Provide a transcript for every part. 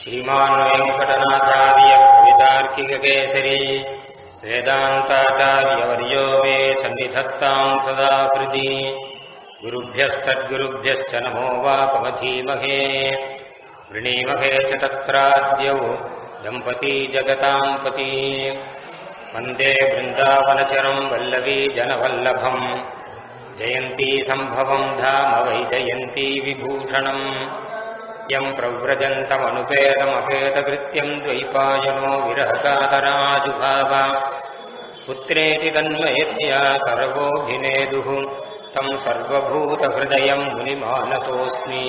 श्रीमान् वेङ्कटनाथार्य कवितार्किककेसरी वेदान्ताचार्यवर्यो मे सन्निधत्ताम् सदा हृदि गुरुभ्यस्तद्गुरुभ्यश्च नमो वाकमधीमहे वृणीमहे च तत्राद्यौ दम्पती जगताम् पती वन्दे बृन्दावनचरम् वल्लवी जनवल्लभम् जयन्ती सम्भवम् धाम वै जयन्ती विभूषणम् यम् प्रव्रजन्तमनुपेतमपेतकृत्यम् द्वैपायनो विरहकातराजुभाव पुत्रेति तन्मयतया सर्वोऽभिनेदुः तम् सर्वभूतहृदयम् मुनिमानतोऽस्मि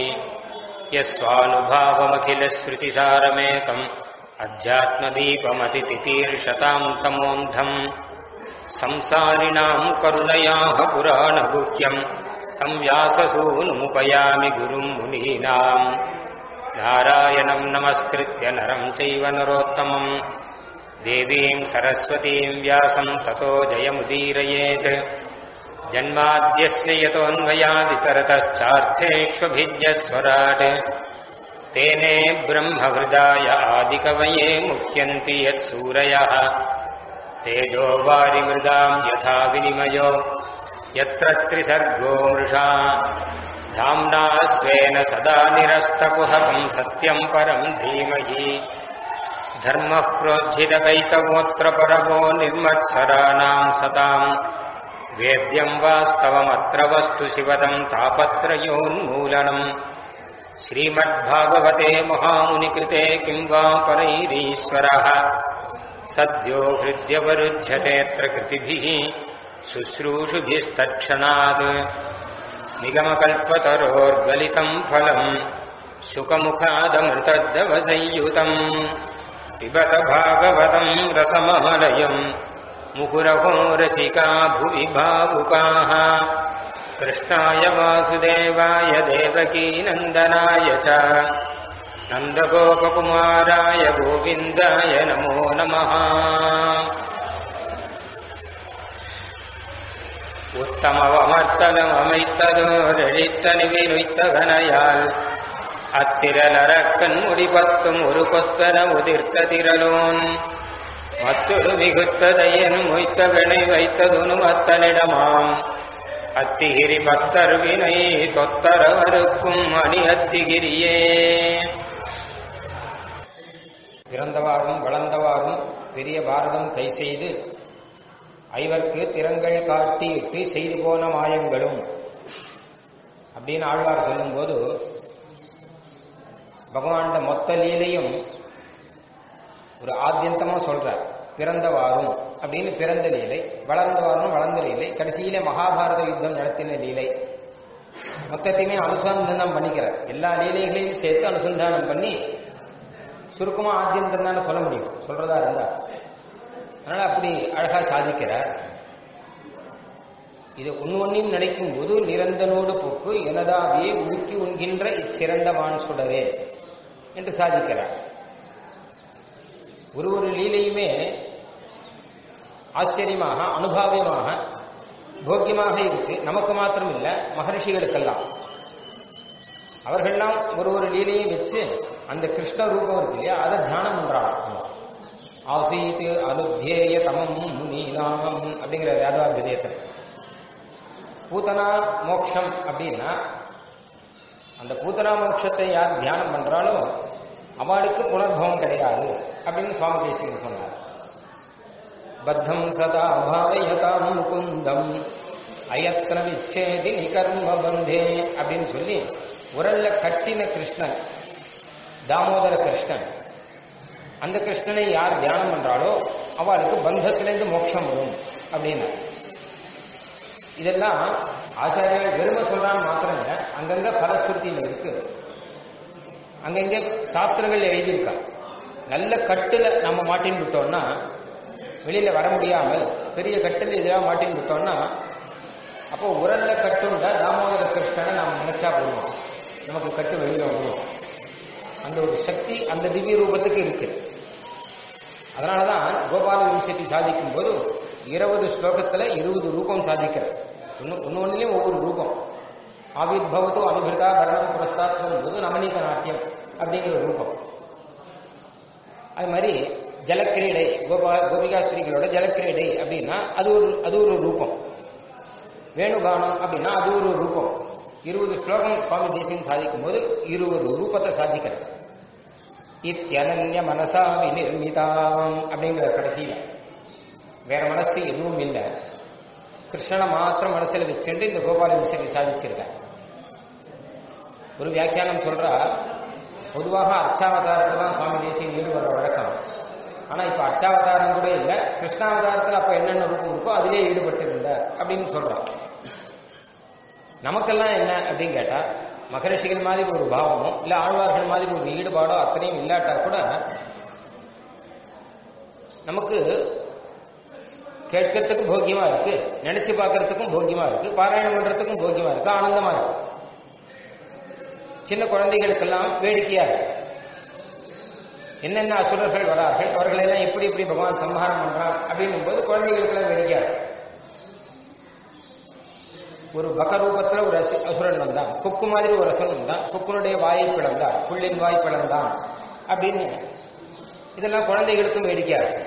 यस्वानुभावमखिलश्रुतिसारमेकम् अध्यात्मदीपमतितितीर्षताम् तमोऽन्धम् संसारिणाम् करुणयाः पुराणगुह्यम् तम् व्याससूनुमुपयामि गुरुम् मुनीनाम् नारायणम् नमस्कृत्य नरम् चैव नरोत्तमम् देवीम् सरस्वतीम् व्यासम् ततो जयमुदीरयेत् जन्माद्यस्य यतोऽन्वयादितरतश्चार्थेष्वभिज्ञस्वराट् तेने ब्रह्महृदाय आदिकवये मुह्यन्ति यत्सूरयः तेजो वारिमृदाम् यथा विनिमयो यत्र त्रिसर्गो मृषा धाम्ना स्वेन सदा निरस्तकुहकम् सत्यम् परम् धीमहि धर्मः प्रोज्झितकैतवोऽत्र परमो निर्मत्सराणाम् सताम् वेद्यम् वास्तवमत्र वस्तु शिवदम् तापत्रयोन्मूलनम् श्रीमद्भागवते महामुनिकृते किम् वा परैरीश्वरः सद्यो हृद्यवरुध्यतेऽत्र कृतिभिः शुश्रूषुभिस्तत्क्षणात् निगमकल्पतरोर्गलितम् फलम् शुकमुखादमृतद्दवसंयुतम् पिबत भागवतम् रसमहलयम् मुहुरहो रसिका भुवि भावुकाः कृष्णाय वासुदेवाय देवकीनन्दनाय च नन्दगोपकुमाराय गोविन्दाय नमो नमः உத்தமவமர்த்தனமைத்ததோரெழித்தனிவினுய்த்தகனையால் அத்திரலரக்கண் முடிபத்தும் ஒரு கொத்தன உதிர்த்த திரலோன் மற்றொரு மிகுத்ததையன் மொய்த்த வினை வைத்ததுனும் அத்தனிடமாம் அத்திகிரி பக்தர் வினை தொத்தரவருக்கும் அணி அத்திகிரியே பிறந்தவாறும் வளர்ந்தவாறும் பெரிய பாரதம் கை செய்து ஐவர்க்கு திறங்கள் காட்டியிட்டு செய்து போன மாயங்களும் அப்படின்னு ஆழ்வார் சொல்லும்போது பகவான்ட மொத்த லீலையும் ஒரு ஆத்தியந்தமா சொல்றார் பிறந்தவாறும் அப்படின்னு பிறந்த லீலை வளர்ந்தவாறும் வளர்ந்த லீலை கடைசியில மகாபாரத யுத்தம் நடத்தின லீலை மொத்தத்தையுமே அனுசந்தானம் பண்ணிக்கிறார் எல்லா லீலைகளையும் சேர்த்து அனுசந்தானம் பண்ணி சுருக்கமா ஆத்தியந்தம் தானே சொல்ல முடியும் சொல்றதா இருந்தா அதனால அப்படி அழகா சாதிக்கிறார் இது ஒன்னு ஒன்னையும் நினைக்கும் போது நிரந்தனோடு போக்கு எனதாவே உருக்கி உண்கின்ற இச்சிறந்த வான் சுடரே என்று சாதிக்கிறார் ஒரு ஒரு லீலையுமே ஆச்சரியமாக அனுபாவியமாக போக்கியமாக இருக்கு நமக்கு மாத்திரம் இல்ல மகர்ஷிகளுக்கெல்லாம் அவர்கள்லாம் ஒரு ஒரு லீலையும் வச்சு அந்த கிருஷ்ண ரூபம் இருக்கு இல்லையா அதை தியானம் பண்றாங்க ஆசீத் அனுத்தியேய தமம் முனீனாம் அப்படிங்கிற வேதவாத்தியத்தில் பூத்தனா மோக்ஷம் அப்படின்னா அந்த பூத்தனா மோட்சத்தை யார் தியானம் பண்றாலோ அவளுக்கு புனர்பவம் கிடையாது அப்படின்னு சுவாமி தேசிகன் சொன்னார் பத்தம் சதா அபாவயதாம் முகுந்தம் அயத்ன விச்சேதி நிகர்ம பந்தே அப்படின்னு சொல்லி உரல்ல கட்டின கிருஷ்ணன் தாமோதர கிருஷ்ணன் அந்த கிருஷ்ணனை யார் தியானம் பண்றாளோ அவளுக்கு பந்தத்திலேருந்து மோட்சம் வரும் அப்படின்னா இதெல்லாம் ஆச்சாரியர்கள் வெறுமை சொல்றான்னு மாத்திரம் இல்லை அங்கங்க பலஸ்ருதியில இருக்கு அங்கங்க சாஸ்திரங்கள் எழுதியிருக்கா நல்ல கட்டுல நம்ம மாட்டின்னு விட்டோம்னா வெளியில வர முடியாமல் பெரிய கட்டில் இதெல்லாம் மாட்டின்னு விட்டோம்னா அப்போ உரல்ல கட்டுண்ட தாமோதர கிருஷ்ணனை நாம் நினைச்சா போடுவோம் நமக்கு கட்டு வெளியில வரும் அந்த ஒரு சக்தி அந்த திவ்ய ரூபத்துக்கு இருக்கு அதனாலதான் கோபால விம்சதி சாதிக்கும் போது இருபது ஸ்லோகத்துல இருபது ரூபம் சாதிக்கிற ஒன்னு ஒன்னொன்னுலயும் ஒவ்வொரு ரூபம் ஆவிர்பவத்தோ அனுகிருதா வர்ணம் புரஸ்தாத் சொல்லும்போது நவநீத நாட்டியம் அப்படிங்கிற ரூபம் அது மாதிரி ஜலக்கிரீடை கோபா கோபிகா ஸ்திரீகளோட ஜலக்கிரீடை அப்படின்னா அது ஒரு அது ஒரு ரூபம் வேணுகானம் அப்படின்னா அது ஒரு ரூபம் இருபது ஸ்லோகம் சுவாமி தேசியம் சாதிக்கும் போது இருபது ரூபத்தை சாதிக்கிறார் இத்தியனன்ய மனசா விநிர்மிதாம் அப்படிங்கிற கடைசியில வேற மனசு எதுவும் இல்லை கிருஷ்ணனை மாத்திரம் மனசுல வச்சுட்டு இந்த கோபால விஷயத்தை சாதிச்சிருக்க ஒரு வியாக்கியானம் சொல்றா பொதுவாக அர்ச்சாவதாரத்தில் தான் சுவாமி தேசியம் ஈடுபடுற வழக்கம் ஆனா இப்ப அர்ச்சாவதாரம் கூட இல்லை கிருஷ்ணாவதாரத்தில் அப்ப என்னென்ன ரூபம் இருக்கோ அதிலே ஈடுபட்டு இருந்தார் அப்படின்னு சொல்றான் நமக்கெல்லாம் என்ன அப்படின்னு கேட்டா மகரிஷிகள் மாதிரி ஒரு பாவமோ இல்ல ஆழ்வார்கள் மாதிரி ஒரு ஈடுபாடோ அத்தனையும் இல்லாட்டா கூட நமக்கு கேட்கறதுக்கு போக்கியமா இருக்கு நினைச்சு பார்க்கறதுக்கும் போக்கியமா இருக்கு பாராயணம் பண்றதுக்கும் போக்கியமா இருக்கு ஆனந்தமா இருக்கு சின்ன குழந்தைகளுக்கெல்லாம் வேடிக்கையா இருக்கு என்னென்ன அசுரர்கள் வரார்கள் அவர்களை எல்லாம் எப்படி எப்படி பகவான் சம்ஹாரம் பண்றான் அப்படின்னும் போது குழந்தைகளுக்கெல்லாம் வேடிக்கையா இருக்கு ஒரு பக ரூபத்துல ஒரு அசு- அசுரன் வந்தான் கொக்கு மாதிரி ஒரு அசுரன் வந்தான் கொக்குனுடைய வாயை பிளந்தான் புள்ளின் வாய் பிளந்தான் அப்படின்னு இதெல்லாம் குழந்தைகளுக்கும் வேடிக்கையா இருக்கு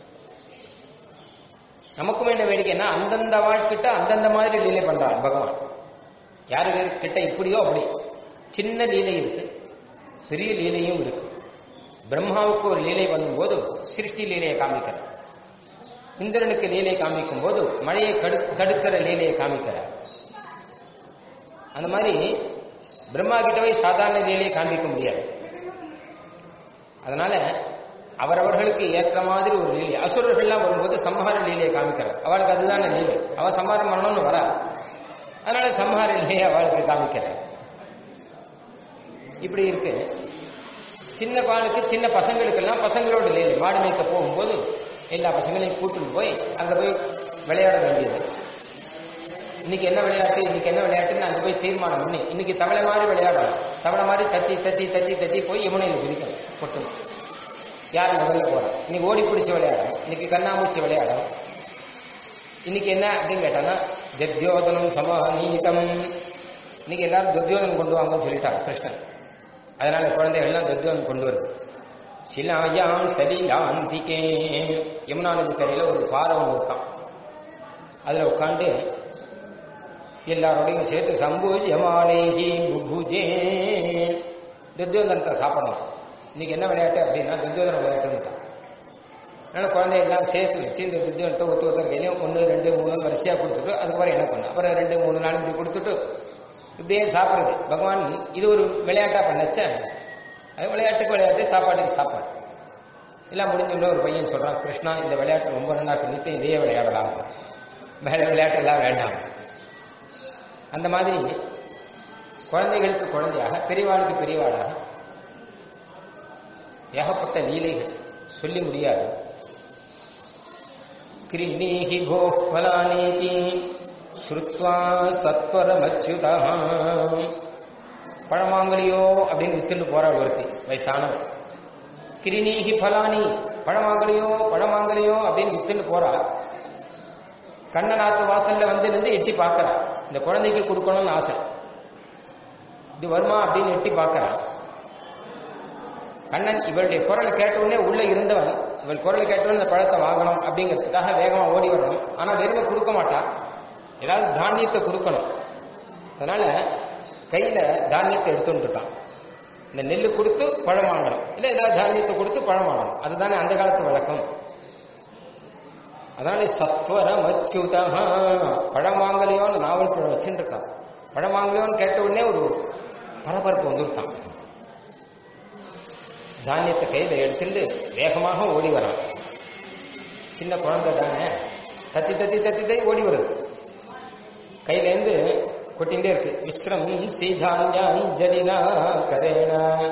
நமக்கும் என்ன வேடிக்கைன்னா அந்தந்த வாழ்க்கிட்ட அந்தந்த மாதிரி லீலை பண்றான் பகவான் யாரு கிட்ட இப்படியோ அப்படி சின்ன லீலை இருக்கு பெரிய லீலையும் இருக்கு பிரம்மாவுக்கு ஒரு லீலை பண்ணும்போது சிருஷ்டி லீலையை காமிக்கிறார் இந்திரனுக்கு லீலை காமிக்கும் போது மழையை கடு தடுக்கிற லீலையை காமிக்கிறார் அந்த மாதிரி பிரம்மா கிட்ட போய் சாதாரண லீலையை காண்பிக்க முடியாது அதனால அவரவர்களுக்கு ஏற்ற மாதிரி ஒரு லீலை அசுரர்கள்லாம் வரும்போது சம்ஹார லீலையை காமிக்கிறார் அவளுக்கு அதுதானே லீலை அவ சம்ஹாரம் பண்ணணும்னு வரா அதனால சம்ஹார லீலையை அவளுக்கு காமிக்கிறார் இப்படி இருக்கு சின்ன பாலுக்கு சின்ன பசங்களுக்கெல்லாம் பசங்களோட லீலை மாடு மேய்க்க போகும்போது எல்லா பசங்களையும் கூட்டிட்டு போய் அங்க போய் விளையாட வேண்டியது இன்னைக்கு என்ன விளையாட்டு இன்னைக்கு என்ன விளையாட்டுன்னு அங்க போய் தீர்மானம் பண்ணி இன்னைக்கு தவளை மாதிரி விளையாடணும் தவளை மாதிரி தத்தி தத்தி தத்தி தத்தி போய் யமுனையில் குதிக்கணும் பொட்டணும் யார் முதல்ல போறா இன்னைக்கு ஓடி பிடிச்சி விளையாடணும் இன்னைக்கு கண்ணாமூச்சி விளையாடணும் இன்னைக்கு என்ன அப்படின்னு கேட்டான்னா ஜத்யோதனம் சமாநீதம் இன்னைக்கு எல்லாரும் துத்தியோதனம் கொண்டு வாங்கன்னு சொல்லிட்டாங்க கிருஷ்ணன் அதனால குழந்தைகள் எல்லாம் துத்தியோதனம் கொண்டு வருது சிலாயாம் சலிலாந்திகே யமுனா நதி கரையில ஒரு பாறை ஒன்று இருக்கான் அதுல உட்காந்து எல்லாரோடையும் சேர்த்து சம்பூஜமாலேஹி புபுஜே துத்தியோதனத்தை சாப்பிடணும் இன்னைக்கு என்ன விளையாட்டு அப்படின்னா துத்தியோதன விளையாட்டுன்னு அதனால குழந்தைகள்லாம் சேர்த்து வச்சு இந்த துத்தியோதனத்தை ஒத்து ஒருத்தர் கையிலையும் ஒன்று ரெண்டு மூணு வரிசையாக கொடுத்துட்டு அதுக்கப்புறம் என்ன பண்ண அப்புறம் ரெண்டு மூணு நாலு இப்படி கொடுத்துட்டு இப்படியே சாப்பிடுறது பகவான் இது ஒரு விளையாட்டா பண்ணச்ச அது விளையாட்டுக்கு விளையாட்டு சாப்பாட்டுக்கு சாப்பாடு எல்லாம் முடிஞ்சோட ஒரு பையன் சொல்றான் கிருஷ்ணா இந்த விளையாட்டு ரொம்ப நல்லா நித்து இதையே விளையாடலாம் வேற விளையாட்டு எல்லாம் வேண்டாம் அந்த மாதிரி குழந்தைகளுக்கு குழந்தையாக பெரியவாளுக்கு பெரியவாளாக ஏகப்பட்ட லீலைகள் சொல்லி முடியாது கிரிணீஹி போ பலானீதி ஸ்ருத்வா சத்வரமச்சுதா பழமாங்கலியோ அப்படின்னு வித்துட்டு போறாள் ஒருத்தி வயசானவன் கிரிணீஹி பலானி பழமாங்கலியோ பழமாங்கலியோ அப்படின்னு வித்துட்டு போறா கண்ணநாத்து வாசல்ல வந்து நின்று எட்டி பார்க்கறா இந்த குழந்தைக்கு கொடுக்கணும்னு ஆசை இது வருமா அப்படின்னு எட்டி பார்க்கறா கண்ணன் இவளுடைய குரலை கேட்ட உடனே உள்ள இருந்தவன் இவள் குரலை கேட்டவன் இந்த பழத்தை வாங்கணும் அப்படிங்கிறதுக்காக வேகமா ஓடி வரணும் ஆனா வெறுமை கொடுக்க மாட்டான் ஏதாவது தானியத்தை கொடுக்கணும் அதனால கையில தானியத்தை எடுத்துட்டு இருக்கான் இந்த நெல்லு கொடுத்து பழம் வாங்கணும் இல்ல ஏதாவது தானியத்தை கொடுத்து பழம் வாங்கணும் அதுதானே அந்த காலத்து வழக்கம் அதனால சத்வரம் அச்சுதா பழம் வாங்கலையோன்னு நாவல் பழம் வச்சுட்டு இருக்கான் பழம் வாங்கலையோன்னு கேட்ட உடனே ஒரு பரபரப்பு வந்துருத்தான் தானியத்தை கையில எடுத்துட்டு வேகமாக ஓடி வரான் சின்ன குழந்தை தானே தத்தி தத்தி தத்தி தத்தி ஓடி வருது கையில இருந்து கொட்டிகிட்டே இருக்கு விஸ்ரம் சீதாஞ்சலினா கரேன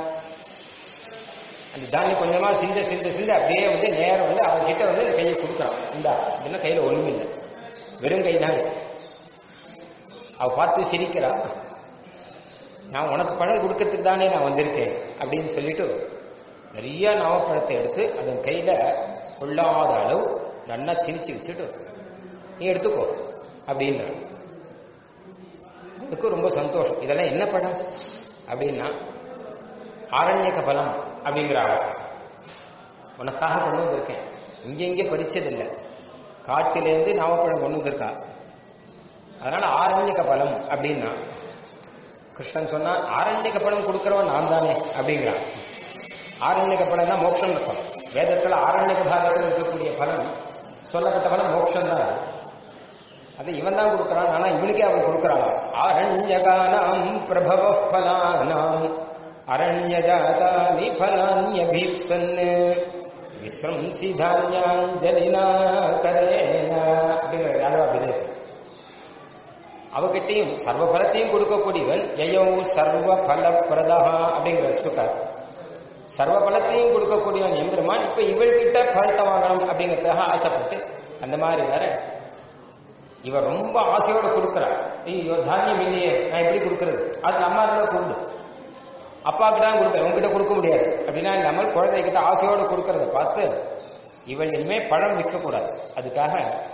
அந்த தானியம் கொஞ்சமா சிந்த சிந்த சிந்த அப்படியே வந்து நேரம் வந்து அவன் கிட்ட வந்து இந்த கையை கொடுக்குறான் இந்தா அப்படின்னா கையில ஒண்ணும் இல்லை வெறும் கை தான் அவ பார்த்து சிரிக்கிறா நான் உனக்கு பழம் கொடுக்கறதுக்கு தானே நான் வந்திருக்கேன் அப்படின்னு சொல்லிட்டு நிறைய நவப்பழத்தை எடுத்து அதன் கையில கொள்ளாத அளவு நல்லா திணிச்சு வச்சுட்டு நீ எடுத்துக்கோ அப்படின்னு அதுக்கு ரொம்ப சந்தோஷம் இதெல்லாம் என்ன பழம் அப்படின்னா ஆரண்யக பலம் அப்படிங்கிறாங்க உனக்காக கொண்டு வந்திருக்கேன் இங்க இங்க பறிச்சதில்லை காட்டிலேருந்து நாவப்பழம் கொண்டு வந்திருக்கா அதனால ஆரண்யக பலம் அப்படின்னா கிருஷ்ணன் சொன்னா ஆரண்யக பலம் கொடுக்கிறவன் நான் தானே அப்படிங்கிறான் ஆரண்யக பலம் தான் மோட்சம் இருக்கும் வேதத்துல ஆரண்யக பாகத்தில் இருக்கக்கூடிய பலம் சொல்லப்பட்ட பலம் மோட்சம் தான் அது இவன் தான் கொடுக்கறான் ஆனா இவனுக்கே அவன் கொடுக்கறான் ஆரண்யகானாம் பிரபவ பலானாம் அரண்யஜாதானி பலான்யபீப்சன் விஸ்ரம்சி தானியாஞ்சலினா கரேன அப்படிங்கிற யாதவா விதை அவகிட்டையும் சர்வ பலத்தையும் கொடுக்கக்கூடியவன் எயோ சர்வ பல பிரதா அப்படிங்கிற சுட்டார் சர்வ பலத்தையும் கொடுக்கக்கூடியவன் எம்பெருமான் இப்ப இவள்கிட்ட பலத்தை வாங்கணும் அப்படிங்கிறதுக்காக ஆசைப்பட்டு அந்த மாதிரி வேற இவர் ரொம்ப ஆசையோட கொடுக்கிறார் ஐயோ தானியம் இல்லையே நான் எப்படி கொடுக்கறது அது அம்மா இருந்தா கொண்டு அப்பாவுக்கு தான் கொடுப்பேன் உங்ககிட்ட கொடுக்க முடியாது அப்படின்னா இல்லாமல் குழந்தைகிட்ட ஆசையோட கொடுக்கறத பார்த்து இவள் இனிமே பழம் விற்கக்கூடாது அதுக்காக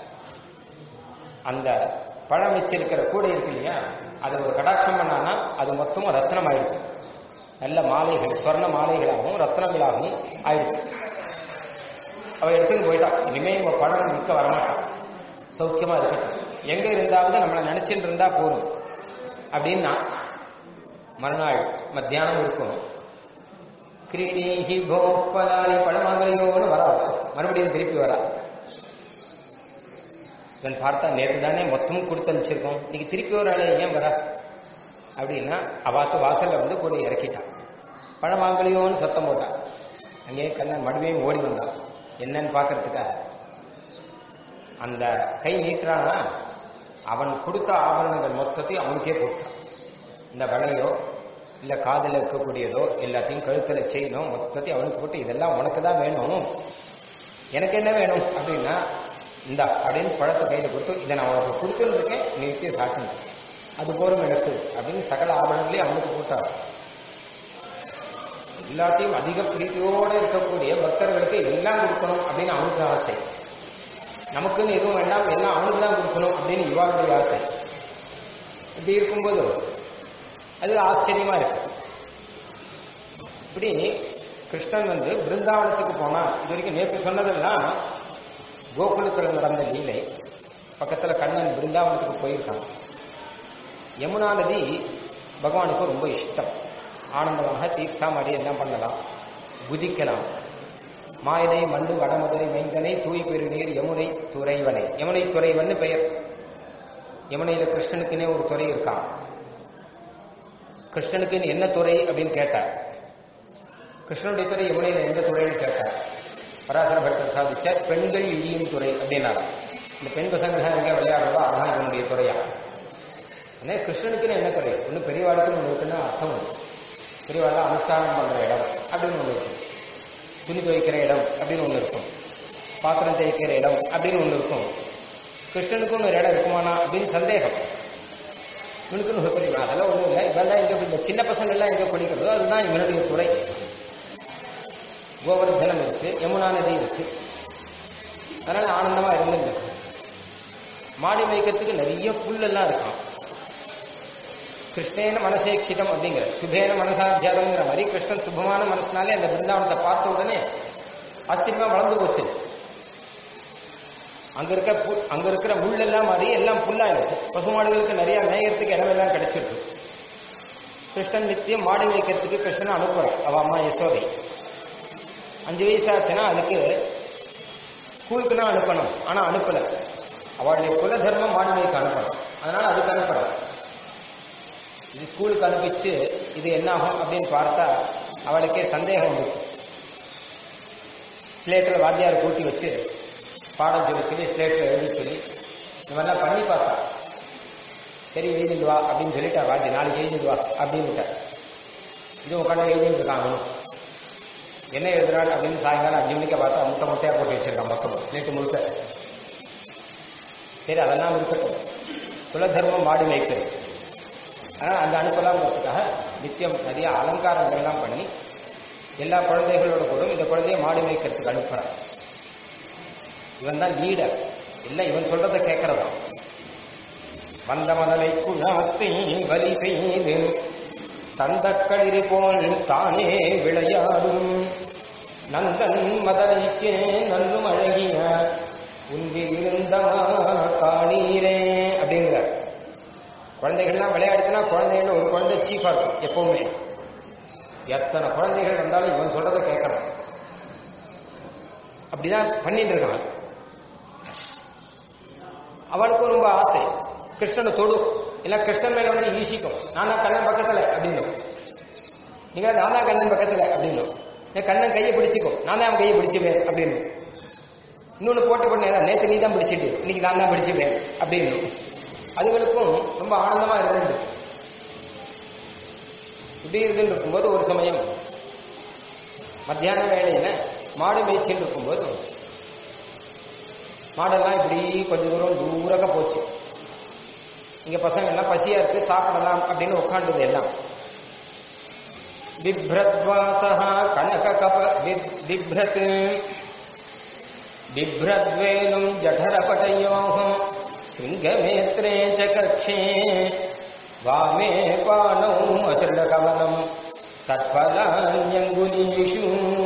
அந்த பழம் வச்சிருக்கிற கூடை இருக்கு இல்லையா அதை ஒரு கடாட்சம் பண்ணானா அது மொத்தமும் ரத்னம் ஆயிடுச்சு நல்ல மாலைகள் சொர்ண மாலைகளாகவும் ரத்னங்களாகவும் ஆயிடுச்சு அவ எடுத்துன்னு போயிட்டா இனிமே இவ பழம் விற்க வரமாட்டான் சௌக்கியமா இருக்கட்டும் எங்க இருந்தாவது நம்மளை நினைச்சுட்டு இருந்தா போதும் அப்படின்னா மறுநாள் மத்தியானம் இருக்கும் கிரீடீஹி கோப்பலாரி பழமாகலையோன்னு வரா மறுபடியும் திருப்பி வரா இவன் பார்த்தா நேற்று தானே மொத்தமும் கொடுத்து அனுப்பிச்சிருக்கோம் இன்னைக்கு திருப்பி ஒரு ஆளே ஏன் வரா அப்படின்னா அவாத்து வாசல்ல வந்து கூட இறக்கிட்டான் பழமாங்கலியோன்னு சத்தம் போட்டான் அங்கேயே கண்ணன் மறுபடியும் ஓடி வந்தான் என்னன்னு பார்க்கறதுக்காக அந்த கை நீட்டுறானா அவன் கொடுத்த ஆபரணங்கள் மொத்தத்தையும் அவனுக்கே கொடுத்தான் இந்த வளையோ இல்ல காதில் இருக்கக்கூடியதோ எல்லாத்தையும் கழுத்துல செய்யணும் மொத்தத்தையும் அவனுக்கு போட்டு இதெல்லாம் உனக்கு தான் வேணும் எனக்கு என்ன வேணும் அப்படின்னா இந்தா அப்படின்னு பழத்தை கையில கொடுத்து இதை நான் உனக்கு கொடுத்துருக்கேன் நீ வச்சு சாட்டணும் அது போரும் எனக்கு அப்படின்னு சகல ஆபரணங்களையும் அவனுக்கு போட்டார் எல்லாத்தையும் அதிக பிரீத்தியோடு இருக்கக்கூடிய பக்தர்களுக்கு எல்லாம் கொடுக்கணும் அப்படின்னு அவனுக்கு ஆசை நமக்குன்னு எதுவும் வேண்டாம் எல்லாம் அவனுக்கு தான் கொடுக்கணும் அப்படின்னு இவாளுடைய ஆசை இப்படி இருக்கும்போது அது ஆச்சரியமா இருக்கு இப்படி கிருஷ்ணன் வந்து பிருந்தாவனத்துக்கு போனா இது வரைக்கும் நேற்று சொன்னதெல்லாம் கோகுலத்தில் நடந்த லீலை பக்கத்துல கண்ணன் பிருந்தாவனத்துக்கு போயிருக்கான் யமுனா நதி பகவானுக்கு ரொம்ப இஷ்டம் ஆனந்தமாக தீர்த்தாமடி எல்லாம் பண்ணலாம் குதிக்கலாம் மாயனை மண்டு வடமதுரை மைந்தனை தூய் பெருநீர் யமுனை துறைவனை யமுனை துறைவன் பெயர் யமுனையில கிருஷ்ணனுக்குன்னே ஒரு துறை இருக்கான் கிருஷ்ணனுக்குன்னு என்ன துறை அப்படின்னு கேட்டார் கிருஷ்ணனுடைய துறை யமுனையில எந்த துறைன்னு கேட்டார் பராசர பட்டர் சாதிச்ச பெண்கள் இழியும் துறை அப்படின்னாரு இந்த பெண் பசங்க எங்க விளையாடுறதோ அதான் இவனுடைய துறையா அதே கிருஷ்ணனுக்குன்னு என்ன துறை ஒன்று பெரியவாளுக்குன்னு ஒன்று இருக்குன்னா அர்த்தம் உண்டு பெரியவாள் அனுஷ்டானம் பண்ற இடம் அப்படின்னு ஒன்று இருக்கும் துணி துவைக்கிற இடம் அப்படின்னு ஒன்று இருக்கும் பாத்திரம் தேய்க்கிற இடம் அப்படின்னு ஒன்று இருக்கும் கிருஷ்ணனுக்குன்னு ஒரு இடம் இருக்குமானா அப்படின்னு சந்தேகம் இவனுக்குன்னு ஒரு பெரிய அதெல்லாம் ஒன்றும் இல்லை இதெல்லாம் இங்கே இந்த சின்ன பசங்க எல்லாம் எங்கே படிக்கிறதோ அதுதான் இவனுடைய துறை கோவர்தனம் இருக்கு யமுனா நதி இருக்கு அதனால ஆனந்தமா இருந்துருக்கு மாடி மேய்க்கிறதுக்கு நிறைய புல்லெல்லாம் இருக்கும் கிருஷ்ணேன மனசேட்சிதம் அப்படிங்கிற சுபேன மனசாத்தியாதம்ங்கிற மாதிரி கிருஷ்ணன் சுபமான மனசுனாலே அந்த பிருந்தாவனத்தை பார்த்த உடனே ஆச்சரியமா வளர்ந்து போச்சு அங்க இருக்க பு- அங்க இருக்கிற முள்ளெல்லாம் மாறி எல்லாம் புல்லா இருக்கு பசுமாடுகளுக்கு நிறைய மேயறதுக்கு இடமெல்லாம் கிடைச்சிருக்கு கிருஷ்ணன் நித்தியம் மாடு மேய்க்கிறதுக்கு கிருஷ்ணன் அனுப்புறான் அவ அம்மா யசோதை அஞ்சு வயசாச்சுன்னா அதுக்கு ஸ்கூலுக்கு தான் அனுப்பணும் ஆனா அனுப்பல அவளுடைய குல தர்மம் மாடு மேய்க்க அனுப்பணும் அதனால அதுக்கு அனுப்புறான் இது ஸ்கூலுக்கு அனுப்பிச்சு இது என்ன ஆகும் அப்படின்னு பார்த்தா அவளுக்கே சந்தேகம் வந்து ஸ்லேட்டில் வாத்தியார் கூட்டி வச்சு பாடம் சொல்லி சொல்லி ஸ்லேட்டில் எழுதி சொல்லி இந்த மாதிரிலாம் பண்ணி பார்த்தா சரி எழுதிட்டு வா அப்படின்னு சொல்லிட்டா வாத்தி நாளைக்கு எழுதிட்டு வா அப்படின்னுட்டார் இது உட்காந்து எழுதிட்டு இருக்கான் அவனும் என்ன எழுதுறாள் அப்படின்னு சாயங்காலம் அஞ்சு மணிக்கு பார்த்தா முட்டை முட்டையா போட்டு வச்சிருக்கான் மொத்தம் ஸ்லேட்டு முழுக்க சரி அதெல்லாம் இருக்கட்டும் குலதர்மம் மாடு மேய்க்கிறது ஆனால் அந்த அனுப்பலாம்ங்கிறதுக்காக நித்தியம் நிறைய அலங்காரங்கள்லாம் பண்ணி எல்லா குழந்தைகளோட கூட இந்த குழந்தைய மாடு மேய்க்கிறதுக்கு அனுப்புறான் இவன் தான் லீடர் இல்லை இவன் சொல்றதை கேட்கறதான் வந்த மணலை குணாத்தை வலி செய்து தந்த களிரி போல் தானே விளையாடும் நந்தன் மதனைக்கே நன்னும் அழகிய உந்தில் இருந்தமா காணீரே அப்படிங்கிறார் குழந்தைகள்லாம் விளையாடுச்சுன்னா குழந்தைகள் ஒரு குழந்தை சீஃபா இருக்கும் எப்பவுமே எத்தனை குழந்தைகள் வந்தாலும் இவன் சொல்றதை கேட்கறான் அப்படிதான் பண்ணிட்டு இருக்கான் அவளுக்கும் ரொம்ப ஆசை கிருஷ்ணனை தொடும் இல்ல கிருஷ்ணன் மேல வந்து ஈசிக்கும் நானா கண்ணன் பக்கத்துல அப்படின்னு நீங்க நானா கண்ணன் பக்கத்துல அப்படின்னு என் கண்ணன் கையை பிடிச்சிக்கும் நான் தான் அவன் கையை பிடிச்சுவேன் அப்படின்னு இன்னொன்னு போட்டு பண்ண நேத்து நீ தான் பிடிச்சிட்டு இன்னைக்கு நான் தான் பிடிச்சுவேன் அப்படின்னு அதுகளுக்கும் ரொம்ப ஆனந்தமா இருந்தது இப்படி இருந்துட்டு இருக்கும்போது ஒரு சமயம் மத்தியான வேலையில மாடு மேய்ச்சின்னு இருக்கும்போது மாடெல்லாம் இப்படி கொஞ்ச தூரம் தூரக்க போச்சு இங்க பசங்க எல்லாம் பசியா இருக்கு சாப்பிடலாம் அப்படின்னு உட்காந்துது எல்லாம் பிப்ரத்வாசா கனக கப பிப்ரத் பிப்ரத்வேலும் ஜடரபடயோகம் சிங்கமேத்ரே ச கக்ஷே வாமே பானௌ அசுரகவனம் तत्फलान्यङ्गुलीषु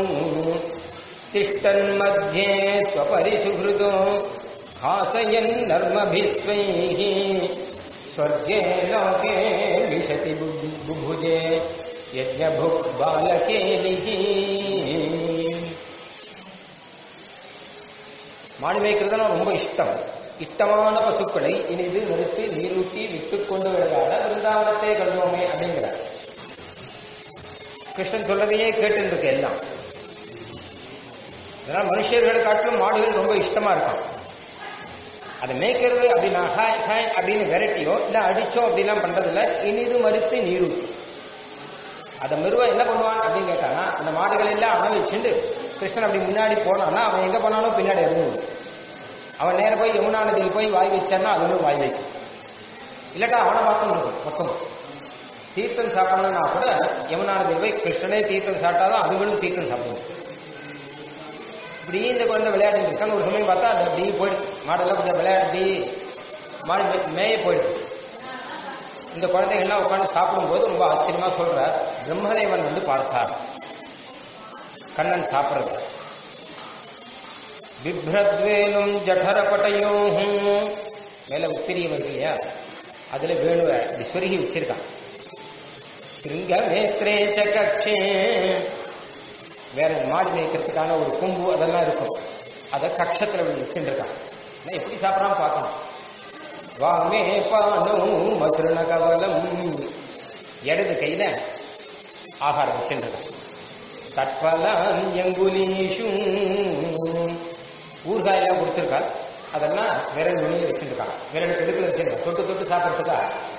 तिष्ठन्मध्ये स्वपरिसुहृदो हासयन्नर्मभिस्वैः स्वर्गे लोके विशति बु- बुभुजे यज्ञभुक् बालकेलिः மாடு மேய்க்கிறதுனா ரொம்ப இஷ்டம் இஷ்டமான பசுக்களை இனிது நிறுத்தி நீரூட்டி விட்டுக் கொண்டு விளையாட பிருந்தாவனத்தை கண்டோமே அப்படிங்கிறார் கிருஷ்ணன் சொல்றதையே கேட்டு இருக்கு எல்லாம் அதனால மனுஷர்களை காட்டிலும் மாடுகள் ரொம்ப இஷ்டமா இருக்கும் அதை மேய்க்கிறது அப்படின்னா ஹாய் ஹாய் அப்படின்னு விரட்டியோ இல்ல அடிச்சோ அப்படிலாம் பண்றதில்ல இனிது மறுத்து நீரூட்டி அதை மெருவா என்ன பண்ணுவான் அப்படின்னு கேட்டானா அந்த மாடுகள் எல்லாம் அவன் வச்சுண்டு கிருஷ்ணன் அப்படி முன்னாடி போனான்னா அவன் எங்க போனாலும் பின்னாடி இறங்கும் அவன் நேர போய் யமுனா நதியில் போய் வாய் வச்சான்னா அதுவும் வாய் வைக்கும் இல்லாட்டா அவனை மாத்தம் இருக்கும் மொத்தம் தீர்த்தம் சாப்பிடணும்னா கூட யமுனா நதியில் போய் கிருஷ்ணனே தீர்த்தம் சாப்பிட்டாதான் அதுகளும் தீர்த்தம் சாப்பிடணும் இப்படி இந்த குழந்தை விளையாடிட்டு இருக்கான்னு ஒரு சமயம் பார்த்தா அது அப்படி போயிடுது மாடெல்லாம் கொஞ்சம் விளையாடி மாடு மே- மேய போயிடுது இந்த குழந்தைகள்லாம் உட்காந்து சாப்பிடும்போது ரொம்ப ஆச்சரியமா சொல்ற பிரம்மதேவன் வந்து பார்த்தார் கண்ணன் சாப்பிடுறது பிப்ரத்வேலும் ஜடரபட்டையும் மேல உத்திரிய வருது இல்லையா அதுல வேணுவ இப்படி சொருகி வச்சிருக்கான் சிருங்கமேத்ரே ச கக்ஷே வேற மாடு மேய்க்கிறதுக்கான ஒரு கொம்பு அதெல்லாம் இருக்கும் அதை கக்ஷத்துல இப்படி வச்சுருக்கான் நான் எப்படி சாப்பிடறான்னு பார்க்கணும் வாமே பானம் மசுரண கவலம் இடது கையில ஆகாரம் வச்சுருக்கான் தட்பலாம் எங்குலீஷு ஊறுகாயெல்லாம் கொடுத்துருக்கா அதெல்லாம் விரல் நுனியை வச்சுருக்காங்க விரல் கெடுக்கல வச்சிருக்காங்க தொட்டு தொட்டு சாப்பிட்றதுக்கா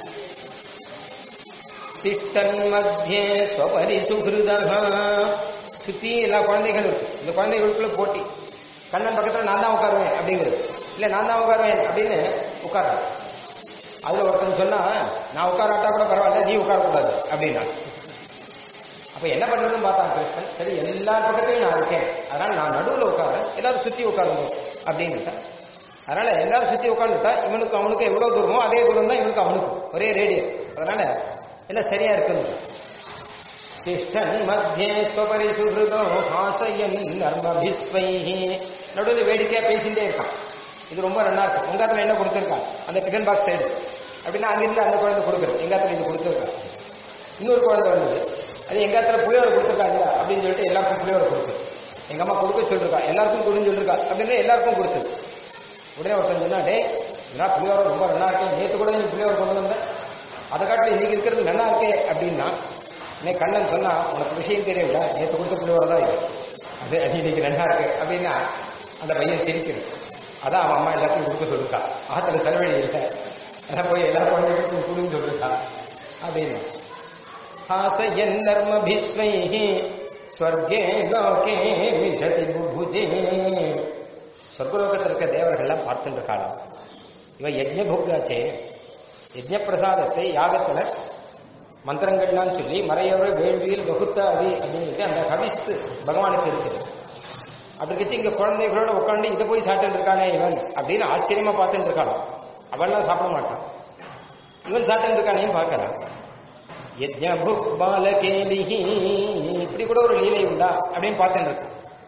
திஷ்டன் மத்தியே ஸ்வபரி சுகிருதா சுத்தி எல்லா குழந்தைகளும் இருக்கு இந்த குழந்தைகளுக்குள்ள போட்டி கண்ணன் பக்கத்துல நான் தான் உட்காருவேன் அப்படிங்கிறது இல்ல நான் தான் உட்காருவேன் அப்படின்னு உட்கார்றேன் அதுல ஒருத்தன் சொன்னா நான் உட்காராட்டா கூட பரவாயில்ல நீ உட்காரக்கூடாது அப்படின்னா அப்ப என்ன பண்றதுன்னு பார்த்தான் கிருஷ்ணன் சரி எல்லா பக்கத்தையும் நான் இருக்கேன் அதனால நான் நடுவுல உட்காரேன் எல்லாரும் சுத்தி உட்காருங்க அப்படின்னு அதனால எல்லாரும் சுத்தி உட்காந்துட்டா இவனுக்கு அவனுக்கு எவ்வளவு தூரமோ அதே தூரம் தான் இவனுக்கு அவனுக்கும் ஒரே ரேடியஸ் அதனால எல்லாம் சரியா இருக்குன்னு திஷ்டன் மத்தியே ஸ்வபரி சுஹൃதோ ஹாசயன் நர்மபிஸ்வைஹி நடுவில் வேடிக்கையா பேசிட்டே இருக்கான் இது ரொம்ப நல்லா இருக்கும் உங்க இடத்துல என்ன கொடுத்துருக்கான் அந்த டிஃபன் பாக்ஸ் சைடு அப்படின்னா அங்கிருந்து அந்த குழந்தை கொடுக்குறது எங்க இடத்துல இது கொடுத்துருக்கான் இன்னொரு குழந்தை வந்தது அது எங்க இடத்துல புளியோரை கொடுத்துருக்காங்க அப்படின்னு சொல்லிட்டு எல்லாருக்கும் புளியோரை கொடுத்து எங்க அம்மா கொடுக்க சொல்லிருக்கா எல்லாருக்கும் கொடுன்னு சொல்லிருக்கா அப்படின்னு எல்லாருக்கும் கொடுத்தது உடனே ஒருத்தன் சொன்னா டே இதெல்லாம் புளியோரை ரொம்ப நல்லா இருக்கேன் நேற்று கூட நீ புளியோரை கொண்டு வந்த அதை காட்டில் இன்னைக்கு இருக்கிறது நல்லா இருக்கே அப்படின்னா இன்னைக்கு கண்ணன் சொன்னா உனக்கு விஷயம் தெரியல நேற்று கொடுத்த புளியோரை தான் இது அது அது இன்னைக்கு நல்லா இருக்கு அப்படின்னா அந்த பையன் சிரிக்கிறது அதான் அவன் அம்மா எல்லாத்தையும் கொடுக்க சொல்லிருக்கா ஆத்துல செலவழி இல்லை அதான் போய் எல்லா குழந்தைகளுக்கும் கொடுன்னு சொல்லிருக்கா அப்படின்னு हासयन्नर्मभिस्वैः ஸ்வர்கே லோகே விசதி புபுஜே சொர்க்கலோகத்தில் இருக்க தேவர்கள்லாம் பார்த்துட்டு இருக்காளாம் இவ யஜ்ஞ புக்தாச்சே யஜ்ஞ பிரசாதத்தை யாகத்துல மந்திரங்கள்லாம் சொல்லி மறையோர வேள்வியில் வகுத்தாதி அப்படின்னு அந்த ஹவிஸ் பகவானுக்கு இருக்குது அப்படி வச்சு இங்க குழந்தைகளோட உட்காந்து இதை போய் சாப்பிட்டு இருக்கானே இவன் அப்படின்னு ஆச்சரியமா பார்த்துட்டு இருக்காளாம் அவெல்லாம் சாப்பிட மாட்டான் இவன் சாப்பிட்டு இருக்கானேன்னு பார்க்கறான் யஜ்ஞபுக் பாலகேலிஹி இப்படி கூட ஒரு லீலை உண்டா அப்படின்னு பார்த்துட்டு இருக்கு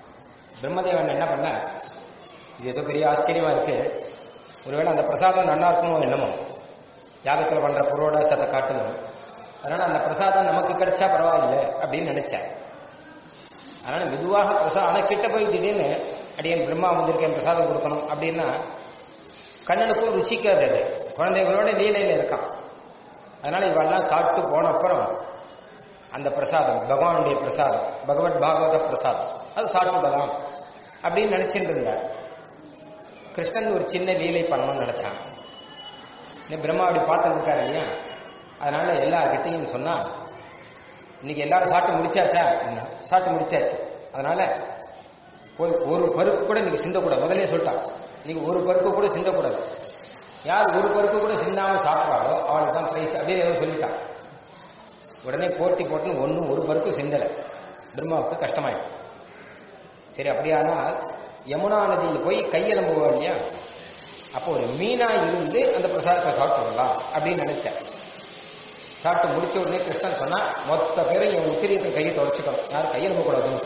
பிரம்மதேவன் என்ன பண்ண இது ஏதோ பெரிய ஆச்சரியமா இருக்கு ஒருவேளை அந்த பிரசாதம் நல்லா இருக்குமோ என்னமோ யாகத்தில் பண்ற புரோடாசத்தை காட்டணும் அதனால அந்த பிரசாதம் நமக்கு கிடைச்சா பரவாயில்லை அப்படின்னு நினைச்சேன் அதனால மெதுவாக பிரசாதம் ஆனா கிட்ட போய் திடீர்னு அடியன் பிரம்மா வந்திருக்கேன் பிரசாதம் கொடுக்கணும் அப்படின்னா கண்ணனுக்கும் ருச்சிக்காது அது குழந்தைகளோட லீலையில இருக்கான் அதனால இவெல்லாம் சாப்பிட்டு போன அப்புறம் அந்த பிரசாதம் பகவானுடைய பிரசாதம் பகவத் பாகவத பிரசாதம் அது சாப்பிட்டுடலாம் அப்படின்னு நினைச்சிட்டு இருந்தார் கிருஷ்ணன் ஒரு சின்ன லீலை பண்ணணும்னு நினைச்சான் இந்த பிரம்மா அப்படி பார்த்துட்டு இருக்காரு இல்லையா அதனால எல்லார்கிட்டையும் சொன்னா இன்னைக்கு எல்லாரும் சாப்பிட்டு முடிச்சாச்சா என்ன சாப்பிட்டு முடிச்சாச்சு அதனால போய் ஒரு பருப்பு கூட இன்னைக்கு சிந்தக்கூடாது முதல்ல சொல்லிட்டான் இன்னைக்கு ஒரு பருப்பு கூட சிந்தக்கூடாது யார் ஒரு பருப்பு கூட சிந்தாம சாப்பிட்றாரோ அவளுக்கு தான் பிரைஸ் அப்படின்னு ஏதோ சொல்லிட்டான் உடனே போட்டி போட்டுன்னு ஒன்றும் ஒரு பருப்பு சிந்தலை பிரம்மாவுக்கு கஷ்டமாயிடும் சரி அப்படியானால் யமுனா நதியில் போய் கையெலும்புவா இல்லையா அப்போ ஒரு மீனா இருந்து அந்த பிரசாதத்தை சாப்பிட்டுடலாம் அப்படின்னு நினைச்சேன் சாப்பிட்டு முடிச்ச உடனே கிருஷ்ணன் சொன்னா மொத்த பேரும் என் உத்திரியத்தை கையை தொடச்சிக்கணும் யாரும் கையெழும்ப கூடாதுன்னு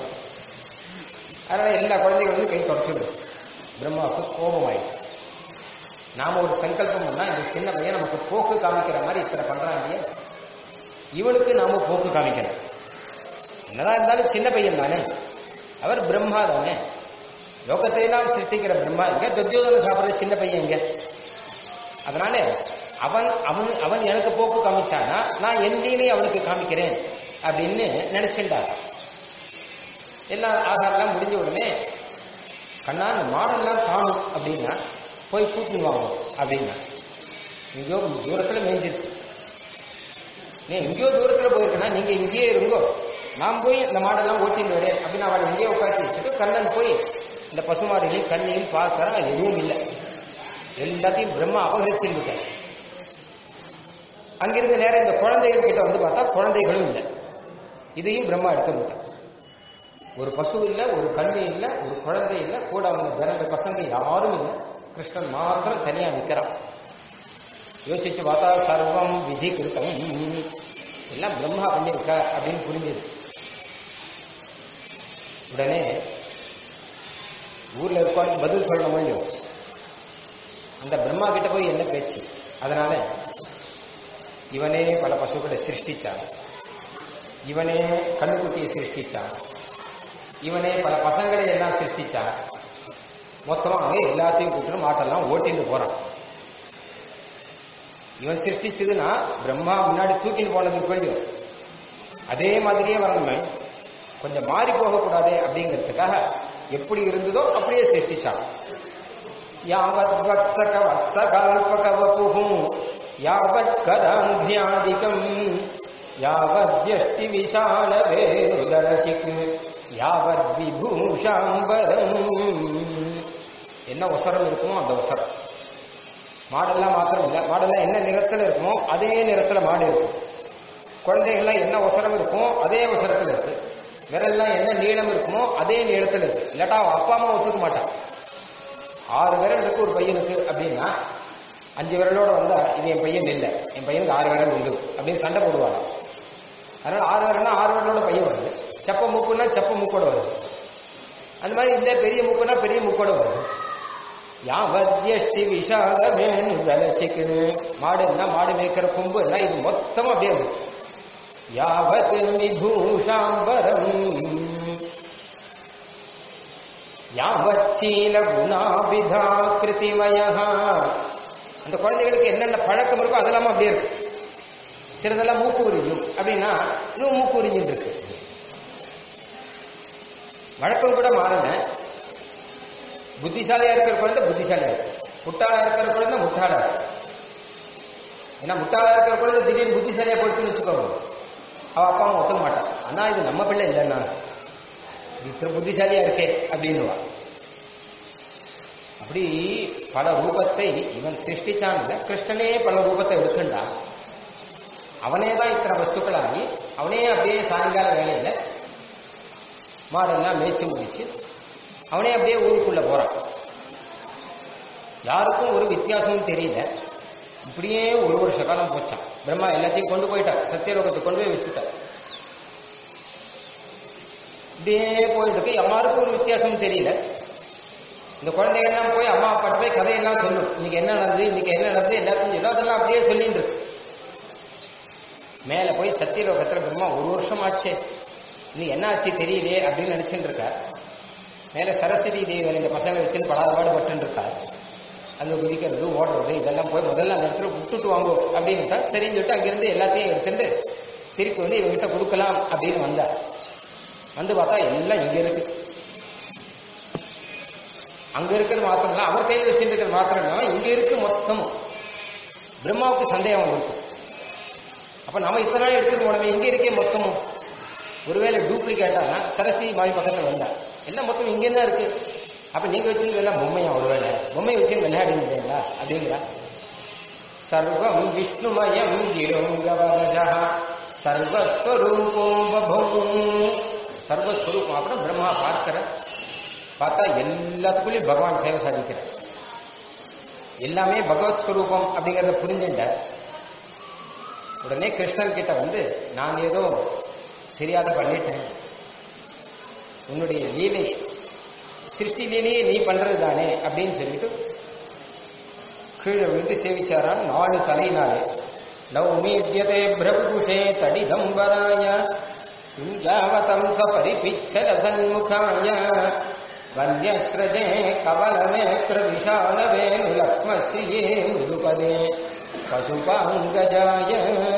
அதனால எல்லா குழந்தைகளும் கை தொடச்சிடு பிரம்மாவுக்கு கோபமாயிடும் நாம ஒரு சங்கல்பம் பண்ணா இந்த சின்ன பையன் நமக்கு போக்கு காமிக்கிற மாதிரி இத்தனை பண்றான் இல்லையா இவனுக்கு நாம போக்கு காமிக்கணும் என்னதான் இருந்தாலும் சின்ன பையன் தானே அவர் பிரம்மா தானே லோகத்தை எல்லாம் சிருஷ்டிக்கிற பிரம்மா இங்க துரியோதன சாப்பிடுற சின்ன பையன் இங்க அதனால அவன் அவன் அவன் எனக்கு போக்கு காமிச்சானா நான் என் லீலை அவனுக்கு காமிக்கிறேன் அப்படின்னு நினைச்சுட்டார் எல்லாம் ஆகாரெல்லாம் முடிஞ்ச உடனே கண்ணா இந்த மாடெல்லாம் காணும் அப்படின்னா போய் கூட்டின்னு வாங்க அப்படின்னா எங்கேயோ தூரத்துல மேய்ஞ்சிருக்கு நீ எங்கேயோ தூரத்துல போயிருக்கனா நீங்க இங்கேயே இருங்கோ நான் போய் இந்த மாடெல்லாம் ஓட்டிட்டு வரேன் அப்படின்னு அவளை இங்கேயே உட்காந்து வச்சுட்டு கண்ணன் போய் இந்த பசுமாடுகளையும் கண்ணையும் பார்க்கறான் அது எதுவும் இல்லை எல்லாத்தையும் பிரம்மா அபகரிச்சிருந்துட்டார் அங்கிருந்து நேரம் இந்த குழந்தைகள் கிட்ட வந்து பார்த்தா குழந்தைகளும் இல்லை இதையும் பிரம்மா எடுத்து வந்துட்டார் ஒரு பசு இல்லை ஒரு கண்ணு இல்லை ஒரு குழந்தை இல்லை கூட அவங்க ஜனங்க பசங்க யாரும் இல்லை கிருஷ்ணன் மாத்திரம் தனியா நிற்கிறான் யோசிச்சு பார்த்தா சர்வம் விதி கிருத்தம் எல்லாம் பிரம்மா பண்ணியிருக்கா அப்படின்னு புரிஞ்சது உடனே ஊர்ல இருக்கவங்க பதில் சொல்ல முடியும் அந்த பிரம்மா கிட்ட போய் என்ன பேச்சு அதனால இவனே பல பசுக்களை சிருஷ்டிச்சான் இவனே கண்ணுக்குட்டியை சிருஷ்டிச்சான் இவனே பல பசங்களை எல்லாம் சிருஷ்டிச்சான் மொத்தமா அங்கே எல்லாத்தையும் கூப்பிட்டு மாட்டெல்லாம் ஓட்டிட்டு போறான் இவன் சிருஷ்டிச்சதுன்னா பிரம்மா முன்னாடி தூக்கிட்டு போனது கொஞ்சம் அதே மாதிரியே வரணுமே கொஞ்சம் மாறி போகக்கூடாதே அப்படிங்கிறதுக்காக எப்படி இருந்ததோ அப்படியே சிருஷ்டிச்சான் யாவத் வத்சக வத்சகால்பக வபுஹும் யாவத் கராந்தியாதிகம் யாவத் யஷ்டி விஷால வேருதரசிக் யாவத் விபூஷாம்பரம் என்ன ஒசரம் இருக்குமோ அந்த ஒசரம் மாடெல்லாம் மாத்திரம் இல்லை மாடெல்லாம் என்ன நிறத்துல இருக்குமோ அதே நிறத்துல மாடு இருக்கும் குழந்தைகள்லாம் என்ன ஒசரம் இருக்குமோ அதே ஒசரத்துல இருக்கு விரல்லாம் என்ன நீளம் இருக்குமோ அதே நீளத்துல இருக்கு இல்லாட்டா அவன் அப்பா அம்மா ஒத்துக்க மாட்டான் ஆறு விரல் இருக்கு ஒரு பையனுக்கு அப்படின்னா அஞ்சு விரலோட வந்தா இது என் பையன் இல்லை என் பையனுக்கு ஆறு விரல் உண்டு அப்படின்னு சண்டை போடுவாங்க அதனால ஆறு விரல்னா ஆறு விரலோட பையன் வருது செப்ப மூக்குன்னா செப்ப மூக்கோட வருது அந்த மாதிரி இல்லை பெரிய மூக்குன்னா பெரிய மூக்கோட வருது யாவத்யஷ்டி விஷாலமேனு தலசிக்குது மாடுன்னா மாடு மேய்க்கிற கொம்பு எல்லாம் இது மொத்தம் அப்படியே இருக்கு யாவத் விபூஷாம்பரம் யாவச்சீல குணாபிதா கிருதிமய அந்த குழந்தைகளுக்கு என்னென்ன பழக்கம் இருக்கோ அதெல்லாம் அப்படியே இருக்கு சிலதெல்லாம் மூக்கு உறிஞ்சும் அப்படின்னா இதுவும் மூக்கு உறிஞ்சிட்டு இருக்கு வழக்கம் கூட மாறல புத்திசாலியா இருக்கிற குழந்தை புத்திசாலியா இருக்கு முட்டாளா இருக்கிற குழந்தை முட்டாளா இருக்கு ஏன்னா முட்டாளா இருக்கிற குழந்தை திடீர்னு புத்திசாலியா போயிட்டுன்னு வச்சுக்கோங்க அவ அப்பா அம்மா ஒத்துக்க மாட்டான் ஆனா இது நம்ம பிள்ளை இல்லைன்னா இத்தனை புத்திசாலியா இருக்கே அப்படின்னுவா அப்படி பல ரூபத்தை இவன் சிருஷ்டிச்சான் இல்ல கிருஷ்ணனே பல ரூபத்தை எடுத்துட்டான் அவனே தான் இத்தனை வஸ்துக்களாகி அவனே அப்படியே சாயங்கால வேலையில மாடெல்லாம் மேய்ச்சி முடிச்சு அவனே அப்படியே ஊருக்குள்ள போறான் யாருக்கும் ஒரு வித்தியாசமும் தெரியல இப்படியே ஒரு வருஷ காலம் போச்சான் பிரம்மா எல்லாத்தையும் கொண்டு போயிட்டார் சத்தியலோகத்தை கொண்டு போய் வச்சுட்டார் இப்படியே போயிட்டு இருக்கு யாருக்கும் ஒரு வித்தியாசம் தெரியல இந்த குழந்தைகள்லாம் போய் அம்மா அப்பா போய் கதையெல்லாம் சொல்லும் இன்னைக்கு என்ன நடந்தது இன்னைக்கு என்ன நடந்தது எல்லாத்தையும் சொல்லும் அதெல்லாம் அப்படியே சொல்லிட்டு இருக்கு மேல போய் சத்தியலோகத்துல பிரம்மா ஒரு வருஷம் ஆச்சு இது என்ன ஆச்சு தெரியலையே அப்படின்னு நினைச்சுட்டு இருக்கார் மேல சரஸ்வதி தேவிகள் இந்த பசங்களை வச்சுன்னு படாதபாடு பட்டு இருக்கார் அங்க குதிக்கிறது ஓடுறது இதெல்லாம் போய் முதல்ல அந்த இடத்துல விட்டுட்டு வாங்கோ அப்படின்னுட்டா சரின்னு சொல்லிட்டு அங்கிருந்து எல்லாத்தையும் எடுத்துட்டு திருப்பி வந்து இவங்கிட்ட கொடுக்கலாம் அப்படின்னு வந்தார் வந்து பார்த்தா எல்லாம் இங்க இருக்கு அங்க இருக்கிறது மாத்திரம் இல்ல அவர் கையில் வச்சுட்டு இருக்கிறது மாத்திரம் இல்லாம இங்க இருக்கு மொத்தம் பிரம்மாவுக்கு சந்தேகம் வந்திருக்கு அப்ப நம்ம இத்தனை நாள் எடுத்துட்டு போனோமே இங்க இருக்கே மொத்தமும் ஒருவேளை டூப்ளிகேட்டா சரஸ்வதி மாவி பக்கத்துல வந்தா எல்லாம் மொத்தம் இங்கே தான் இருக்கு அப்ப நீங்க வச்சிருந்தது எல்லாம் பொம்மையா ஒருவேளை பொம்மை வச்சு விளையாடுங்களா அப்படிங்கிறா சர்வம் விஷ்ணுமயம் கிரோங்கவரஜா சர்வஸ்வரூபம் பபம் சர்வஸ்வரூபம் அப்புறம் பிரம்மா பார்க்கிற பார்த்தா எல்லாத்துக்குள்ளேயும் பகவான் சேவை சாதிக்கிற எல்லாமே பகவத் ஸ்வரூபம் அப்படிங்கறத புரிஞ்சுட்ட உடனே கிருஷ்ணன் கிட்ட வந்து நான் ஏதோ தெரியாத பண்ணிட்டேன் உன்னுடைய லீலை சிருஷ்டி லீலையே நீ பண்றது தானே அப்படின்னு சொல்லிட்டு கீழே விழுந்து சேவிச்சாரான் நாலு தலையினாலே நௌமீத்யதே பிரபுஷே தடிதம்பராய குஞ்சாவதம் ச பரிபிச்சல சன்முகாய வன்யஸ்ரஜே கவலமேக்ர விஷாலவேணு லக்மஸ்ரீயே முதுபதே பசுபாங்கஜாய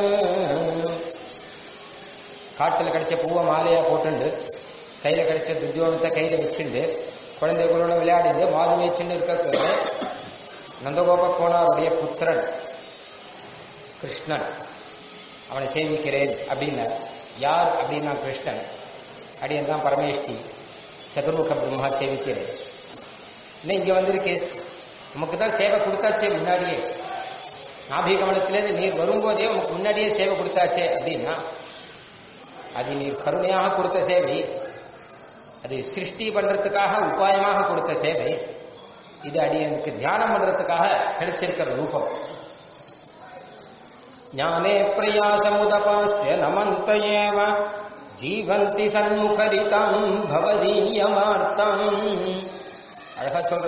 காட்டுல கிடைச்ச பூவை மாலையா போட்டுண்டு கையில கிடைச்ச துர்ஜோகத்தை கையில வச்சுண்டு குழந்தைகளோட விளையாடிந்து மாது வச்சுன்னு இருக்கிறது நந்தகோப கோனாருடைய புத்திரன் கிருஷ்ணன் அவனை சேவிக்கிறேன் அப்படின்னார் யார் அப்படின்னா கிருஷ்ணன் அடியன் தான் பரமேஷ்டி சதுர்முக பிரம்மா சேவிக்கிறேன் இன்னும் இங்க வந்திருக்கு நமக்கு தான் சேவை கொடுத்தாச்சே முன்னாடியே நாபிகமனத்திலேருந்து நீர் வரும்போதே உனக்கு முன்னாடியே சேவை கொடுத்தாச்சே அப்படின்னா அது நீர் கருணையாக கொடுத்த சேவை அது சிருஷ்டி பண்றதுக்காக உபாயமாக கொடுத்த சேவை இது அடியனுக்கு தியானம் பண்றதுக்காக கிடைச்சிருக்கிற ரூபம் ஞானே பிரயாசமுதபாஸ்ய நமந்த ஏவ ஜீவந்தி சண்முகரிதாம் பவதீயமார்த்தம் அழகா சொல்ற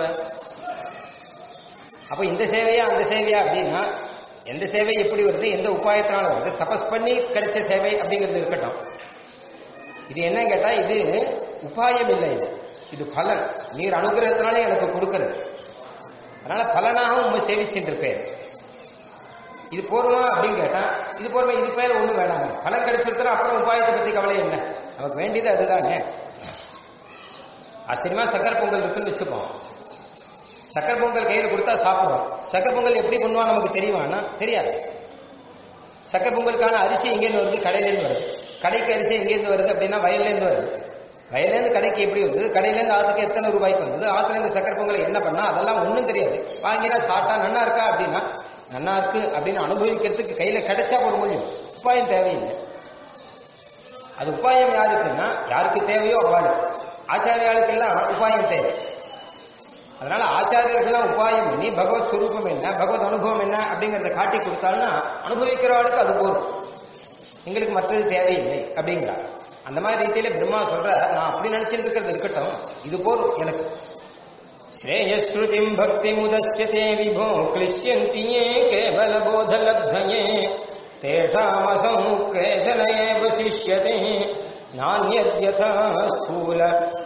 அப்ப இந்த சேவையா அந்த சேவையா அப்படின்னா எந்த சேவை எப்படி வருது எந்த உபாயத்தினால வருது தபஸ் பண்ணி கிடைச்ச சேவை அப்படிங்கிறது இருக்கட்டும் இது என்ன கேட்டா இது உபாயம் இல்லை இது இது பலன் நீர் அனுகிரகத்தினாலே எனக்கு கொடுக்கிறது அதனால பலனாக உண்மை சேவிச்சுட்டு இருப்பேன் இது போருமா அப்படின்னு கேட்டா இது போருமா இது பேர் ஒண்ணும் வேணாங்க பலன் கிடைச்சிருக்கிற அப்புறம் உபாயத்தை பத்தி கவலை என்ன நமக்கு வேண்டியது அதுதானே ஆச்சரியமா சக்கரை பொங்கல் இருக்குன்னு வச்சுப்போம் சக்கரை பொங்கல் கையில் கொடுத்தா சாப்பிடுவோம் சக்கரை பொங்கல் எப்படி பண்ணுவான் நமக்கு தெரியுமானா தெரியாது சக்கரை பொங்கலுக்கான அரிசி எங்கேருந்து வருது கடையிலேருந்து வருது கடைக்கு அரிசி எங்கேருந்து வருது அப்படின்னா வயல்லேருந்து வருது வயல்லேருந்து கடைக்கு எப்படி வருது கடையிலேருந்து ஆத்துக்கு எத்தனை ரூபாய்க்கு வந்தது ஆத்துலேருந்து சக்கரை பொங்கல் என்ன பண்ணா அதெல்லாம் ஒன்றும் தெரியாது வாங்கினா சாப்பிட்டா நன்னா இருக்கா அப்படின்னா நன்னா இருக்கு அப்படின்னு அனுபவிக்கிறதுக்கு கையில கிடைச்சா ஒரு முடியும் உபாயம் தேவையில்லை அது உபாயம் யாருக்குன்னா யாருக்கு தேவையோ அவளுக்கு ஆச்சாரியாளுக்கெல்லாம் உபாயம் தேவை அதனால ஆச்சாரியர்கள்லாம் உபாயம் பண்ணி பகவத் சுரூபம் என்ன பகவத் அனுபவம் என்ன அப்படிங்கறத காட்டி கொடுத்தாலும் அனுபவிக்கிறவாளுக்கு அது போதும் எங்களுக்கு மற்றது தேவையில்லை அப்படிங்கிறார் அந்த மாதிரி ரீதியில பிரம்மா சொல்ற நான் அப்படி நினைச்சிட்டு இருக்கிறது இருக்கட்டும் இது போதும் எனக்கு श्रेयश्रुतिम् भक्तिमुदश्यते विभो क्लिश्यन्ति ये केवलबोधलब्धये तेषामसौ केशल एव शिष्यते नान्यद्यथा स्थूल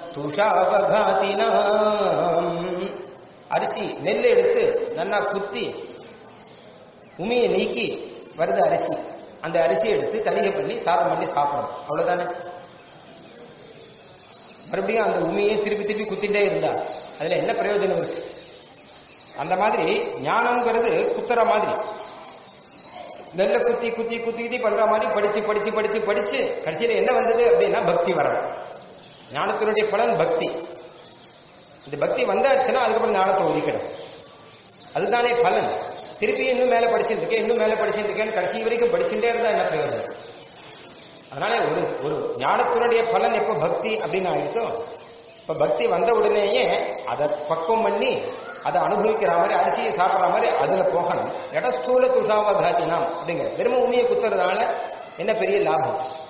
துஷாவகாத்தினாம் அரிசி நெல் எடுத்து நல்லா குத்தி உமியை நீக்கி வருது அரிசி அந்த அரிசி எடுத்து தலிகை பண்ணி சாதம் பண்ணி சாப்பிடணும் அவ்வளவுதானே மறுபடியும் அந்த உமியை திருப்பி திருப்பி குத்திட்டே இருந்தா அதுல என்ன பிரயோஜனம் இருக்கு அந்த மாதிரி ஞானம்ங்கிறது குத்துற மாதிரி நெல்ல குத்தி குத்தி குத்தி குத்தி பண்ற மாதிரி படிச்சு படிச்சு படிச்சு படிச்சு கடைசியில என்ன வந்தது அப்படின்னா பக்தி வரணும் ஞானத்தினுடைய பலன் பக்தி இந்த பக்தி வந்தாச்சுன்னா அதுக்கப்புறம் ஞானத்தை ஒதுக்கணும் அதுதானே பலன் திருப்பி இன்னும் மேல படிச்சுட்டு இருக்கேன் இன்னும் மேல படிச்சுட்டு இருக்கேன்னு கடைசி வரைக்கும் படிச்சுட்டே இருந்தா என்ன பிரயோஜனம் அதனால ஒரு ஒரு ஞானத்தினுடைய பலன் எப்போ பக்தி அப்படின்னு ஆயிடுச்சோ இப்ப பக்தி வந்த உடனேயே அதை பக்குவம் பண்ணி அதை அனுபவிக்கிற மாதிரி அரிசியை சாப்பிட்ற மாதிரி அதுல போகணும் இடஸ்தூல துஷாவகாத்தினாம் அப்படிங்கிற வெறும் உண்மையை குத்துறதுனால என்ன பெரிய லாபம்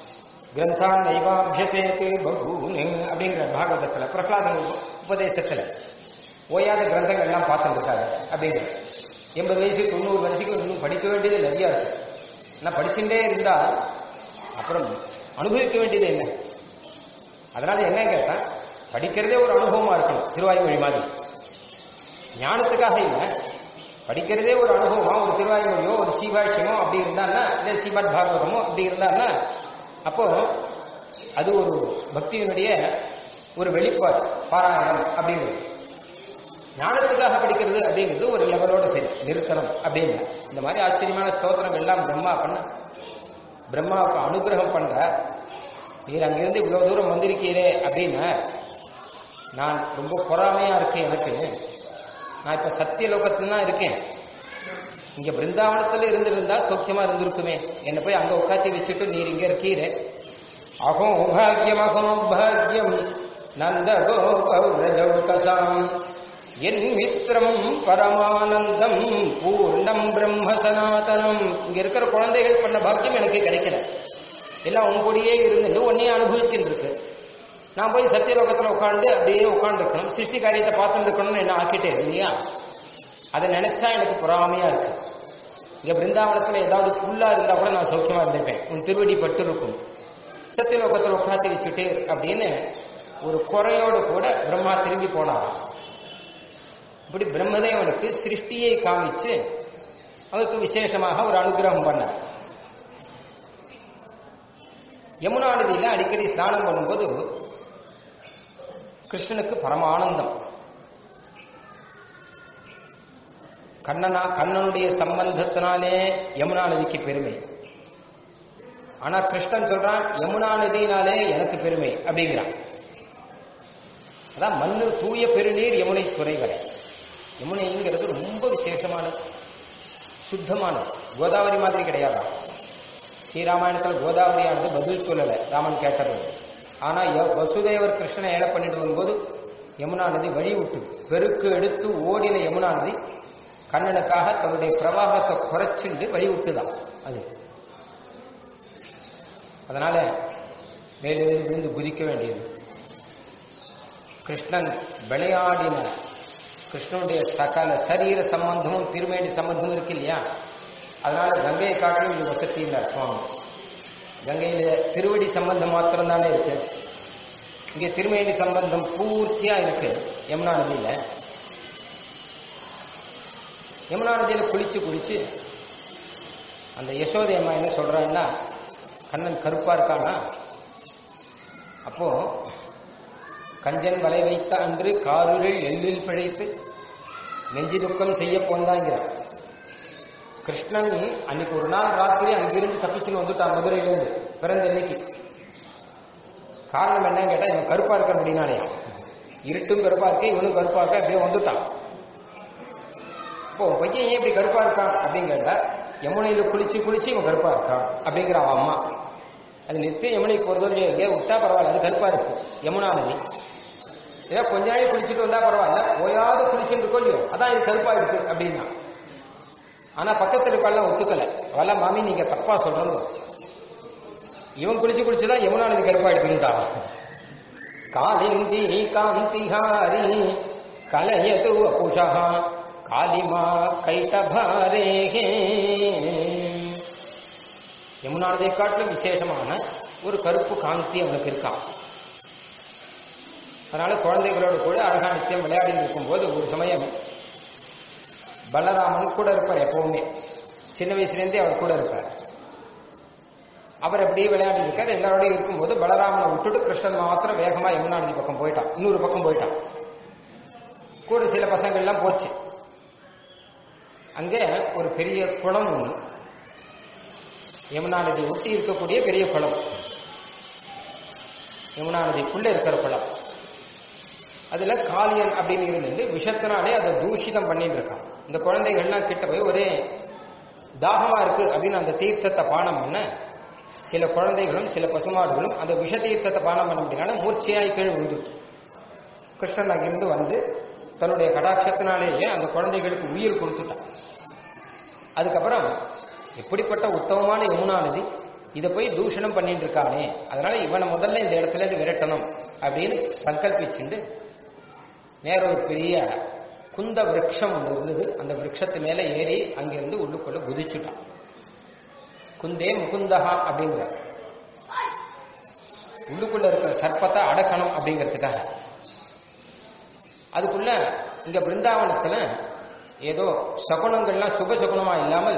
கிரந்தான் நைவாபியசேத்து பகூனு அப்படிங்கிற பாகவதத்துல பிரகலாதன் உபதேசத்துல ஓயாத கிரந்தங்கள் எல்லாம் பார்த்துட்டு இருக்காரு அப்படின்னு எண்பது வயசு தொண்ணூறு வயசுக்கு இன்னும் படிக்க வேண்டியது நிறையா இருக்கு ஆனால் படிச்சுட்டே இருந்தா அப்புறம் அனுபவிக்க வேண்டியது என்ன அதனால என்ன கேட்டா படிக்கிறதே ஒரு அனுபவமா இருக்கணும் திருவாய்மொழி மாதிரி ஞானத்துக்காக இல்லை படிக்கிறதே ஒரு அனுபவமா ஒரு திருவாய்மொழியோ ஒரு சீபாட்சியமோ அப்படி இருந்தான்னா இல்லை சீபாட் பாகவதமோ அப்படி இருந்தான்னா அப்போ அது ஒரு பக்தியினுடைய ஒரு வெளிப்பாடு பாராயணம் அப்படிங்கிறது ஞானத்துக்காக படிக்கிறது அப்படிங்கிறது ஒரு லெவலோட சரி நிறுத்தனம் அப்படின்னு இந்த மாதிரி ஆச்சரியமான ஸ்தோத்திரங்கள் எல்லாம் பிரம்மா பண்ண பிரம்மாவுக்கு அனுகிரகம் பண்ற நீர் அங்கிருந்து இவ்வளவு தூரம் வந்திருக்கீரே அப்படின்னு நான் ரொம்ப பொறாமையா இருக்கேன் எனக்கு நான் இப்ப சத்தியலோகத்துல தான் இருக்கேன் இங்க பிருந்தாவனத்துல இருந்திருந்தா சௌக்கியமா இருந்திருக்குமே என்னை போய் அங்க உட்காத்தி வச்சுட்டு நீர் இங்க இருக்கீரே அகோ பாக்யம் அகோ பாக்யம் நந்த கோபௌரஜௌகசாம் என் மித்திரம் பரமானந்தம் பூர்ணம் பிரம்ம சனாதனம் இங்க இருக்கிற குழந்தைகள் பண்ண பாக்கியம் எனக்கு கிடைக்கல எல்லாம் உன் கூடயே இருந்துட்டு உன்னையே அனுபவிச்சுட்டு இருக்கு நான் போய் சத்தியலோகத்துல உட்காந்து அப்படியே உட்காந்துருக்கணும் சிருஷ்டி காரியத்தை பார்த்துட்டு இருக்கணும்னு என்ன ஆக்கிட்டே இல்லையா அதை நினைச்சா எனக்கு பொறாமையா இருக்கு இங்க பிருந்தாவனத்துல ஏதாவது புல்லா இருந்தா கூட நான் சௌக்கியமா இருந்திருப்பேன் உன் திருவடி பட்டு இருக்கும் சத்தியலோகத்துல உட்காந்து வச்சுட்டு அப்படின்னு ஒரு குறையோடு கூட பிரம்மா திரும்பி போனாராம் இப்படி பிரம்மதேவனுக்கு சிருஷ்டியை காமிச்சு அவருக்கு விசேஷமாக ஒரு அனுகிரகம் பண்ணார் யமுனா நதியில அடிக்கடி ஸ்நானம் பண்ணும்போது கிருஷ்ணனுக்கு பரமானந்தம் கண்ணனா கண்ணனுடைய சம்பந்தத்தினாலே யமுனா நதிக்கு பெருமை ஆனா கிருஷ்ணன் சொல்றான் யமுனா நதியினாலே எனக்கு பெருமை அப்படிங்கிறான் அதான் மண்ணு தூய பெருநீர் யமுனை துறைவரை யமுனைங்கிறது ரொம்ப விசேஷமானது சுத்தமானது கோதாவரி மாதிரி கிடையாதா ஸ்ரீராமாயணத்தில் கோதாவரியானது பதில் சொல்லலை ராமன் கேட்டது ஆனா ய- வசுதேவர் கிருஷ்ணனை ஏழை பண்ணிட்டு வரும்போது யமுனா நதி வழி விட்டு பெருக்கு எடுத்து ஓடின யமுனா நதி கண்ணனுக்காக தன்னுடைய பிரவாகத்தை குறைச்சிண்டு வழி விட்டுதான் அது அதனால மேலே விழுந்து குதிக்க வேண்டியது கிருஷ்ணன் விளையாடின கிருஷ்ணனுடைய சகல சரீர சம்பந்தமும் திருமேனி சம்பந்தமும் இருக்கு இல்லையா அதனால கங்கையை காட்டிலும் இது வசத்தினார் சுவாமி கங்கையில திருவடி சம்பந்தம் மாத்திரம் தானே இருக்கு இங்க திருமேனி சம்பந்தம் பூர்த்தியா இருக்கு யமுனா நதியில யமுனா நதியில குளிச்சு குளிச்சு அந்த யசோதை அம்மா என்ன சொல்றான்னா கண்ணன் கருப்பா இருக்கானா அப்போ கஞ்சன் வலை வைத்த அன்று காருளில் எள்ளில் பிழைத்து நெஞ்சு துக்கம் செய்ய போந்தாங்கிறார் கிருஷ்ணன் அன்னைக்கு ஒரு நாள் ராத்திரி அங்கிருந்து தப்பிச்சுன்னு வந்துட்டான் மதுரையிலிருந்து பிறந்த இன்னைக்கு காரணம் என்னன்னு கேட்டா இவன் கருப்பா இருக்க அப்படின்னாலயா இருட்டும் கருப்பா இருக்கு இவனும் கருப்பா இருக்க அப்படியே வந்துட்டான் இப்போ உன் பையன் ஏன் இப்படி கருப்பா இருக்கான் அப்படின்னு கேட்டா யமுனையில குளிச்சு குளிச்சு இவன் கருப்பா இருக்கான் அப்படிங்கிற அவன் அம்மா அது நித்தியம் யமுனைக்கு போறதோ எங்கே விட்டா பரவாயில்ல அது கருப்பா இருக்கும் யமுனா நதி ஏதோ கொஞ்ச நாளே குளிச்சுட்டு வந்தா பரவாயில்ல ஓயாவது குளிச்சுட்டு இருக்கோ இல்லையோ அதான் இது கருப்பா இருக்கு அப்படின்னா ஆனா பக்கத்துல இருக்கலாம் ஒத்துக்கல வல்ல மாமி நீங்க தப்பா சொல்றது இவன் குளிச்சு குளிச்சுதான் யமுனா நதி கருப்பா எடுத்துக்கிட்டான் காலிந்தி காந்திஹாரி கலயது அபுஷா காலிமா கைட்டபாரே யமுனா நதியை காட்டிலும் விசேஷமான ஒரு கருப்பு காந்தி அவனுக்கு இருக்கான் அதனால குழந்தைகளோடு கூட அழகா நித்தியம் விளையாடி இருக்கும்போது ஒரு சமயம் பலராமன் கூட இருப்பார் எப்பவுமே சின்ன வயசுலேருந்தே அவர் கூட இருப்பார் அவர் அப்படியே விளையாடி இருக்கார் எல்லாரோடையும் இருக்கும்போது பலராமனை விட்டுட்டு கிருஷ்ணன் மாத்திரம் வேகமா யமுனா நதி பக்கம் போயிட்டான் இன்னொரு பக்கம் போயிட்டான் கூட சில பசங்கள்லாம் போச்சு அங்கே ஒரு பெரிய குளம் ஒன்று யமுனா நதி ஒட்டி இருக்கக்கூடிய பெரிய குளம் யமுனா நதிக்குள்ள இருக்கிற குளம் அதுல காளியன் அப்படின்னு இருந்து விஷத்தினாலே அதை தூஷிதம் பண்ணிட்டு இருக்கான் இந்த குழந்தைகள்லாம் கிட்ட போய் ஒரே தாகமா இருக்கு அப்படின்னு அந்த தீர்த்தத்தை பானம் பண்ண சில குழந்தைகளும் சில பசுமாடுகளும் அந்த விஷ தீர்த்தத்தை பானம் பண்ண முடியாத மூர்ச்சையாய் கீழ் விழுந்துட்டு கிருஷ்ணன் அங்கிருந்து வந்து தன்னுடைய கடாட்சத்தினாலேயே அந்த குழந்தைகளுக்கு உயிர் கொடுத்துட்டான் அதுக்கப்புறம் எப்படிப்பட்ட உத்தமமான யமுனா நதி இதை போய் தூஷணம் பண்ணிட்டு இருக்கானே அதனால இவனை முதல்ல இந்த இடத்துல இருந்து விரட்டணும் அப்படின்னு சங்கல்பிச்சுண்டு நேர ஒரு பெரிய குந்த விரக்ஷம் ஒன்று இருந்தது அந்த விரக்ஷத்து மேல ஏறி அங்கிருந்து உள்ளுக்குள்ள குதிச்சுட்டான் குந்தே முகுந்தகா அப்படிங்கிற உள்ளுக்குள்ள இருக்கிற சர்ப்பத்தை அடக்கணும் அப்படிங்கிறதுக்காக அதுக்குள்ள இங்க பிருந்தாவனத்துல ஏதோ சகுனங்கள்லாம் சுப சகுனமா இல்லாமல்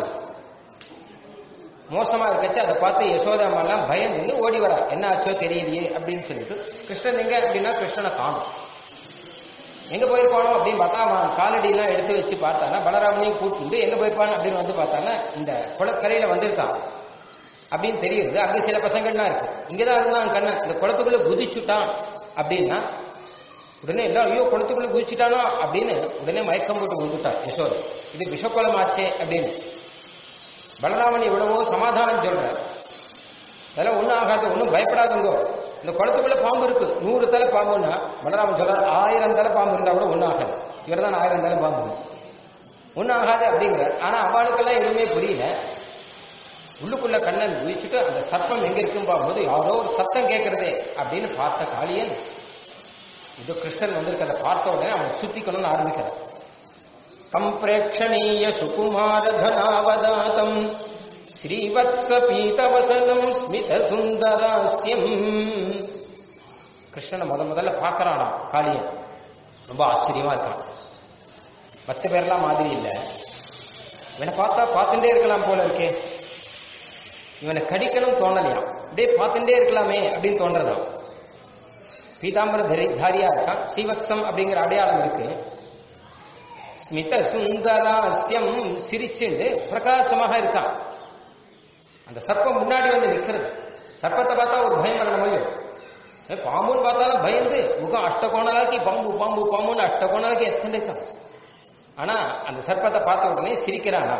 மோசமா இருக்கச்சு அதை பார்த்து யசோதாமெல்லாம் பயந்து ஓடி வரா என்ன ஆச்சோ தெரியலையே அப்படின்னு சொல்லிட்டு கிருஷ்ணன் எங்க அப்படின்னா கிருஷ்ணனை காணும் எங்க போயிருப்பானோ அப்படின்னு பார்த்தா அவன் காலடியெல்லாம் எடுத்து வச்சு பார்த்தானா பலராமனையும் கூட்டிட்டு எங்க போயிருப்பான் அப்படின்னு வந்து பார்த்தாங்க இந்த குளக்கரையில வந்திருக்கான் அப்படின்னு தெரியுது அங்க சில பசங்கள்லாம் இருக்கு இங்கதான் இருந்தான் கண்ணன் இந்த குளத்துக்குள்ள குதிச்சுட்டான் அப்படின்னா உடனே எல்லாரும் ஐயோ குளத்துக்குள்ள குதிச்சுட்டானோ அப்படின்னு உடனே மயக்கம் போட்டு விழுந்துட்டார் யசோதை இது விஷக்குளம் ஆச்சே அப்படின்னு பலராமன் எவ்வளவோ சமாதானம் சொல்ற அதெல்லாம் ஒன்றும் ஆகாது ஒன்றும் பயப்படாதுங்கோ இந்த குளத்துக்குள்ள பாம்பு இருக்கு நூறு தலை பாம்புன்னா பலராமன் சொல்ற ஆயிரம் தலை பாம்பு இருந்தா கூட ஒன்றும் ஆகாது இவர் தான் ஆயிரம் தலை பாம்பு ஒன்றும் ஆகாது அப்படிங்கிற ஆனா அவளுக்கெல்லாம் எதுவுமே புரியல உள்ளுக்குள்ள கண்ணன் குதிச்சுட்டு அந்த சர்ப்பம் எங்க இருக்கும் பார்க்கும்போது யாரோ ஒரு சத்தம் கேட்கறதே அப்படின்னு பார்த்த காளியன் இது கிருஷ்ணன் வந்திருக்கிறத பார்த்த உடனே அவனை சுத்திக்கணும்னு ஆரம்பிக்கிறான் கம்பிரேக்ஷணீய சுகுமார தனாவதாத்தம் ஸ்ரீவத்ஸ பீதவசனம் ஸ்மித சுந்தராஸ்யம் கிருஷ்ணனை முத முதல்ல பார்க்கறானா காளியன் ரொம்ப ஆச்சரியமா இருக்கான் மற்ற பேர்லாம் மாதிரி இல்லை இவனை பார்த்தா பார்த்துட்டே இருக்கலாம் போல இருக்கே இவனை கடிக்கணும் தோணலையாம் அப்படியே பார்த்துட்டே இருக்கலாமே அப்படின்னு தோன்றதாம் பீதாம்பர தரி தாரியா இருக்கான் சீவத்சம் அப்படிங்கிற அடையாளம் இருக்கு ஸ்மித சுந்தராஸ்யம் சிரிச்சுண்டு பிரகாசமாக இருக்கான் அந்த சர்ப்பம் முன்னாடி வந்து நிக்கிறது சர்ப்பத்தை பார்த்தா ஒரு பயம் வரணும் இல்லையோ ஏ, பாம்புன்னு பார்த்தாலும் பயந்து முகம் அஷ்டகோணலாக்கி பாம்பு பாம்பு பாம்புன்னு அஷ்டகோணலாக்கி எத்தனை இருக்கான் ஆனா அந்த சர்ப்பத்தை பார்த்த உடனே சிரிக்கிறானா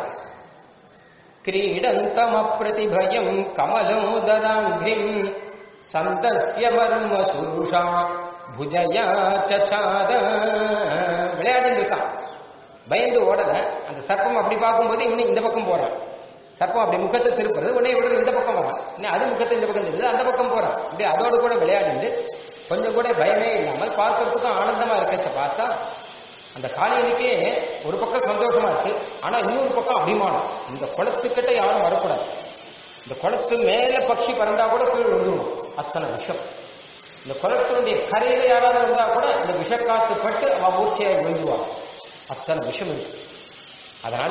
क्रीडन्तमप्रतिभयम् कमलोदराङ्घ्रिम् सन्दस्य मर्म सुरुषा भुजया चचाद விளையாடிட்டு இருக்கான் பயந்து ஓடல அந்த சர்ப்பம் அப்படி பார்க்கும்போது இவனு இந்த பக்கம் போறான் சர்ப்பம் அப்படி முகத்தை திருப்புறது உடனே இவரு இந்த பக்கம் வரான் இன்னும் அது முகத்தை இந்த பக்கம் திருப்புது அந்த பக்கம் போறான் இப்படி அதோடு கூட விளையாடிட்டு கொஞ்சம் கூட பயமே இல்லாமல் பார்க்கறதுக்கும் ஆனந்தமா இருக்கிறத பார்த்தா அந்த காளியனுக்கே ஒரு பக்கம் சந்தோஷமா இருக்கு ஆனா இன்னொரு பக்கம் அபிமானம் இந்த குளத்துக்கிட்ட யாரும் வரக்கூடாது இந்த குளத்து மேல பட்சி பறந்தா கூட கீழ் விழுந்துடும் அத்தனை விஷம் இந்த குளத்தினுடைய கரையில யாராவது இருந்தா கூட இந்த விஷக்காத்து பட்டு அவ மூர்ச்சையாய் விழுந்துவான் அத்தனை விஷம் இருக்கு அதனால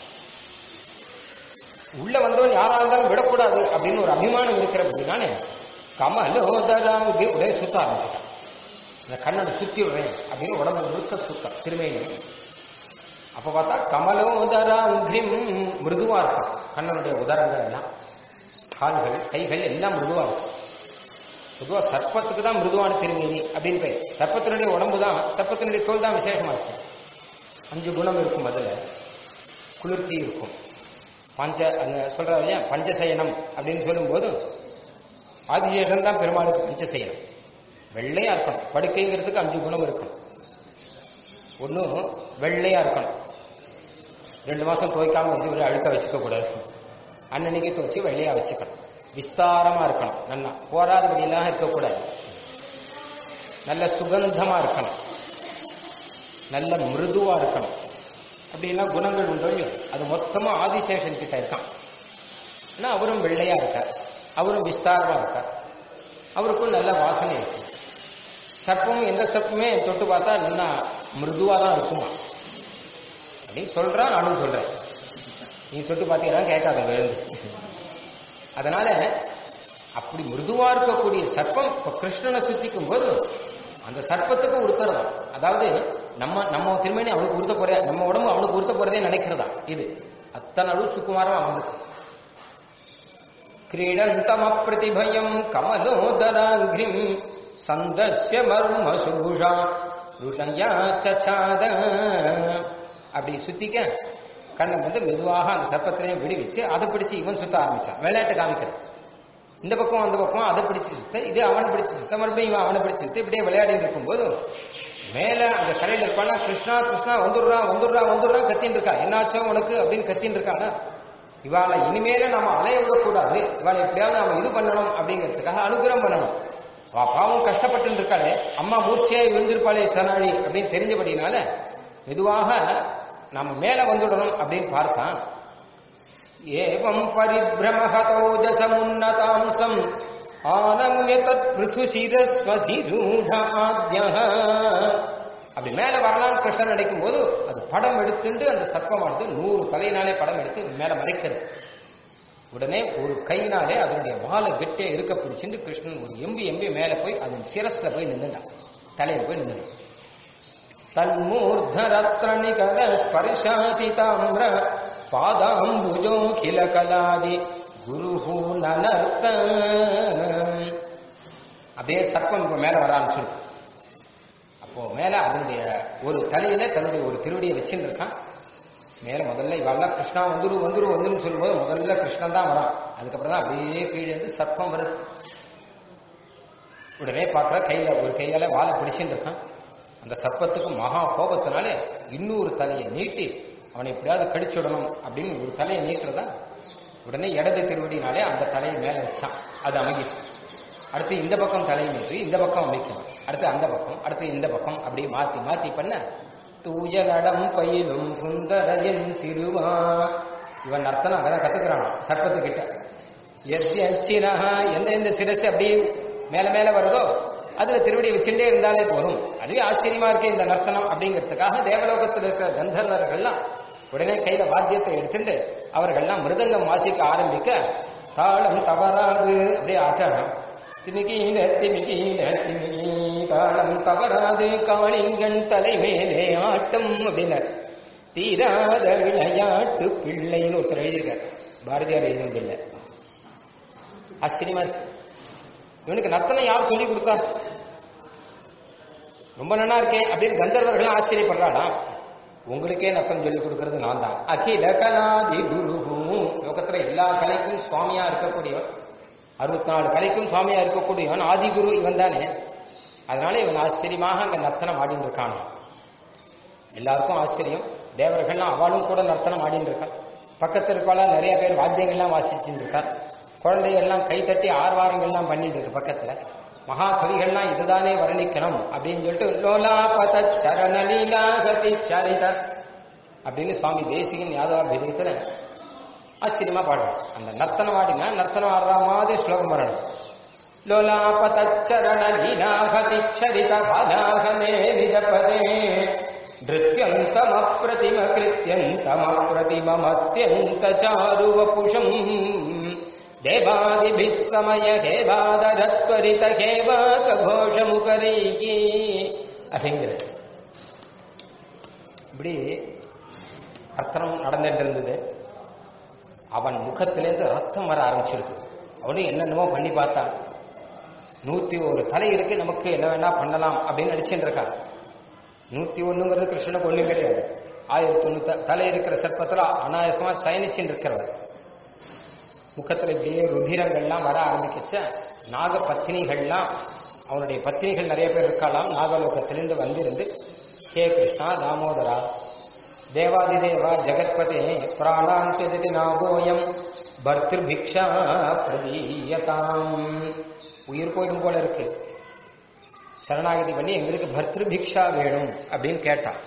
உள்ள வந்தவன் யாரா இருந்தாலும் விடக்கூடாது அப்படின்னு ஒரு அபிமானம் இருக்கிற அப்படின்னாலே கமலோதராங்கி உடைய சுத்த ஆரம்பிச்சிட்டான் இந்த கண்ணனை சுத்தி விடுறேன் அப்படின்னு உடம்பு முழுக்க சுத்தம் திருமையில அப்ப பார்த்தா கமலோதராங்கிரிம் மிருதுவா இருக்கும் கண்ணனுடைய உதரங்கள் எல்லாம் கால்கள் கைகள் எல்லாம் மிருதுவா இருக்கும் பொதுவா சர்ப்பத்துக்கு தான் மிருதுவான திருமேனி அப்படின்னு பேர் சர்ப்பத்தினுடைய உடம்பு தான் சர்ப்பத்தினுடைய தோல் தான் விசேஷமாச்சு அஞ்சு குணம் இருக்கும் அதுல குளிர்ச்சி இருக்கும் பஞ்ச அந்த சொல்றாரு இல்லையா பஞ்சசயனம் அப்படின்னு சொல்லும்போது ஆதிசேஷன் தான் பெருமாளுக்கு பஞ்சசயனம் வெள்ளையா இருக்கணும் படுக்கைங்கிறதுக்கு அஞ்சு குணம் இருக்கணும் ஒன்று வெள்ளையா இருக்கணும் ரெண்டு மாசம் துவைக்காம வச்சு ஒரு அழுக்க வச்சுக்க கூடாது அன்னன்னைக்கு துவைச்சு வெள்ளையா வச்சுக்கணும் விஸ்தாரமா இருக்கணும் நல்லா போராதபடியெல்லாம் இருக்கக்கூடாது நல்ல சுகந்தமா இருக்கணும் நல்ல மிருதுவா இருக்கணும் அப்படிலாம் குணங்கள் உண்டோ இல்லையோ அது மொத்தமா ஆதிசேஷன் கிட்ட இருக்கான் ஆனா அவரும் வெள்ளையா இருக்கார் அவரும் விஸ்தாரமா இருக்கார் அவருக்கும் நல்ல வாசனை இருக்கு சர்ப்பமும் எந்த சர்ப்பமே தொட்டு பார்த்தா நல்லா மிருதுவா தான் இருக்குமா அப்படின்னு சொல்றான் நானும் சொல்றேன் நீ தொட்டு பார்த்தீங்கன்னா கேட்காத விழுந்து அதனால அப்படி மிருதுவா இருக்கக்கூடிய சர்ப்பம் இப்ப கிருஷ்ணனை சுத்திக்கும் போது அந்த சர்ப்பத்துக்கு உறுத்துறதாம் அதாவது நம்ம நம்ம திருமணி அவனுக்கு உறுத்த போறே நம்ம உடம்பு அவனுக்கு உறுத்த போறதே நினைக்கிறதா இது அத்தனை அளவு சுக்குமாரம் அவனுக்கு क्रीडन्तमप्रतिभयम् कमलोदराङ्घ्रिम् सन्दस्य मर्मशुभुषा ருஷயா சச்சாத அப்படி சுத்திக்க கண்ணன் வந்து மெதுவாக அந்த சர்ப்பத்திலையும் விடுவிச்சு அதை பிடிச்சு இவன் சுத்த ஆரம்பிச்சான் விளையாட்டு காமிக்கிறான் இந்த பக்கம் அந்த பக்கம் அதை பிடிச்சு சுத்த இது அவனை பிடிச்சு சுத்த மறுபடியும் இவன் அவனை பிடிச்சு சுத்த இப்படியே விளையாடிட்டு இருக்கும்போது மேல அந்த கரையில் இருப்பானா கிருஷ்ணா கிருஷ்ணா வந்துடுறா வந்துடுறா வந்துடுறா கத்தின்னு இருக்கா என்னாச்சோ உனக்கு அப்படின்னு கத்தின்னு இருக்கானா இவாளை இனிமேல நம்ம அலைய விடக்கூடாது இவாளை எப்படியாவது நாம இது பண்ணணும் அப்படிங்கிறதுக்காக அனுகிரகம் பண்ணணும் அவ பாவம் கஷ்டப்பட்டு இருக்காளே அம்மா மூர்ச்சையா விழுந்திருப்பாளே தனாழி அப்படின்னு தெரிஞ்சபடினால மெதுவாக நம்ம மேல வந்துடணும் அப்படின்னு பார்த்தான் ஏவம் பரிபிரமஹதோஜசமுன்னதாம்சம் ஆனம்ய தத் பிருத்து சிரஸ்வதிரூட அப்படி மேல வரலாம் கிருஷ்ணன் நினைக்கும் போது அது படம் எடுத்துட்டு அந்த சர்ப்பமானது நூறு தலையினாலே படம் எடுத்து மேல மறைக்கிறது உடனே ஒரு கையினாலே அதனுடைய வாழை கெட்டியா இருக்க பிடிச்சிட்டு கிருஷ்ணன் ஒரு எம்பி எம்பி மேல போய் அதன் சிரஸ்ல போய் நின்றுட்டான் தலையில போய் நின்று தன்மூர்தரத்ரணிகர ஸ்பர்ஷாதி தாமிர பாதாம்புஜோகில கலாதி குருஹூ நனர்த்த அப்படியே சர்ப்பம் இப்ப மேல வர ஆரம்பிச்சிருக்கு அப்போ மேல அதனுடைய ஒரு தலையில தன்னுடைய ஒரு திருவடியை வச்சுட்டு இருக்கான் மேல முதல்ல இவெல்லாம் கிருஷ்ணா வந்துரு வந்துரு வந்துருன்னு சொல்லும்போது முதல்ல கிருஷ்ணன் தான் வரான் அதுக்கப்புறம் தான் அப்படியே கீழே இருந்து சர்ப்பம் வருது உடனே பார்க்குற கையில ஒரு கையால வாழை பிடிச்சிட்டு இருக்கான் அந்த சர்ப்பத்துக்கு மகா கோபத்தினாலே இன்னொரு தலையை நீட்டி அவனை எப்படியாவது கடிச்சுடணும் அப்படின்னு ஒரு தலையை நீட்டுறதா உடனே இடது திருவடினாலே அந்த தலையை மேல வச்சான் அது அமைக்கிச்சு அடுத்து இந்த பக்கம் தலையை நீட்டி இந்த பக்கம் அமைக்கும் அடுத்து அந்த பக்கம் அடுத்து இந்த பக்கம் அப்படியே மாத்தி மாத்தி பண்ண தூய நடம் பயிலும் சுந்தரையன் சிறுவா இவன் நர்த்தனம் அங்கதான் கத்துக்கிறான் சர்ப்பத்துக்கிட்ட எஸ்யச்சினா எந்த எந்த சிரசு அப்படியே மேல மேல வருதோ அதுல திருவடி வச்சுட்டே இருந்தாலே போதும் அதுவே ஆச்சரியமா இருக்கு இந்த நர்த்தனம் அப்படிங்கிறதுக்காக தேவலோகத்தில் இருக்கிற கந்தர்வர்கள்லாம் உடனே கையில வாத்தியத்தை எடுத்துட்டு அவர்கள்லாம் மிருதங்கம் வாசிக்க ஆரம்பிக்க தாளம் தவறாது அப்படியே ஆச்சாரம் திமிகீன திமிகீன திமிகி தாளம் தவறாது காளிங்கன் தலைமேலே ஆட்டம் அப்படின்னார் தீராத விளையாட்டு பிள்ளைன்னு ஒருத்தர் எழுதியிருக்கார் பாரதியார் எழுதினதில்லை ஆச்சரியமா இருக்கு இவனுக்கு நர்த்தனம் யார் சொல்லி கொடுத்தா ரொம்ப நல்லா இருக்கேன் அப்படின்னு கந்தர்வர்கள் ஆச்சரியப்படுறாளாம் உங்களுக்கே நர்த்தனம் சொல்லி கொடுக்கறது நான் தான் அகில கலாதி குரு லோகத்துல எல்லா கலைக்கும் சுவாமியா இருக்கக்கூடியவன் அறுபத்தி நாலு கலைக்கும் சுவாமியா இருக்கக்கூடியவன் ஆதிகுரு இவன் தானே அதனால இவன் ஆச்சரியமாக அங்க நர்த்தனம் ஆடின்னு இருக்கானோ எல்லாருக்கும் ஆச்சரியம் தேவர்கள்லாம் அவளும் கூட நர்த்தனம் ஆடின்னு இருக்கா பக்கத்தில் இருக்கவாளா நிறைய பேர் வாத்தியங்கள்லாம் வாசிச்சுட்டு இருக்கா குழந்தைகள்லாம் கைத்தட்டி ஆர்வாரங்கள்லாம் பண்ணிட்டு இருக்கு பக்கத்துல மகா கவிகள்லாம் இதுதானே வர்ணிக்கணும் அப்படின்னு சொல்லிட்டு லோலாபத சரணலீலாகதி சரித அப்படின்னு சுவாமி தேசிகன் யாதவாபிதயத்துல ஆச்சரியமா பாடுறோம் அந்த நர்த்தனம் ஆடினா நர்த்தனம் ஆடுற மாதிரி ஸ்லோகம் வரணும் லோலாபத சரண லீலாகதி சரித காலாகமே நிஜபதே धृत्यन्तमप्रतिमकृत्यन्तमप्रतिममत्यन्तचारुवपुषम् देवादिभिः समय हेवादरत्वरित हेवाकघोषमुकरैः அப்படிங்கிறது இப்படி அர்த்தனம் நடந்துட்டு இருந்தது அவன் முகத்திலேருந்து ரத்தம் வர ஆரம்பிச்சிருக்கு அவனும் என்னென்னமோ பண்ணி பார்த்தான் நூத்தி ஒரு தலை இருக்கு நமக்கு என்ன வேணா பண்ணலாம் அப்படின்னு நினைச்சுட்டு இருக்கான் நூத்தி ஒண்ணுங்கிறது கிருஷ்ணனுக்கு ஒண்ணும் கிடையாது ஆயிரத்தி ஒண்ணு தலை இருக்கிற சர்ப்பத்துல அனாயசமா சயனிச்சுன்னு இருக்கிறவர் முகத்துல இப்படியே ருதிரங்கள்லாம் வர ஆரம்பிக்கச்ச நாக பத்தினிகள்லாம் அவனுடைய பத்தினிகள் நிறைய பேர் இருக்கலாம் நாகலோகத்திலிருந்து வந்திருந்து ஹே கிருஷ்ணா தாமோதரா தேவாதிதேவா ஜெகத்பதே பிராணாந்தியதி நாகோயம் பர்திர் பிக்ஷா பிரதீயதாம் உயிர் போயிடும் போல இருக்கு சரணாகதி பண்ணி எங்களுக்கு பர்திரு பிக்ஷா வேணும் அப்படின்னு கேட்டான்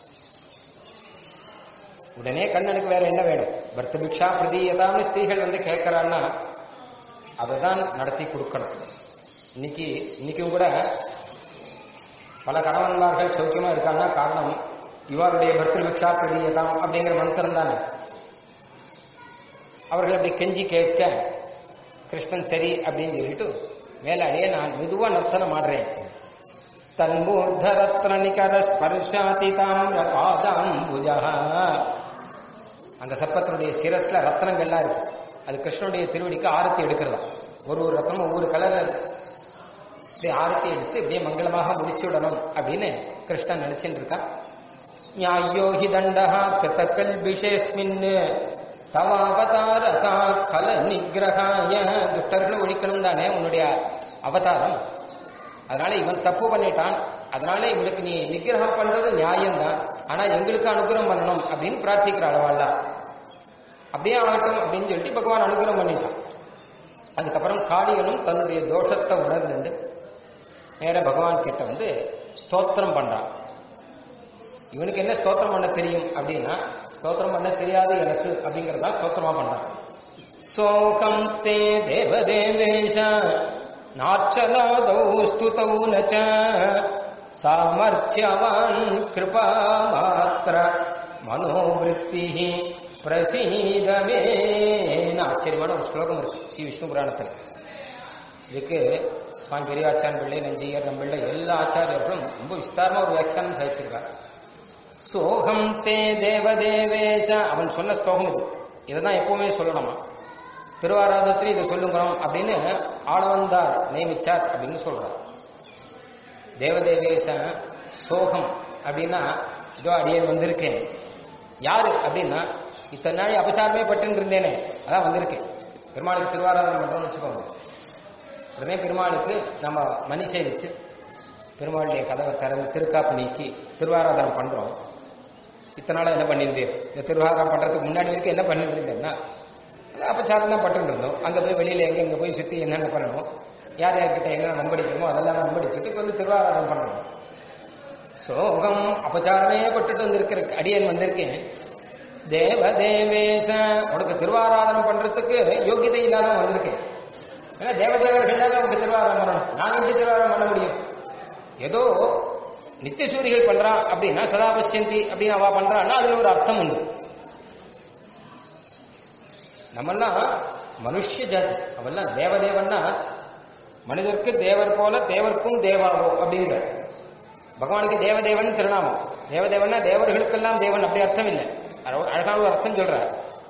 உடனே கண்ணனுக்கு வேற என்ன வேணும் பர்த்த பிக்ஷா பிரதீயதான்னு ஸ்திரீகள் வந்து கேட்கறான்னா அதை தான் நடத்தி கொடுக்கணும் இன்னைக்கு இன்னைக்கும் கூட பல கணவன்மார்கள் சௌக்கியமா இருக்காங்கன்னா காரணம் இவருடைய பர்திரு பிக்ஷா பிரதீயதாம் அப்படிங்கிற மந்திரம் தானே அவர்கள் அப்படி கெஞ்சி கேட்க கிருஷ்ணன் சரி அப்படின்னு சொல்லிட்டு மேலாடியே நான் மெதுவா நர்த்தனம் ஆடுறேன் தன்மூர்தரத்னிகர ஸ்பர்ஷாதி தாமிர பாதாம்புஜா அந்த சர்ப்பத்தினுடைய சிரஸ்ல ரத்னங்கள்லாம் இருக்கு அது கிருஷ்ணனுடைய திருவடிக்கு ஆரத்தி எடுக்கிறதா ஒரு ஒரு ரத்னம் ஒவ்வொரு கலர்ல இருக்கு இப்படி ஆரத்தி எடுத்து இப்படியே மங்களமாக முடிச்சு விடணும் அப்படின்னு கிருஷ்ணன் நினைச்சுட்டு இருக்கான் நியாயோ ஹி தண்டா கிருத கல்பிஷேஸ்மின் தவாவதாரகா கல நிகிரகாய துஷ்டர்களை ஒழிக்கணும் தானே உன்னுடைய அவதாரம் அதனால இவன் தப்பு பண்ணிட்டான் அதனால இவனுக்கு நீ நிகிரகம் பண்றது நியாயம்தான் ஆனா எங்களுக்கு அனுகிரகம் பண்ணணும் அப்படின்னு பிரார்த்திக்கிற அளவாள் அப்படியே ஆகட்டும் அப்படின்னு சொல்லிட்டு பகவான் அனுகிரகம் பண்ணிட்டான் அதுக்கப்புறம் காளியனும் தன்னுடைய தோஷத்தை உணர்ந்து நேர பகவான் கிட்ட வந்து ஸ்தோத்திரம் பண்றான் இவனுக்கு என்ன ஸ்தோத்திரம் பண்ண தெரியும் அப்படின்னா ஸ்தோத்திரம் பண்ண தெரியாது எனக்கு அப்படிங்கறதா ஸ்தோத்திரமா பண்றான் சோகம் தே தேவதேவேஷ நாச்சலாதௌ ஸ்துதௌ நச்ச சாமர்த்தியவான் கிருபா மாத்திர மனோவிருத்தி பிரசீதமே ஆச்சரியமான ஒரு ஸ்லோகம் இருக்கு ஸ்ரீ விஷ்ணு புராணத்தில் இதுக்கு சுவாமி பெரியாச்சான் பிள்ளை நஞ்சியர் நம்பிள்ளை எல்லா ஆச்சாரியர்களும் ரொம்ப விஸ்தாரமா ஒரு வியாக்கியானம் சாதிச்சிருக்காங்க சோகம் தே தேவதேவேஷ அவன் சொன்ன ஸ்லோகம் இது இதைதான் எப்பவுமே சொல்லணுமா திருவாராதத்தில் இதை சொல்லுங்கிறோம் அப்படின்னு ஆளவந்தார் நியமிச்சார் அப்படின்னு சொல்றார் தேவதேவேச சோகம் அப்படின்னா இதோ அடியேன் வந்திருக்கேன் யாரு அப்படின்னா இத்தனை நாள் அபச்சாரமே பட்டு இருந்தேனே அதான் வந்திருக்கேன் பெருமாளுக்கு திருவாராதனம் பண்றோம்னு வச்சுக்கோங்க உடனே பெருமாளுக்கு நம்ம மணி சேவித்து பெருமாளுடைய கதவை திறந்து திருக்காப்பு நீக்கி திருவாராதனம் பண்றோம் இத்தனை நாளா என்ன பண்ணியிருந்தேன் இந்த திருவாராதனம் பண்றதுக்கு முன்னாடி வரைக்கும் என்ன பண்ணிட்டு இருந்தேன்னா அபச்சாரம் தான் பட்டு இருந்தோம் அங்க போய் வெளியில எங்க எங்க போய் சுத்தி என்னென்ன பண்ணணும் யார் யார்கிட்ட என்னென்ன நம்படிக்கணுமோ அதெல்லாம் நம்படிச்சுட்டு இப்ப வந்து திருவாராதனம் பண்றோம் சோகம் அபச்சாரமே பட்டுட்டு வந்திருக்கிற அடியன் வந்திருக்கேன் தேவ தேவேச உனக்கு திருவாராதனம் பண்றதுக்கு யோகியதை இல்லாத வந்திருக்கேன் ஏன்னா தேவதேவர்கள் தான் உனக்கு திருவாராதனம் பண்ணணும் நான் எப்படி திருவாராதனம் பண்ண முடியும் ஏதோ நித்தியசூரிகள் பண்றான் அப்படின்னா சதாபஷ்யந்தி அப்படின்னு அவ பண்றான்னா அதுல ஒரு அர்த்தம் உண்டு நம்மெல்லாம் மனுஷ ஜாதி அவெல்லாம் தேவதேவன்னா மனிதருக்கு தேவர் போல தேவர்க்கும் தேவாவோ அப்படிங்கிற பகவானுக்கு தேவதேவன் திருநாமம் தேவதேவன்னா தேவர்களுக்கெல்லாம் தேவன் அப்படி அர்த்தம் இல்லை அழகான ஒரு அர்த்தம் சொல்ற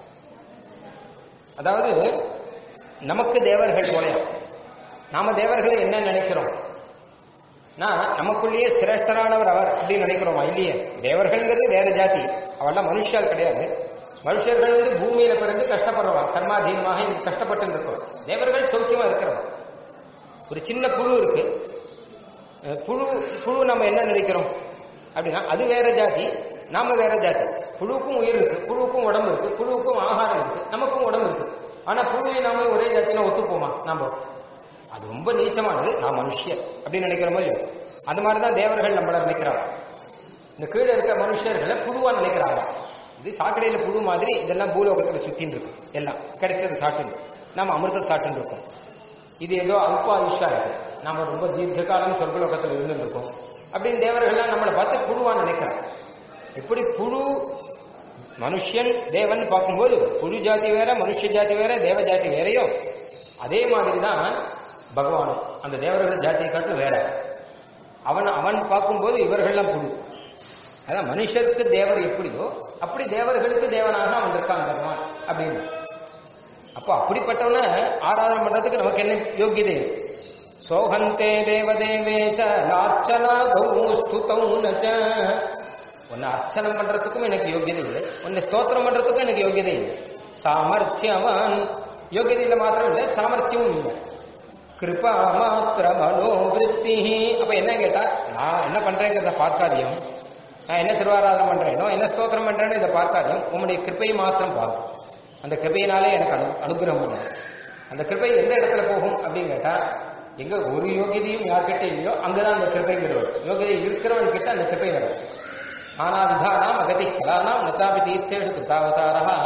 அதாவது நமக்கு தேவர்கள் போலையா நாம தேவர்களை என்ன நினைக்கிறோம் நான் நமக்குள்ளேயே சிரேஷ்டரானவர் அவர் அப்படின்னு நினைக்கிறோமா இல்லையே தேவர்கள்ங்கிறது வேற ஜாதி அவெல்லாம் மனுஷால் கிடையாது மனுஷர்கள் வந்து பூமியில பிறந்து கஷ்டப்படுறவா கர்மாதீனமாக இங்க கஷ்டப்பட்டு இருக்கோம் தேவர்கள் சௌக்கியமா இருக்கிறவா ஒரு சின்ன புழு இருக்கு புழு புழு நம்ம என்ன நினைக்கிறோம் அப்படின்னா அது வேற ஜாதி நாம வேற ஜாதி புழுவுக்கும் உயிர் இருக்கு புழுவுக்கும் உடம்பு இருக்கு புழுவுக்கும் ஆகாரம் இருக்கு நமக்கும் உடம்பு இருக்கு ஆனா புழுவை நாம ஒரே ஜாத்தியில ஒத்துப்போமா நாம அது ரொம்ப நீச்சமானது நான் மனுஷன் அப்படின்னு நினைக்கிற மாதிரி அந்த மாதிரிதான் தேவர்கள் நம்மள நினைக்கிறாங்க இந்த கீழே இருக்க மனுஷர்களை புழுவா நினைக்கிறாங்க இது சாக்கடையில புழு மாதிரி இதெல்லாம் பூலோகத்துல சுத்தின்னு இருக்கு எல்லாம் கிடைச்சது சாப்பிட்டு நாம அமிர்த சாப்பிட்டு இருக்கோம் இது ஏதோ அல்ப ஆயுஷா இருக்கு நாம ரொம்ப தீர்க்க காலம் சொர்க்கலோகத்தில் இருந்து இருக்கோம் அப்படின்னு தேவர்கள்லாம் நம்மளை பார்த்து புழுவா நினைக்கிறாங்க எப்படி புழு மனுஷன் தேவன் பார்க்கும்போது புழு ஜாதி வேற மனுஷ ஜாதி வேற தேவ ஜாதி வேறையோ அதே மாதிரி தான் பகவானும் அந்த தேவர்கள் ஜாதியை காட்டிலும் வேற அவன் அவன் பார்க்கும்போது இவர்கள்லாம் புழு அதான் மனுஷருக்கு தேவர் எப்படியோ அப்படி தேவர்களுக்கு தேவனாக அவன் இருக்கான் பகவான் அப்படின்னு அப்போ அப்படிப்பட்டவன ஆராதனை பண்றதுக்கு நமக்கு என்ன யோகியதை சோகந்தே தேவதேவேச லார்ச்சனா ஸ்துதௌ நச்ச உன்னை அர்ச்சனம் பண்றதுக்கும் எனக்கு யோகியதை இல்லை உன்னை ஸ்தோத்திரம் பண்றதுக்கும் எனக்கு யோகியதை இல்லை சாமர்த்தியவான் யோகியதையில மாத்திரம் இல்லை சாமர்த்தியமும் இல்லை கிருபா மாத்திர மனோவிருத்தி அப்ப என்ன கேட்டா நான் என்ன பண்றேங்கிறத பார்க்காதியும் நான் என்ன திருவாராதனம் பண்றேனோ என்ன ஸ்தோத்திரம் பண்றேன்னு இதை பார்க்காதியும் உங்களுடைய கிருப்பையை மாத்திரம் பார்க்கும் அந்த கிருபையினாலே எனக்கு அனு அனுகிரகம் பண்ணும் அந்த கிருபை எந்த இடத்துல போகும் அப்படின்னு கேட்டா எங்க ஒரு யோகியதையும் யார்கிட்ட இல்லையோ அங்கதான் அந்த கிருபை வருவது யோகிதை இருக்கிறவன் கிட்ட அந்த கிருபை வரும் ஆனா விதானாம் அகதி கலானாம் நச்சாபி தீர்த்தேஷு கிருத்தாவதாரா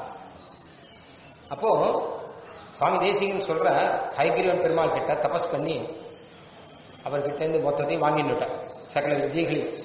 அப்போ சுவாமி தேசிகன் சொல்ற ஹைகிரீவன் பெருமாள் கிட்ட தபஸ் பண்ணி அவர்கிட்ட இருந்து மொத்தத்தையும் வாங்கிட்டுட்டார் சகல வித்தியைகளையும்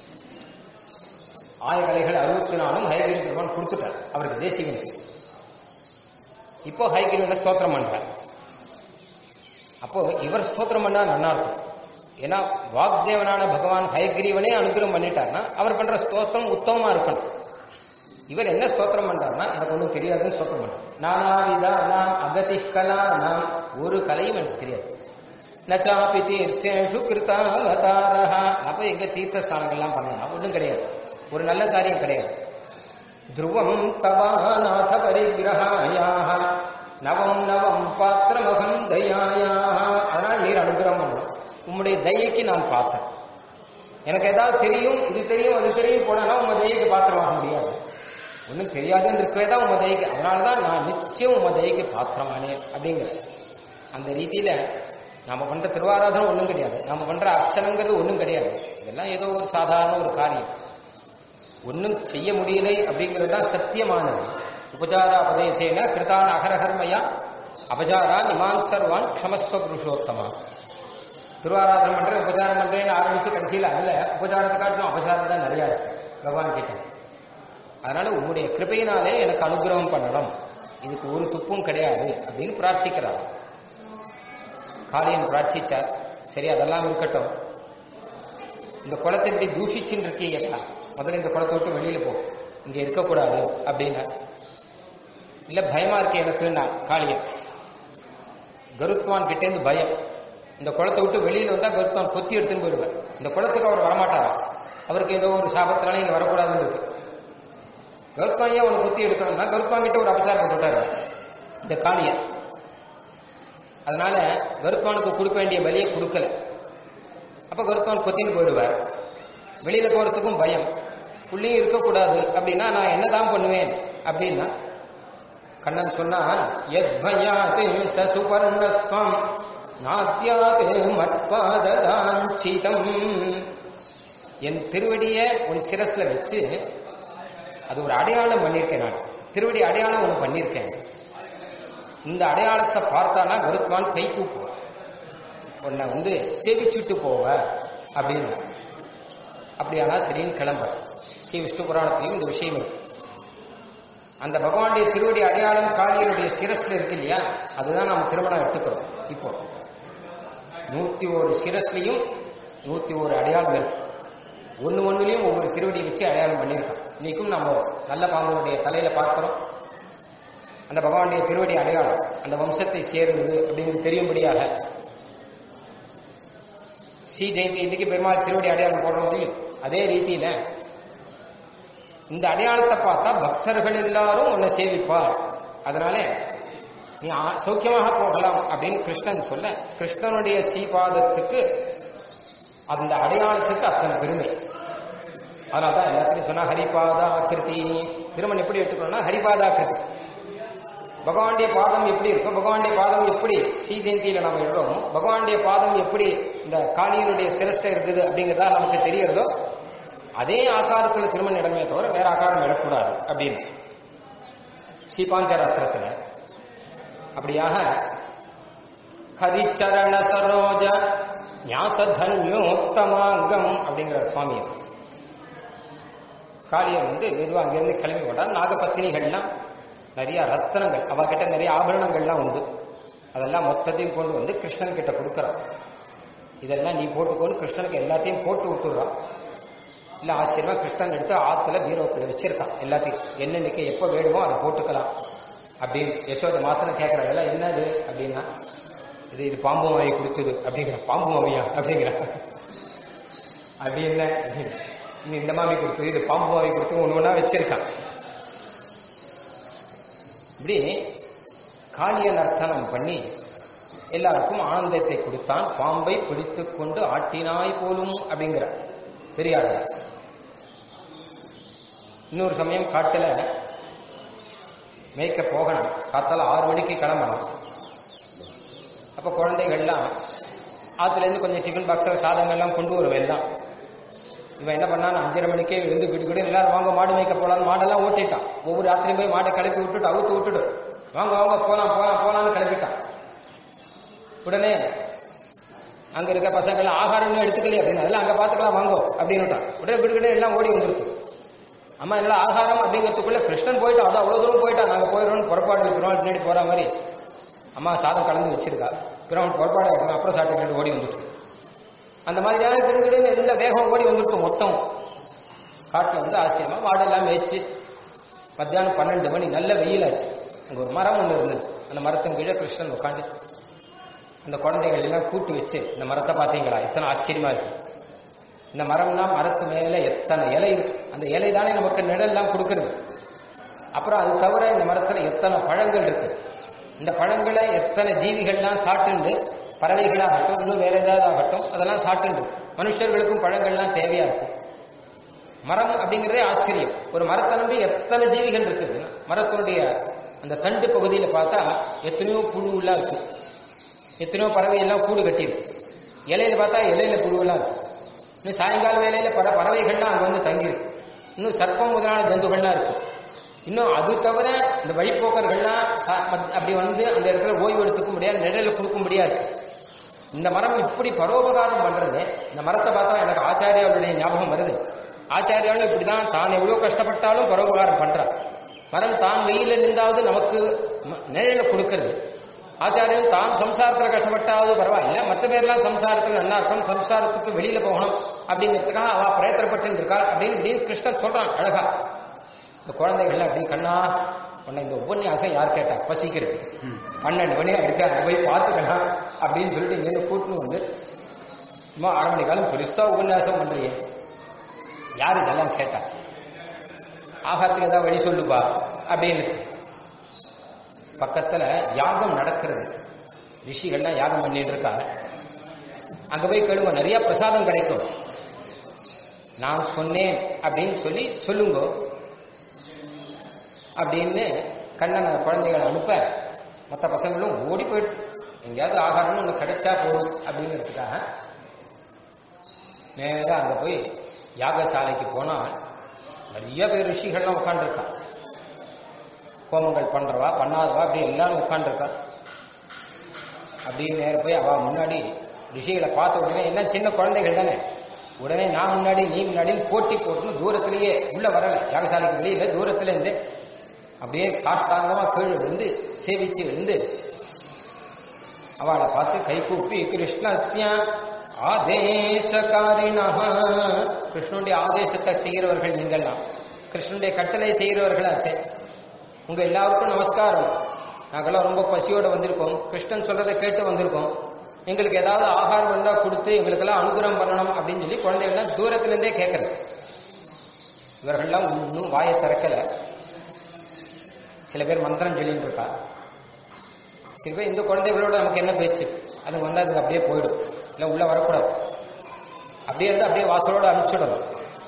ஆயகலைகள் அறுபத்தி நாலும் ஹைகிரீவன் பெருமான் கொடுத்துட்டார் அவருக்கு தேசிகனுக்கு இப்போ ஹைகிரீவனை ஸ்தோத்திரம் பண்றார் அப்போ இவர் ஸ்தோத்திரம் பண்ணா நல்லா இருக்கும் ஏன்னா வாக்தேவனான பகவான் ஹயகிரீவனே அனுகிரகம் பண்ணிட்டார்னா அவர் பண்ற ஸ்தோத்திரம் உத்தமமா இருக்கணும் இவர் என்ன ஸ்தோத்திரம் பண்றாருன்னா எனக்கு ஒன்றும் தெரியாதுன்னு ஸ்தோத்திரம் பண்றார் நானாவிதா நாம் அகதி கலா நாம் ஒரு கலையும் எனக்கு தெரியாது நச்சாபி தீர்த்தேஷு கிருத்தாவதாரா அப்ப எங்க தீர்த்த ஸ்நானங்கள்லாம் பண்ணலாம் ஒன்றும் கிடையாது ஒரு நல்ல காரியம் கிடையாது துருவம் தவாநாத பரிகிரகாயாக நவம் நவம் பாத்திரமகம் தயாயா அதனால் நீர் அனுகிரகம் பண்ணணும் உம்முடைய தயைக்கு நான் பார்த்தேன் எனக்கு ஏதாவது தெரியும் இது தெரியும் அது தெரியும் போனா உங்க தயைக்கு பாத்திரமாக முடியாது ஒன்றும் தெரியாதுன்னு இருக்கவே தான் உம தயக்கு அதனால தான் நான் நிச்சயம் உம தயக்கு பாத்திரமானே அப்படிங்கிற அந்த ரீதியில நாம பண்ற திருவாராதனை ஒன்றும் கிடையாது நாம பண்ற அர்ச்சனைங்கிறது ஒன்றும் கிடையாது இதெல்லாம் ஏதோ ஒரு சாதாரண ஒரு காரியம் ஒன்றும் செய்ய முடியலை அப்படிங்கிறது தான் சத்தியமானது உபச்சார உபதேசேன கிருதான் அகரஹர்மயா அபச்சாரா இமான் சர்வான் க்ஷமஸ்வ புருஷோத்தமா திருவாராதனை பண்றேன் உபச்சாரம் பண்றேன்னு ஆரம்பிச்சு கடைசியில் அதுல உபச்சாரத்தை காட்டிலும் அபச்சாரம் தான் நிறையா இருக்கு பகவான் கிட்ட அதனால உங்களுடைய கிருபையினாலே எனக்கு அனுகிரகம் பண்ணணும் இதுக்கு ஒரு துப்பும் கிடையாது அப்படின்னு பிரார்த்திக்கிறார் காளியன் பிரார்த்திச்சார் சரி அதெல்லாம் இருக்கட்டும் இந்த குளத்தை இப்படி தூஷிச்சுன்னு இருக்கீங்களா முதல்ல இந்த குளத்தை விட்டு வெளியில போ இங்க இருக்கக்கூடாது அப்படின்னா இல்ல பயமா இருக்கு எனக்குன்னா காளியன் கருத்வான் கிட்டேருந்து பயம் இந்த குளத்தை விட்டு வெளியில வந்தா கருத்வான் கொத்தி எடுத்துன்னு போயிடுவார் இந்த குளத்துக்கு அவர் வரமாட்டாராம் அவருக்கு ஏதோ ஒரு சாபத்தினால இங்க வரக்கூடாதுன்னு இருக்கு கருத்வான் ஏன் உனக்கு கொத்தி எடுக்கணும்னா கருத்வான் கிட்ட ஒரு அபசாரம் போட்டுட்டாரு இந்த காளியன் அதனால கருத்வானுக்கு கொடுக்க வேண்டிய பலியை கொடுக்கல அப்ப கருத்வான் கொத்தின்னு போயிடுவார் வெளியில போறதுக்கும் பயம் உள்ளேயும் இருக்கக்கூடாது அப்படின்னா நான் என்னதான் பண்ணுவேன் அப்படின்னா கண்ணன் சொன்னான் எத்பயாத் சசுபர்ணஸ்வம் நாத்யாத் மட்பாததாஞ்சிதம் என் திருவடியை உன் சிரஸ்ல வச்சு அது ஒரு அடையாளம் பண்ணியிருக்கேன் நான் திருவடி அடையாளம் ஒன்று பண்ணியிருக்கேன் இந்த அடையாளத்தை பார்த்தானா கருத்வான் கை கூப்புவான் உன்னை வந்து சேவிச்சுட்டு போவ அப்படின்னு அப்படியானா சரின்னு கிளம்ப ஸ்ரீ விஷ்ணு புராணத்திலையும் இந்த விஷயம் இருக்கு அந்த பகவானுடைய திருவடி அடையாளம் காளியனுடைய சிரஸ்ல இருக்கு இல்லையா அதுதான் நம்ம திருமணம் எடுத்துக்கிறோம் இப்போ நூத்தி ஒரு சிரஸ்லையும் நூத்தி ஒரு அடையாளம் இருக்கு ஒண்ணு ஒண்ணுலயும் ஒவ்வொரு திருவடி வச்சு அடையாளம் பண்ணியிருக்கோம் இன்னைக்கும் நம்ம நல்ல பாம்பனுடைய தலையில பார்க்கிறோம் அந்த பகவானுடைய திருவடி அடையாளம் அந்த வம்சத்தை சேர்ந்தது அப்படின்னு தெரியும்படியாக ஸ்ரீ ஜெயந்தி இன்னைக்கு பெருமாள் திருவடி அடையாளம் போடுற முடியும் அதே ரீதியில இந்த அடையாளத்தை பார்த்தா பக்தர்கள் எல்லாரும் உன்னை சேவிப்பார் அதனால நீ ஆ- சௌக்கியமாக போகலாம் அப்படின்னு கிருஷ்ணன் சொல்ல கிருஷ்ணனுடைய ஸ்ரீபாதத்துக்கு அந்த அடையாளத்துக்கு அத்தனை பெருமை அதனால்தான் எல்லாத்தையும் சொன்னா ஹரிபாதா கிருதி திருமணம் எப்படி எடுத்துக்கணும்னா ஹரிபாதா கிருதி பகவானுடைய பாதம் எப்படி இருக்கும் பகவானுடைய பாதம் எப்படி ஸ்ரீ ஜெயந்தியில நம்ம எழுறோமோ பகவானுடைய பாதம் எப்படி இந்த காளியனுடைய சிரஸ்ட இருக்குது அப்படிங்கிறதா நமக்கு தெரியறதோ அதே ஆகாரத்துல திருமணம் இடமே தவிர வேற ஆகாரம் இடக்கூடாது அப்படின்னு ஸ்ரீபாஞ்சராத்திரத்துல அப்படியாக ஹரிச்சரண சரோஜ ஞாசதன்யோத்தமாங்கம் அப்படிங்கிற சுவாமி காளியர் வந்து மெதுவாக அங்கிருந்து கிளம்பி கொண்டார் நாகபத்தினிகள்லாம் நிறைய ரத்தனங்கள் அவகிட்ட நிறைய ஆபரணங்கள்லாம் உண்டு அதெல்லாம் மொத்தத்தையும் கொண்டு வந்து கிருஷ்ணன் கிட்ட கொடுக்குறான் இதெல்லாம் நீ போட்டுக்கோன்னு கிருஷ்ணனுக்கு எல்லாத்தையும் போட்டு விட்டுறான் இல்ல ஆச்சரியமா கிருஷ்ணன் எடுத்து ஆத்துல பீரோக்குள்ள வச்சிருக்கான் எல்லாத்தையும் என்னன்னைக்கு எப்ப வேணுமோ அதை போட்டுக்கலாம் அப்படின்னு யசோதை மாத்திரம் கேட்கறா எல்லாம் என்னது அப்படின்னா இது இது பாம்பு மாவை குடிச்சது அப்படிங்கிற பாம்பு மாவியா அப்படிங்கிற அப்படி என்ன நீ இந்த மாமி கொடுத்தது இது பாம்பு மாவை கொடுத்து ஒன்று ஒன்றா வச்சிருக்கான் இப்படி காளிய நர்த்தனம் பண்ணி எல்லாருக்கும் ஆனந்தத்தை கொடுத்தான் பாம்பை பிடித்துக் கொண்டு ஆட்டினாய் போலும் அப்படிங்கிற பெரியார் இன்னொரு சமயம் காட்டுல மேய்க்க போகணும் காத்தால ஆறு மணிக்கு கிளம்பணும் அப்ப குழந்தைகள்லாம் ஆத்துல இருந்து கொஞ்சம் டிஃபன் பாக்ஸில் சாதங்கள்லாம் கொண்டு வரும் எல்லாம் இவன் என்ன பண்ணான் அஞ்சரை மணிக்கே எழுந்து கிட்டு கிட்டு எல்லாரும் வாங்க மாடு மேய்க்க போலான்னு மாடெல்லாம் ஓட்டிட்டான் ஒவ்வொரு ராத்திரியும் போய் மாட்டை கிளப்பி விட்டுட்டு அவுத்து விட்டுட்டு வாங்க வாங்க போலாம் போலாம் போலான்னு கிளப்பிட்டான் உடனே அங்க இருக்க பசங்கள் ஆகாரம் எடுத்துக்கலையே அப்படின்னு அதெல்லாம் அங்க பாத்துக்கலாம் வாங்கோ அப்படின்னு உடனே விடுகிட்டே எல்லாம் ஓடி வந்துருக்கு அம்மா எல்லாம் ஆகாரம் அப்படிங்கிறதுக்குள்ள கிருஷ்ணன் போயிட்டான் அதான் அவ்வளவு தூரம் போயிட்டான் நாங்க போயிடுறோம் புறப்பாடு இருக்கிறோம் பின்னாடி போற மாதிரி அம்மா சாதம் கலந்து வச்சிருக்கா பிறகு புறப்பாடு எடுக்கணும் அப்புறம் சாப்பிட்டு ஓடி வந்துட்டு அந்த மாதிரியான கிடுகிடுன்னு எல்லாம் வேகம் ஓடி வந்துருக்கு மொத்தம் காட்டுல வந்து ஆச்சரியமா மாடெல்லாம் மேய்ச்சு மத்தியானம் பன்னெண்டு மணி நல்ல வெயிலாச்சு அங்க ஒரு மரம் ஒன்று இருந்தது அந்த மரத்தின் கீழே கிருஷ்ணன் உட்காந்து அந்த குழந்தைகள் எல்லாம் கூட்டி வச்சு இந்த மரத்தை பார்த்தீங்களா எத்தனை ஆச்சரியமா இருக்கு இந்த மரம்னா மரத்து மேல எத்தனை இலை இருக்கு அந்த இலை தானே நமக்கு நிழல்லாம் கொடுக்கறது அப்புறம் அது தவிர இந்த மரத்துல எத்தனை பழங்கள் இருக்கு இந்த பழங்களை எத்தனை ஜீவிகள்லாம் சாப்பிட்டு பறவைகளாகட்டும் இன்னும் வேற ஏதாவது ஆகட்டும் அதெல்லாம் சாப்பிட்டு மனுஷர்களுக்கும் பழங்கள்லாம் தேவையா இருக்கும் மரம் அப்படிங்கிறதே ஆச்சரியம் ஒரு மரத்தை நம்பி எத்தனை ஜீவிகள் இருக்குது மரத்தினுடைய அந்த தண்டு பகுதியில பார்த்தா எத்தனையோ புழுவெல்லாம் இருக்கு எத்தனையோ பறவை எல்லாம் கூடு கட்டியிருக்கு இலையில பார்த்தா இலையில புழுவெல்லாம் இருக்கு இன்னும் சாயங்கால வேலையில பற பறவைகள்லாம் அங்க வந்து தங்கியிருக்கு இன்னும் சர்ப்பம் முதலான ஜந்துகள்லாம் இருக்கு இன்னும் அது தவிர இந்த வழிப்போக்கர்கள்லாம் சா- மத்- அப்படி வந்து அந்த இடத்துல ஓய்வு எடுத்துக்க முடியாது நிழல கொடுக்க முடியாது இந்த மரம் இப்படி பரோபகாரம் பண்றது இந்த மரத்தை பார்த்தா எனக்கு ஆச்சாரியாவுடைய ஞாபகம் வருது ஆச்சாரியாலும் இப்படிதான் தான் எவ்வளவு கஷ்டப்பட்டாலும் பரோபகாரம் பண்றார் மரம் தான் வெயில நின்றாவது நமக்கு ம- நிழல கொடுக்கிறது ஆச்சாரியன் தான் சம்சாரத்துல கஷ்டப்பட்டாவது பரவாயில்ல மற்ற பேர்லாம் சம்சாரத்துல நல்லா இருக்கணும் சம்சாரத்துக்கு வெளியில போகணும் அப்படிங்கிறதுக்காக அவ பிரயத்தனப்பட்டு இருக்கா அப்படின்னு இப்படின்னு கிருஷ்ணன் சொல்றான் அழகா இந்த குழந்தைகள் அப்படி கண்ணா உன்னை இந்த உபன்யாசம் யார் கேட்டா பசிக்கிறது பன்னெண்டு மணி அடுக்க அங்க போய் பார்த்துக்கலாம் அப்படின்னு சொல்லிட்டு இங்கேருந்து கூட்டின்னு வந்து சும்மா அரை மணி காலம் பெருசா உபன்யாசம் பண்றீங்க யார் இதெல்லாம் கேட்டா ஆகாரத்துக்கு ஏதாவது வழி சொல்லுப்பா அப்படின்னு பக்கத்துல யாகம் நடக்கிறது ரிஷிகள்லாம் யாகம் பண்ணிட்டு இருக்காங்க அங்க போய் கேளுங்க நிறைய பிரசாதம் கிடைக்கும் நான் சொன்னேன் அப்படின்னு சொல்லி சொல்லுங்க அப்படின்னு கண்ணன் அந்த குழந்தைகளை அனுப்ப மற்ற பசங்களும் ஓடி போயிட்டு எங்கேயாவது ஆகாரம்னு ஒன்று கிடைச்சா போதும் அப்படிங்கிறதுக்காக நேரா அங்க போய் யாகசாலைக்கு போனா நிறைய பேர் ரிஷிகள்லாம் உட்காந்துருக்கா ஹோமங்கள் பண்றவா பண்ணாதவா அப்படி எல்லாரும் உட்காந்துருக்கா அப்படின்னு நேர போய் அவ முன்னாடி ரிஷிகளை பார்த்த உடனே எல்லாம் சின்ன குழந்தைகள் தானே உடனே நான் முன்னாடி நீ முன்னாடி போட்டி போட்டுன்னு தூரத்திலேயே உள்ள வரல யாகசாலைக்கு வெளியில தூரத்துல இருந்து அப்படியே சாஷ்டாங்கமா கீழே விழுந்து சேவிச்சு விழுந்து அவளை பார்த்து கை கூப்பி கிருஷ்ணஸ்ய ஆதேசகாரிணா கிருஷ்ணனுடைய ஆதேசத்தை செய்கிறவர்கள் நீங்கள்லாம் கிருஷ்ணனுடைய கட்டளை செய்கிறவர்களாச்சே உங்க எல்லாருக்கும் நமஸ்காரம் நாங்கெல்லாம் ரொம்ப பசியோட வந்திருக்கோம் கிருஷ்ணன் சொல்றதை கேட்டு வந்திருக்கோம் எங்களுக்கு ஏதாவது ஆகாரம் இருந்தா கொடுத்து எங்களுக்கெல்லாம் அனுகிரகம் பண்ணணும் அப்படின்னு சொல்லி குழந்தைகள்லாம் தூரத்துல இருந்தே கேட்கறது இவர்கள்லாம் இன்னும் வாயை திறக்கல சில பேர் மந்திரம் சொல்லிட்டு இருக்கா சில பேர் இந்த குழந்தைகளோட நமக்கு என்ன பேச்சு அது வந்தா அதுக்கு அப்படியே போயிடும் இல்ல உள்ள வரக்கூடாது அப்படியே இருந்து அப்படியே வாசலோட அனுப்பிச்சிடணும்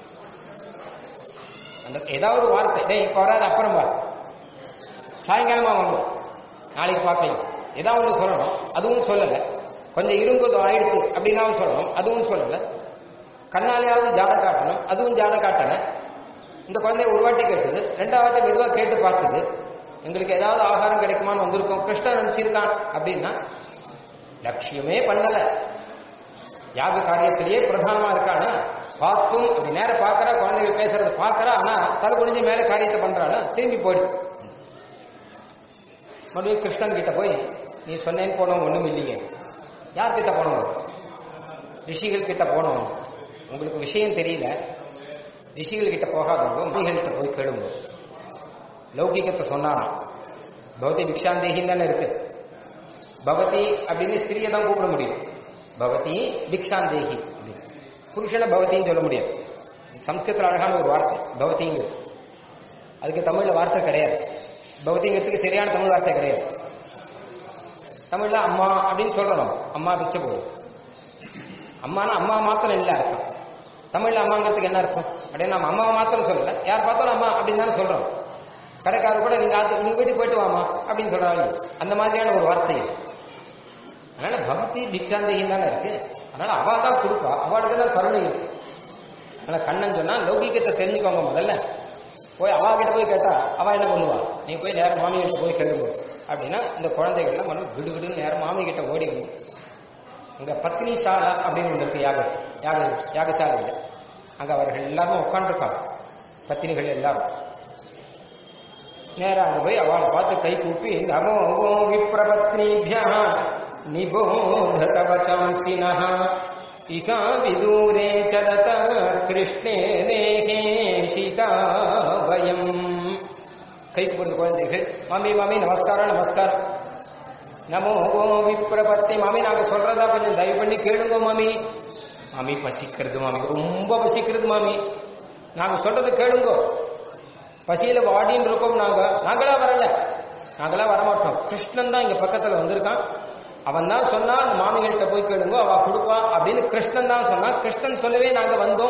அந்த ஏதாவது ஒரு வார்த்தை டேய் இப்ப வராது அப்புறம் வா சாயங்காலமா வாங்க நாளைக்கு பார்க்கலாம் ஏதாவது ஒன்று சொல்லணும் அதுவும் சொல்லல கொஞ்சம் இருங்கதோ ஆயிடுத்து அப்படின்னாவும் சொல்லணும் அதுவும் சொல்லல கண்ணாலேயாவது ஜாட காட்டணும் அதுவும் ஜாட காட்டல இந்த குழந்தை ஒரு வாட்டி கேட்டது ரெண்டாவது மெதுவா கேட்டு பார்த்தது எங்களுக்கு ஏதாவது ஆகாரம் கிடைக்குமான்னு வந்திருக்கோம் கிருஷ்ணன் நினைச்சிருக்கான் அப்படின்னா லட்சியமே பண்ணல யாக காரியத்திலேயே பிரதானமா இருக்கானா பார்த்தும் அப்படி நேரம் பார்க்கறா குழந்தைகள் பேசுறத பார்க்கறா ஆனா தலை குனிஞ்சு மேல காரியத்தை பண்றானா திரும்பி போயிடுது மறுபடியும் கிருஷ்ணன் கிட்ட போய் நீ சொன்னேன்னு போனவங்க ஒண்ணும் இல்லைங்க யார் கிட்ட போனவங்க ரிஷிகள் கிட்ட போனவங்க உங்களுக்கு விஷயம் தெரியல ரிஷிகள் கிட்ட போகாதவங்க முனிகள்கிட்ட போய் கேளுங்க லௌகிகத்தை சொன்னாராம் பகவதி பிக்ஷாந்தேகின்னு தானே இருக்கு பவதி அப்படின்னு ஸ்திரியை தான் கூப்பிட முடியும் பவதி பிக்ஷாந்தேகி அப்படின்னு. புருஷனை பவதின்னு சொல்ல முடியாது சம்ஸ்கிருதத்தில் அழகான ஒரு வார்த்தை பவதிங்கிறது அதுக்கு தமிழ்ல வார்த்தை கிடையாது பவதிங்கிறதுக்கு சரியான தமிழ் வார்த்தை கிடையாது தமிழ்ல அம்மா அப்படின்னு சொல்றோம் நம்ம. அம்மா பிச்சை போதும் அம்மானா அம்மா மாத்திரம் இல்ல அர்த்தம் தமிழ்ல அம்மாங்கிறதுக்கு என்ன அர்த்தம் அப்படின்னு நம்ம அம்மாவை மாத்திரம் சொல்லல யார் பார்த்தாலும் அம்மா அப்படின்னு தானே சொல்றோம் கடைக்காரர் கூட நீங்க ஆத்து நீங்க வீட்டுக்கு போயிட்டு வாமா அப்படின்னு சொல்றாங்க அந்த மாதிரியான ஒரு வார்த்தை இது. அதனால பக்தி பிக்ஷாந்தேகின்னு தானே இருக்கு அதனால அவா தான் கொடுப்பா அவளுக்கு தான் கருணை இருக்கு அதனால கண்ணன் சொன்னா லௌகிக்கத்தை தெரிஞ்சுக்கோங்க முதல்ல போய் அவா கிட்ட போய் கேட்டா அவ என்ன பண்ணுவா நீ போய் நேரம் மாமி கிட்ட போய் கேளுங்க அப்படின்னா இந்த குழந்தைகள்லாம் மனம் விடு விடுன்னு நேரம் மாமி கிட்ட ஓடி வந்து அங்க பத்னி சாலா அப்படின்னு ஒன்று இருக்கு யாக யாக யாகசாலையில் அங்க அவர்கள் எல்லாரும் உட்காந்துருக்காங்க பத்தினிகள் எல்லாரும் நேரா அங்க போய் அவளை பார்த்து கை கூப்பி நமோ விப்ரபத்னிபியா நிபோதத வச்சாம்சினः இகா விதூரே சரத கிருஷ்ணே நேகே சீதா வயம் கை கூப்பிடுறது குழந்தைகள் மாமி மாமி நமஸ்காரம் நமஸ்காரம் நமோ ஓ விப்ரபத்தி மாமி நாங்க சொல்றதா கொஞ்சம் தயவு பண்ணி கேளுங்க மாமி மாமி பசிக்கிறது மாமி ரொம்ப பசிக்கிறது மாமி நாங்க சொல்றது கேளுங்க பசியில வாடின்னு இருக்கோம் நாங்க நாங்களா வரல நாங்களா வரமாட்டோம் கிருஷ்ணன் தான் இங்க பக்கத்துல வந்திருக்கான் அவன் தான் சொன்னா அந்த மாமிகள்கிட்ட போய் கேளுங்க அவ கொடுப்பா அப்படின்னு கிருஷ்ணன் தான் சொன்னா கிருஷ்ணன் சொல்லவே நாங்க வந்தோம்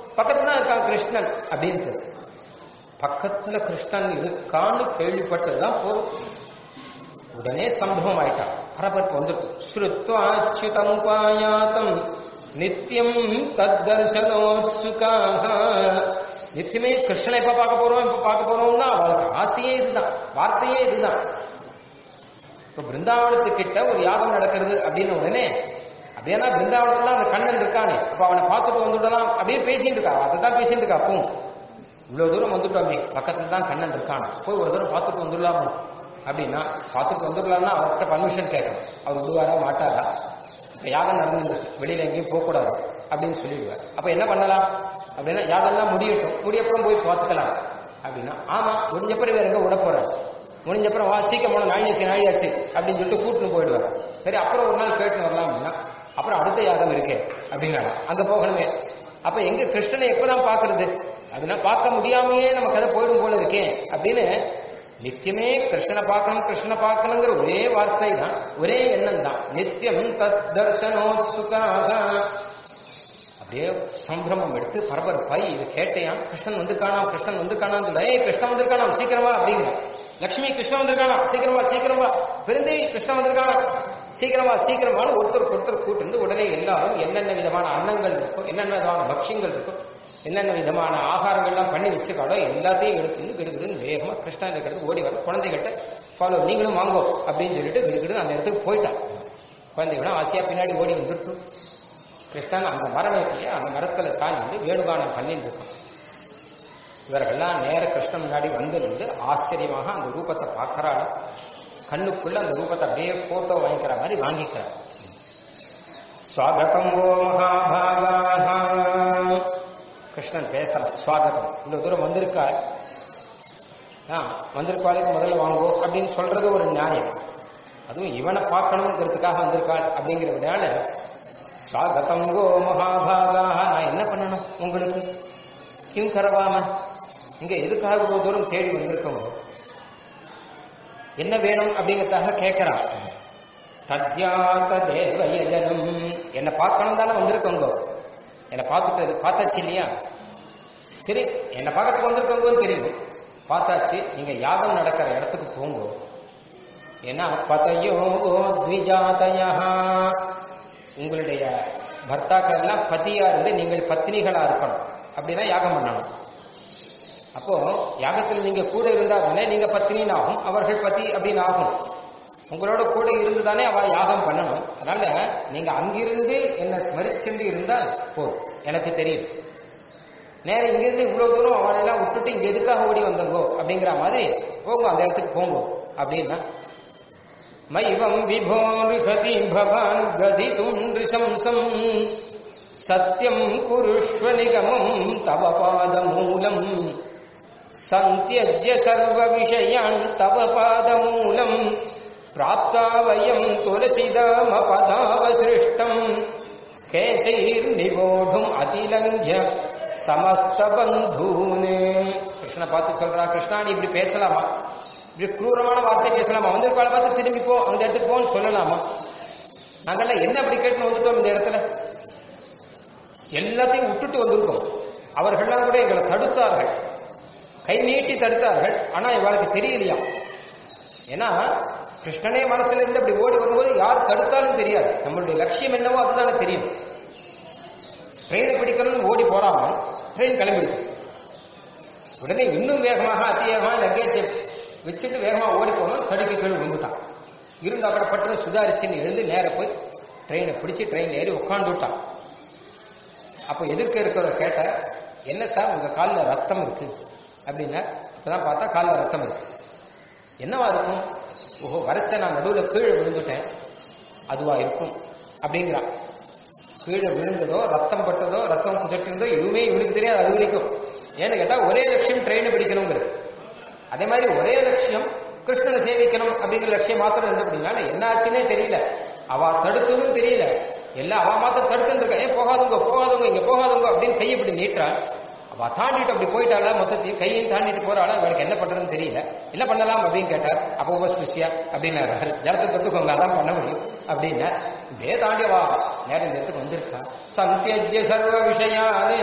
பக்கத்துல தான் இருக்கான் கிருஷ்ணன் அப்படின்னு பக்கத்துல கிருஷ்ணன் இருக்கான்னு கேள்விப்பட்டதுதான் போதும் உடனே சம்பவம் ஆயிட்டான் பரபரப்பு வந்துட்டு ஸ்ருத்வாச்சுதம் உபாயாத்தம் நித்தியம் தத்தர்சனோத்சுகாக நித்தியமே கிருஷ்ணனை எப்ப பார்க்க போறோம் இப்ப பார்க்க போறோம்னா அவளுக்கு ஆசையே இதுதான் வார்த்தையே இதுதான் இப்ப பிருந்தாவனத்துக்கிட்ட ஒரு யாகம் நடக்கிறது அப்படின்னு உடனே அப்படின்னா பிருந்தாவனத்துல அந்த கண்ணன் இருக்கானே அப்ப அவனை பார்த்துட்டு வந்துடலாம் அப்படியே பேசிட்டு இருக்கா அதுதான் பேசிட்டு இருக்கா அப்பவும் இவ்வளவு தூரம் வந்துட்டோமே பக்கத்துல தான் கண்ணன் இருக்கான் போய் ஒரு தூரம் பார்த்துட்டு வந்துடலாமோ அப்படின்னா பார்த்துட்டு வந்துடலாம்னா அவர்கிட்ட பர்மிஷன் கேட்கணும் அவர் விடுவாரா மாட்டாரா இப்ப யாகம் நடந்துருக்கு வெளியில எங்கேயும் போகக்கூடாது அப்படின்னு சொல்லிடுவார் அப்ப என்ன பண்ணலாம் அப்படின்னா யாகம்லாம் முடியட்டும் முடியப்புறம் போய் பார்த்துக்கலாம் அப்படின்னா ஆமா முடிஞ்சப்பறம் வேற எங்க விட போறாரு முடிஞ்சப்பறம் வா சீக்கிரம் போன நாழியாச்சு நாழியாச்சு அப்படின்னு சொல்லிட்டு கூட்டின்னு போயிடுவார் சரி அப்புறம் ஒரு நாள் கேட்டு வரலாம் அப்படின்னா அப்புறம் அடுத்த யாகம் இருக்கே அப்படின்னாங்க அங்க போகணுமே அப்ப எங்க கிருஷ்ணனை எப்பதான் பாக்குறது அப்படின்னா பார்க்க முடியாமையே நம்ம கதை போயிடும் போல இருக்கேன் அப்படின்னு நித்தியமே கிருஷ்ணனை பார்க்கணும் கிருஷ்ணனை பார்க்கணுங்கிற ஒரே வார்த்தை தான் ஒரே எண்ணம் தான் நித்தியம் தத் தர்சனோத்சுகாக அப்படியே சம்பிரமம் எடுத்து பரபரப்பாய் இது கேட்டையாம் கிருஷ்ணன் வந்து காணாம் கிருஷ்ணன் வந்து காணாம் சொல்ல ஏய் கிருஷ்ணன் வந்து காணாம் சீக்கிரமா அப்படிங்கிற லட்சுமி கிருஷ்ணன் வந்திருக்கானா சீக்கிரமா சீக்கிரமா பெருந்தேவி கிருஷ்ணன் வந்திருக்கானா சீக்கிரமா சீக்கிரமான ஒருத்தர் ஒருத்தர் கூட்டிருந்து உடனே எல்லாரும் என்னென்ன விதமான அன்னங்கள் இருக்கும் என்னென்ன விதமான பக்ஷங்கள் இருக்கும் என்னென்ன விதமான ஆகாரங்கள்லாம் பண்ணி வச்சிருக்காளோ எல்லாத்தையும் எடுத்து கிடுகிடுன்னு வேகமா கிருஷ்ணன் இருக்கிறது ஓடி வர குழந்தைகிட்ட ஃபாலோ நீங்களும் வாங்கோ அப்படின்னு சொல்லிட்டு கிடுகிடுன்னு அந்த இடத்துக்கு போயிட்டான் குழந்தைகளும் ஆசையா பின்னாடி ஓடி வந்துட்டு கிருஷ்ணன் அந்த மரம் இல்லையா அந்த மரத்துல சாஞ்சி வேணுகானம் பண்ணிட்டு இருக்கான் இவர்கள்லாம் நேர கிருஷ்ணன் முன்னாடி வந்து நின்று ஆச்சரியமாக அந்த ரூபத்தை பார்க்கறாள் கண்ணுக்குள்ள அந்த ரூபத்தை அப்படியே போட்டோ வாங்கிக்கிற மாதிரி வாங்கிக்கிறார் சுவாகதம் ஓ மகாபாகா கிருஷ்ணன் பேசலாம் சுவாகதம் இந்த தூரம் வந்திருக்கார் ஆ வந்திருக்காளுக்கு முதல்ல வாங்கோ அப்படின்னு சொல்றது ஒரு நியாயம் அதுவும் இவனை பார்க்கணுங்கிறதுக்காக வந்திருக்காள் அப்படிங்கிறதுனால சுவாகதம் கோ மகாபாகா நான் என்ன பண்ணணும் உங்களுக்கு கிம் கரவாம இங்க எதுக்காக இவ்வளவு தூரம் தேடி வந்திருக்கோம் என்ன வேணும் அப்படிங்கிறதாக கேட்கிறான் தத்யாத தேவயஜனம் என்னை பார்க்கணும் தானே வந்திருக்கோங்க என்னை பார்த்துட்டு பார்த்தாச்சு இல்லையா தெரியும் என்னை பார்க்கறதுக்கு வந்திருக்கோங்கன்னு தெரியும் பார்த்தாச்சு நீங்க யாகம் நடக்கிற இடத்துக்கு போங்க ஏன்னா பதையோ த்விஜாதயா உங்களுடைய பர்த்தாக்கள் எல்லாம் பதியா இருந்து நீங்கள் பத்தினிகளா இருக்கணும் அப்படின்னா யாகம் பண்ணணும் அப்போ யாகத்தில் நீங்க கூட இருந்தா தானே நீங்க பத்தினின்னு ஆகும் அவர்கள் பத்தி அப்படின்னு ஆகும் உங்களோட கூட இருந்து தானே அவ யாகம் பண்ணணும் அதனால நீங்க அங்கிருந்து என்ன ஸ்மரிச்சுண்டு இருந்தால் போதும் எனக்கு தெரியும் நேரம் இங்கிருந்து இவ்வளவு தூரம் அவளெல்லாம் விட்டுட்டு இங்க எதுக்காக ஓடி வந்தங்கோ அப்படிங்கிற மாதிரி போங்க அந்த இடத்துக்கு போங்க அப்படின்னா மைவம் விபோ ரிசதி பவான் கதிதும் ரிசம்சம் சத்தியம் குருஷ்வ நிகமம் தவ பாதமூலம் சந்தியஜ்ய சர்வ விஷயான் தவ பாதமூலம் பிராப்தா வயம் துளசிதாம பதாவசிருஷ்டம் கேசைர் நிவோடும் அதிலங்கிய சமஸ்த பந்தூனே கிருஷ்ண பார்த்து சொல்றா கிருஷ்ணா நீ இப்படி பேசலாமா இப்படி குரூரமான வார்த்தை பேசலாமா வந்திருக்கால பார்த்து திரும்பி போ அந்த இடத்துக்கு போன்னு சொல்லலாமா நாங்கெல்லாம் என்ன அப்படி கேட்டு வந்துட்டோம் இந்த இடத்துல எல்லாத்தையும் விட்டுட்டு வந்திருக்கோம் அவர்கள்லாம் கூட எங்களை தடுத்தார்கள் கை நீட்டி தடுத்தார்கள் ஆனா இவளுக்கு தெரியலையா ஏன்னா கிருஷ்ணனே மனசுல இருந்து அப்படி ஓடி வரும்போது யார் தடுத்தாலும் தெரியாது நம்மளுடைய லட்சியம் என்னவோ அதுதானே தெரியும் ட்ரெயினை பிடிக்கணும்னு ஓடி போறாம ட்ரெயின் கிளம்பிடுது உடனே இன்னும் வேகமாக அதிவேகமாக லக்கேஜ் வச்சுட்டு வேகமா ஓடி போனோம் தடுக்கி கீழே விழுந்துட்டான் இருந்து அப்புறம் பட்டுன்னு சுதாரிச்சுன்னு இருந்து நேர போய் ட்ரெயினை பிடிச்சி ட்ரெயின் ஏறி உட்காந்து விட்டான் அப்போ எதிர்க்க இருக்கிறத கேட்ட என்ன சார் உங்க காலில் ரத்தம் இருக்கு அப்படின்னா அப்பதான் பார்த்தா காலில் ரத்தம் இருக்கு என்னவா இருக்கும் ஓஹோ வரைச்ச நான் நடுவில் கீழே விழுந்துட்டேன் அதுவா இருக்கும் அப்படிங்கிறான் கீழே விழுந்ததோ ரத்தம் பட்டதோ ரத்தம் குசட்டிருந்தோ எதுவுமே இவனுக்கு தெரியாது அது வரைக்கும் ஏன்னு கேட்டா ஒரே லட்சியம் ட்ரெயினை பிடிக்கணுங்கிறது அதே மாதிரி ஒரே லட்சியம் கிருஷ்ணனை சேவிக்கணும் அப்படிங்கிற லட்சியம் மாத்திரம் இருந்து அப்படின்னா என்ன ஆச்சுன்னே தெரியல அவ தடுத்ததும் தெரியல எல்லாம் அவ மாத்திரம் தடுத்துட்டு இருக்கா ஏன் போகாதுங்க போகாதுங்க இங்க போகாதுங்க அப்படின்னு கையை இப்படி நீட்டுறான் அவ தாண்டிட்டு அப்படி போயிட்டாளா மொத்தத்தையும் கையும் தாண்டிட்டு போறாளா அவளுக்கு என்ன பண்றதுன்னு தெரியல என்ன பண்ணலாம் அப்படின்னு கேட்டார் அப்போ உபஸ்பிருஷ்யா அப்படின்னாரு ஜலத்தை தொட்டுக்கோங்க அதான் பண்ண முடியும் அப்படின்னா இதே தாண்டி வா நேரம் இந்த இடத்துக்கு வந்திருக்கா சந்தியஜ்ய சர்வ விஷயானு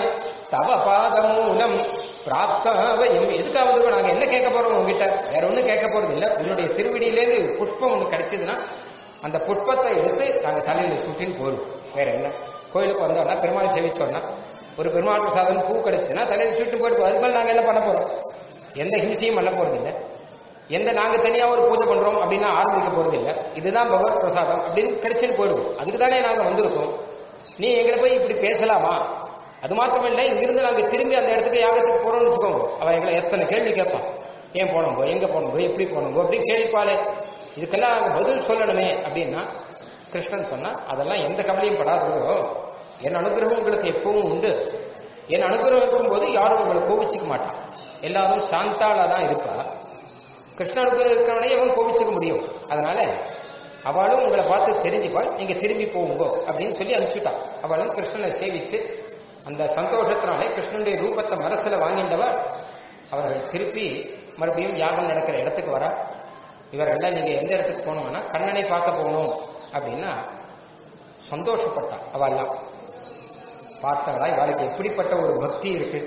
தவ பாதமூலம் பிராப்தாவயம் எதுக்காவது நாங்க என்ன கேட்க போறோம் உங்ககிட்ட வேற ஒண்ணும் கேட்க போறது இல்ல உன்னுடைய திருவடியிலேருந்து புஷ்பம் ஒண்ணு கிடைச்சதுன்னா அந்த புஷ்பத்தை எடுத்து நாங்க தலையில சுட்டின்னு போடுவோம் வேற என்ன கோயிலுக்கு வந்தோம்னா பெருமாள் சேவிச்சோம்னா ஒரு பெருமாள் பிரசாதம் பூ கிடைச்சதுன்னா தலையில சுட்டு போயிட்டு அதுக்கு மேல நாங்க என்ன பண்ண போறோம் எந்த ஹிம்சையும் பண்ண போறது இல்ல எந்த நாங்க தனியா ஒரு பூஜை பண்றோம் அப்படின்னா ஆரம்பிக்க போறது இல்ல இதுதான் பகவத் பிரசாதம் அப்படின்னு கிடைச்சுன்னு போயிடுவோம் அதுக்கு தானே நாங்க வந்திருக்கோம் நீ எங்களை போய் இப்படி பேசலாமா அது மாத்திரமில்லை இங்கிருந்து நாங்க திரும்பி அந்த இடத்துக்கு யாகத்துக்கு போறோம்னு வச்சுக்கோங்க அவன் எங்களை எத்தனை கேள்வி கேட்பான் ஏன் போனோங்கோ எங்க போனோங்கோ எப்படி போனோங்கோ அப்படின்னு கேள்விப்பாளே இதுக்கெல்லாம் நாங்க பதில் சொல்லணுமே அப்படின்னா கிருஷ்ணன் சொன்னா அதெல்லாம் எந்த கவலையும் படாதோ என் அனுகிரகம் உங்களுக்கு எப்பவும் உண்டு என் அனுகிரகம் இருக்கும்போது யாரும் உங்களை கோபிச்சுக்க மாட்டான் எல்லாரும் சாந்தாளா தான் இருப்பா கிருஷ்ண அனுகிரகம் இருக்கிறவனே அவன் கோபிச்சுக்க முடியும் அதனால அவளும் உங்களை பார்த்து தெரிஞ்சுப்பாள் நீங்க திரும்பி போகுங்கோ அப்படின்னு சொல்லி அனுப்பிச்சுட்டான் அவளும் கிருஷ்ணனை சேவிச்சு அந்த சந்தோஷத்தினாலே கிருஷ்ணனுடைய ரூபத்தை மனசுல வாங்கின்றவர் அவர்கள் திருப்பி மறுபடியும் யாகம் நடக்கிற இடத்துக்கு வர இவர்கள்லாம் நீங்க எந்த இடத்துக்கு போனோம்னா கண்ணனை பார்க்க போகணும் அப்படின்னா சந்தோஷப்பட்டா அவெல்லாம் பார்த்தவளா இவளுக்கு எப்படிப்பட்ட ஒரு பக்தி இருக்கு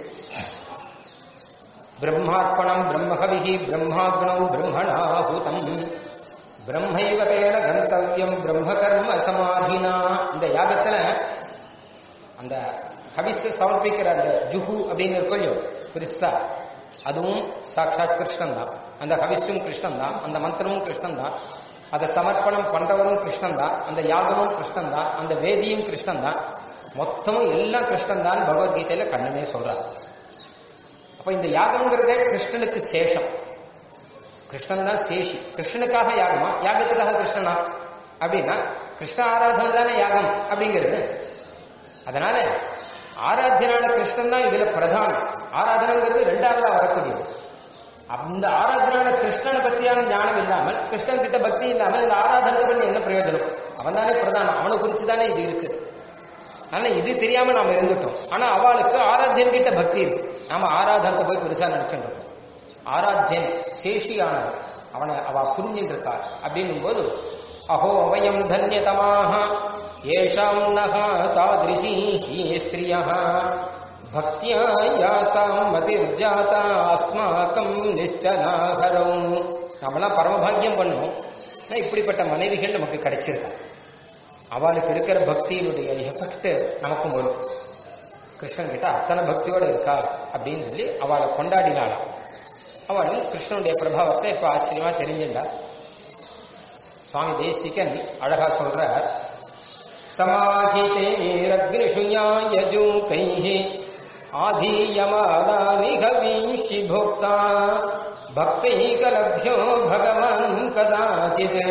பிரம்மார்ப்பணம் பிரம்மஹவிஹி பிரம்மாக்னம் பிரம்மணாஹூதம் பிரம்மைவ தேன கந்தவியம் பிரம்ம கர்ம சமாதினா இந்த யாகத்துல அந்த ஹவிஸ் சமர்ப்பிக்கிற அந்த ஜுஹு அப்படின்னு இருக்கோ பெருசா அதுவும் சாட்சாத் கிருஷ்ணன் தான் அந்த ஹவிஸும் கிருஷ்ணன் தான் அந்த மந்திரமும் கிருஷ்ணன் தான் அதை சமர்ப்பணம் பண்றவரும் கிருஷ்ணன் தான் அந்த யாகமும் கிருஷ்ணன் தான் அந்த வேதியும் கிருஷ்ணன் தான் மொத்தமும் எல்லாம் கிருஷ்ணன் தான் பகவத்கீதையில கண்ணனே சொல்றார் அப்ப இந்த யாகம்ங்கிறதே கிருஷ்ணனுக்கு சேஷம் கிருஷ்ணன் தான் சேஷி கிருஷ்ணனுக்காக யாகமா யாகத்துக்காக கிருஷ்ணனா அப்படின்னா கிருஷ்ண ஆராதனை தானே யாகம் அப்படிங்கிறது அதனால ஆராத்தியனான கிருஷ்ணன் தான் இதுல பிரதானம் ஆராதனைங்கிறது ரெண்டாவதா வரக்கூடியது அந்த ஆராதனான கிருஷ்ணனை பத்தியான ஞானம் இல்லாமல் கிருஷ்ணன் கிட்ட பக்தி இல்லாமல் இந்த ஆராதனை பண்ணி என்ன பிரயோஜனம் அவன் தானே பிரதானம் அவனை குறிச்சு தானே இது இருக்கு ஆனா இது தெரியாம நாம இருந்துட்டோம் ஆனா அவளுக்கு ஆராத்தியன் கிட்ட பக்தி இருக்கு நாம ஆராதனத்தை போய் பெருசா நினைச்சுட்டு இருக்கோம் ஆராத்தியன் சேஷியானவன் அவனை அவ புரிஞ்சுட்டு இருக்கா அப்படின்னும் போது அஹோ வயம் தன்யதமாக ஏஷாம் நகா தாதிருஷீ ஸ்திரியா பக்தியா யாசாம் மதிர்ஜாதா அஸ்மாக்கம் நிஷ்டனாகரம் நம்மளாம் பரமபாகியம் பண்ணுவோம் ஆனா இப்படிப்பட்ட மனைவிகள் நமக்கு கிடைச்சிருக்கா அவளுக்கு இருக்கிற பக்தியினுடைய எஃபெக்ட் நமக்கும் வரும் கிருஷ்ணன் கிட்ட அத்தனை பக்தியோட இருக்கா அப்படின்னு சொல்லி அவளை கொண்டாடினாளாம் அவளும் கிருஷ்ணனுடைய பிரபாவத்தை இப்ப ஆச்சரியமா தெரிஞ்சுண்டா சுவாமி தேசிகன் அழகா சொல்ற சமாஹிதேரக்னிஷுயாயஜூகைः ஆதீயமானானி கவீஷி போக்தா பக்தைகலப்யோ பகவான் கதாச்சித்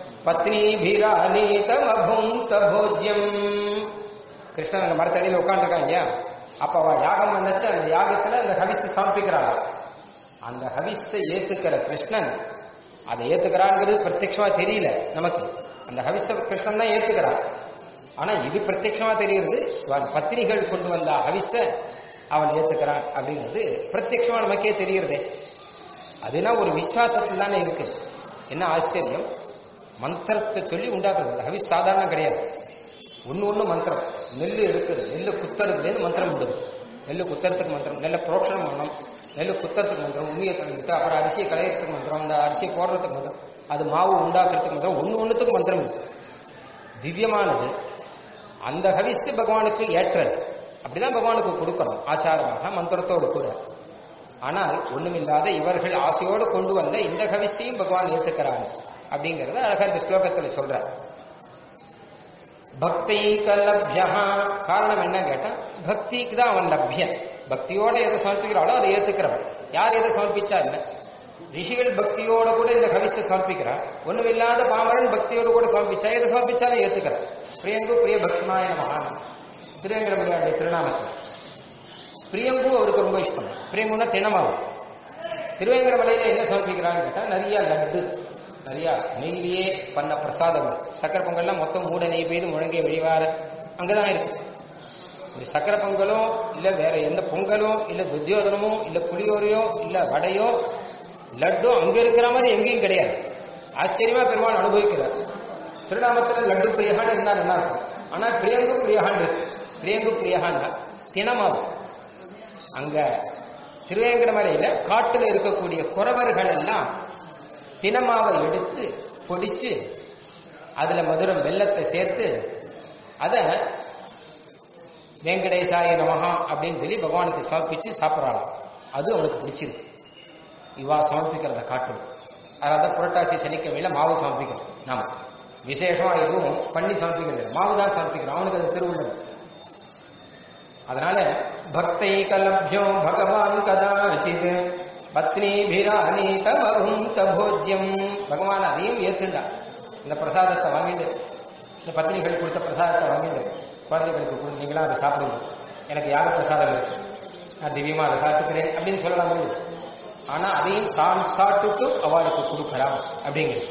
பத்னிபிரானீதமபுங்க போஜ்யம் கிருஷ்ணன் அந்த மரத்தடியில் உட்காந்துருக்கான் இல்லையா அப்ப அவ யாகம் வந்துச்சு அந்த யாகத்துல அந்த ஹவிஸ் சமர்ப்பிக்கிறாள் அந்த ஹவிஸை ஏத்துக்கிற கிருஷ்ணன் அதை ஏத்துக்கிறாங்கிறது பிரத்யட்சமா தெரியல நமக்கு அந்த ஹவிஸ கிருஷ்ணன் தான் ஏத்துக்கிறான் ஆனா இது பிரத்யட்சமா தெரிகிறது பத்திரிகள் கொண்டு வந்த ஹவிஸ அவன் ஏத்துக்கிறான் அப்படிங்கிறது பிரத்யட்சமா நமக்கே தெரியுறதே அதுனா ஒரு விசுவாசத்தில் தானே இருக்கு என்ன ஆச்சரியம் மந்திரத்தை சொல்லி உண்டாக்குறது ஹவிஸ் சாதாரணம் கிடையாது ஒன்று ஒன்று மந்திரம் நெல் எடுக்குது நெல் குத்துறதுலேருந்து மந்திரம் விடுது நெல் குத்துறதுக்கு மந்திரம் நெல்லை புரோக்ஷனம் பண்ணணும் நெல் குத்துறதுக்கு மந்திரம் உண்மையை கலந்துட்டு அப்புறம் அரிசியை களையிறதுக்கு மந்திரம் அந்த அரிசியை போடுறதுக்கு மந்திரம் அது மாவு உண்டாக்குறதுக்கு மந்திரம் ஒன்று ஒன்றுத்துக்கு மந்திரம் இருக்கு திவ்யமானது அந்த ஹவிஸ் பகவானுக்கு ஏற்றது அப்படிதான் பகவானுக்கு கொடுக்கணும் ஆச்சாரமாக மந்திரத்தோடு கூட ஆனால் ஒண்ணுமில்லாத இவர்கள் ஆசையோடு கொண்டு வந்த இந்த ஹவிஸையும் பகவான் ஏற்றுக்கிறாங்க அப்படிங்கறத அழகா இந்த ஸ்லோகத்துல சொல்றார் பக்திக்கு லப்யா காரணம் என்ன கேட்டா பக்திக்கு தான் அவன் லப்யன் பக்தியோட எதை சமர்ப்பிக்கிறாளோ அதை ஏத்துக்கிறவன் யார் எதை சமர்ப்பிச்சா என்ன ரிஷிகள் பக்தியோட கூட இந்த கவிசை சமர்ப்பிக்கிறா ஒண்ணுமில்லாத பாமரன் பக்தியோடு கூட சமர்ப்பிச்சா எதை சமர்ப்பிச்சாலும் ஏத்துக்கிறார் பிரியங்கு பிரிய பக்ஷமாய மகான் திருவேங்கடமுடியாருடைய திருநாமத்தில் பிரியங்கு அவருக்கு ரொம்ப இஷ்டம் பிரியங்குன்னா தினமாவும் திருவேங்கடமலையில என்ன சமர்ப்பிக்கிறான்னு கேட்டா நிறைய லட்டு நிறைய நெய்லியே பண்ண பிரசாதங்கள் சக்கரை பொங்கல்லாம் மொத்தம் மூட நெய் பெய்து முழங்கிய வழிவார அங்கதான் இருக்கு ஒரு சக்கரை பொங்கலோ இல்ல வேற எந்த பொங்கலோ இல்ல துத்தியோதனமோ இல்ல புளியோரையோ இல்ல வடையோ லட்டோ அங்க இருக்கிற மாதிரி எங்கேயும் கிடையாது ஆச்சரியமா பெருமாள் அனுபவிக்கிறார் திருநாமத்துல லட்டு பிரியகான் இருந்தா நல்லா இருக்கும் ஆனா பிரியங்கு பிரியகான் இருக்கு பிரியங்கு பிரியகான்னா தினமாவும் அங்க திருவேங்கடமலையில காட்டுல இருக்கக்கூடிய குறவர்கள் எல்லாம் தினமாவை எடுத்து பொடிச்சு அதுல மதுரம் வெள்ளத்தை சேர்த்து அத வெங்கடேசாய நமகா அப்படின்னு சொல்லி பகவானுக்கு சமர்ப்பிச்சு சாப்பிட்றாங்க அது அவனுக்கு பிடிச்சிருக்கு இவா சமர்ப்பிக்கிறத காட்டும் அதாவது புரட்டாசி சனிக்கிழமையில மாவு சமர்ப்பிக்கிறோம் நாம விசேஷமா எதுவும் பண்ணி சமர்ப்பிக்கிறது இல்லை. மாவு தான் சமர்ப்பிக்கிறோம் அவனுக்கு அது திருவுள்ளது அதனால பக்தை கலப்யோ பகவான் கதாச்சித் பத்னிபிரானீதமரும் தபோஜ்யம் பகவான் அதையும் ஏத்துண்டா இந்த பிரசாதத்தை வாங்கிட்டு இந்த பத்னிகள் கொடுத்த பிரசாதத்தை வாங்கிட்டு குழந்தைகளுக்கு கொடுத்து நீங்களா அதை சாப்பிடுங்க எனக்கு யாக பிரசாதம் இருக்கு நான் திவ்யமா அதை சாப்பிட்டுக்கிறேன் அப்படின்னு சொல்லலாம் முடியும் ஆனா அதையும் தான் சாப்பிட்டுட்டு அவளுக்கு கொடுக்கலாம் அப்படிங்கிறது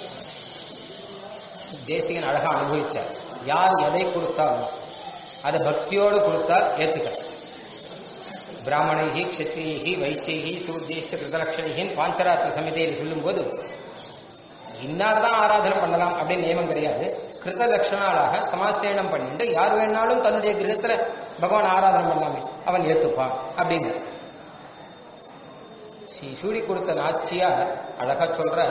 தேசிகன் அழகா அனுபவிச்சார் யார் எதை கொடுத்தாலும் அதை பக்தியோடு கொடுத்தால் ஏத்துக்க பிராமணைகி க்ஷத்ரியகி வைசியகி சூர்ஜேஷ கிருதலட்சணிகின் பாஞ்சராத்திர சமிதையில் சொல்லும்போது இன்னார்தான் ஆராதனை பண்ணலாம் அப்படின்னு நியமம் கிடையாது கிருத லட்சணாளாக சமாசேனம் பண்ணிட்டு யார் வேணாலும் தன்னுடைய கிரகத்துல பகவான் ஆராதனை பண்ணலாமே அவன் ஏத்துப்பான் அப்படின்னு ஸ்ரீ சூடி கொடுத்த நாச்சியார் அழகா சொல்ற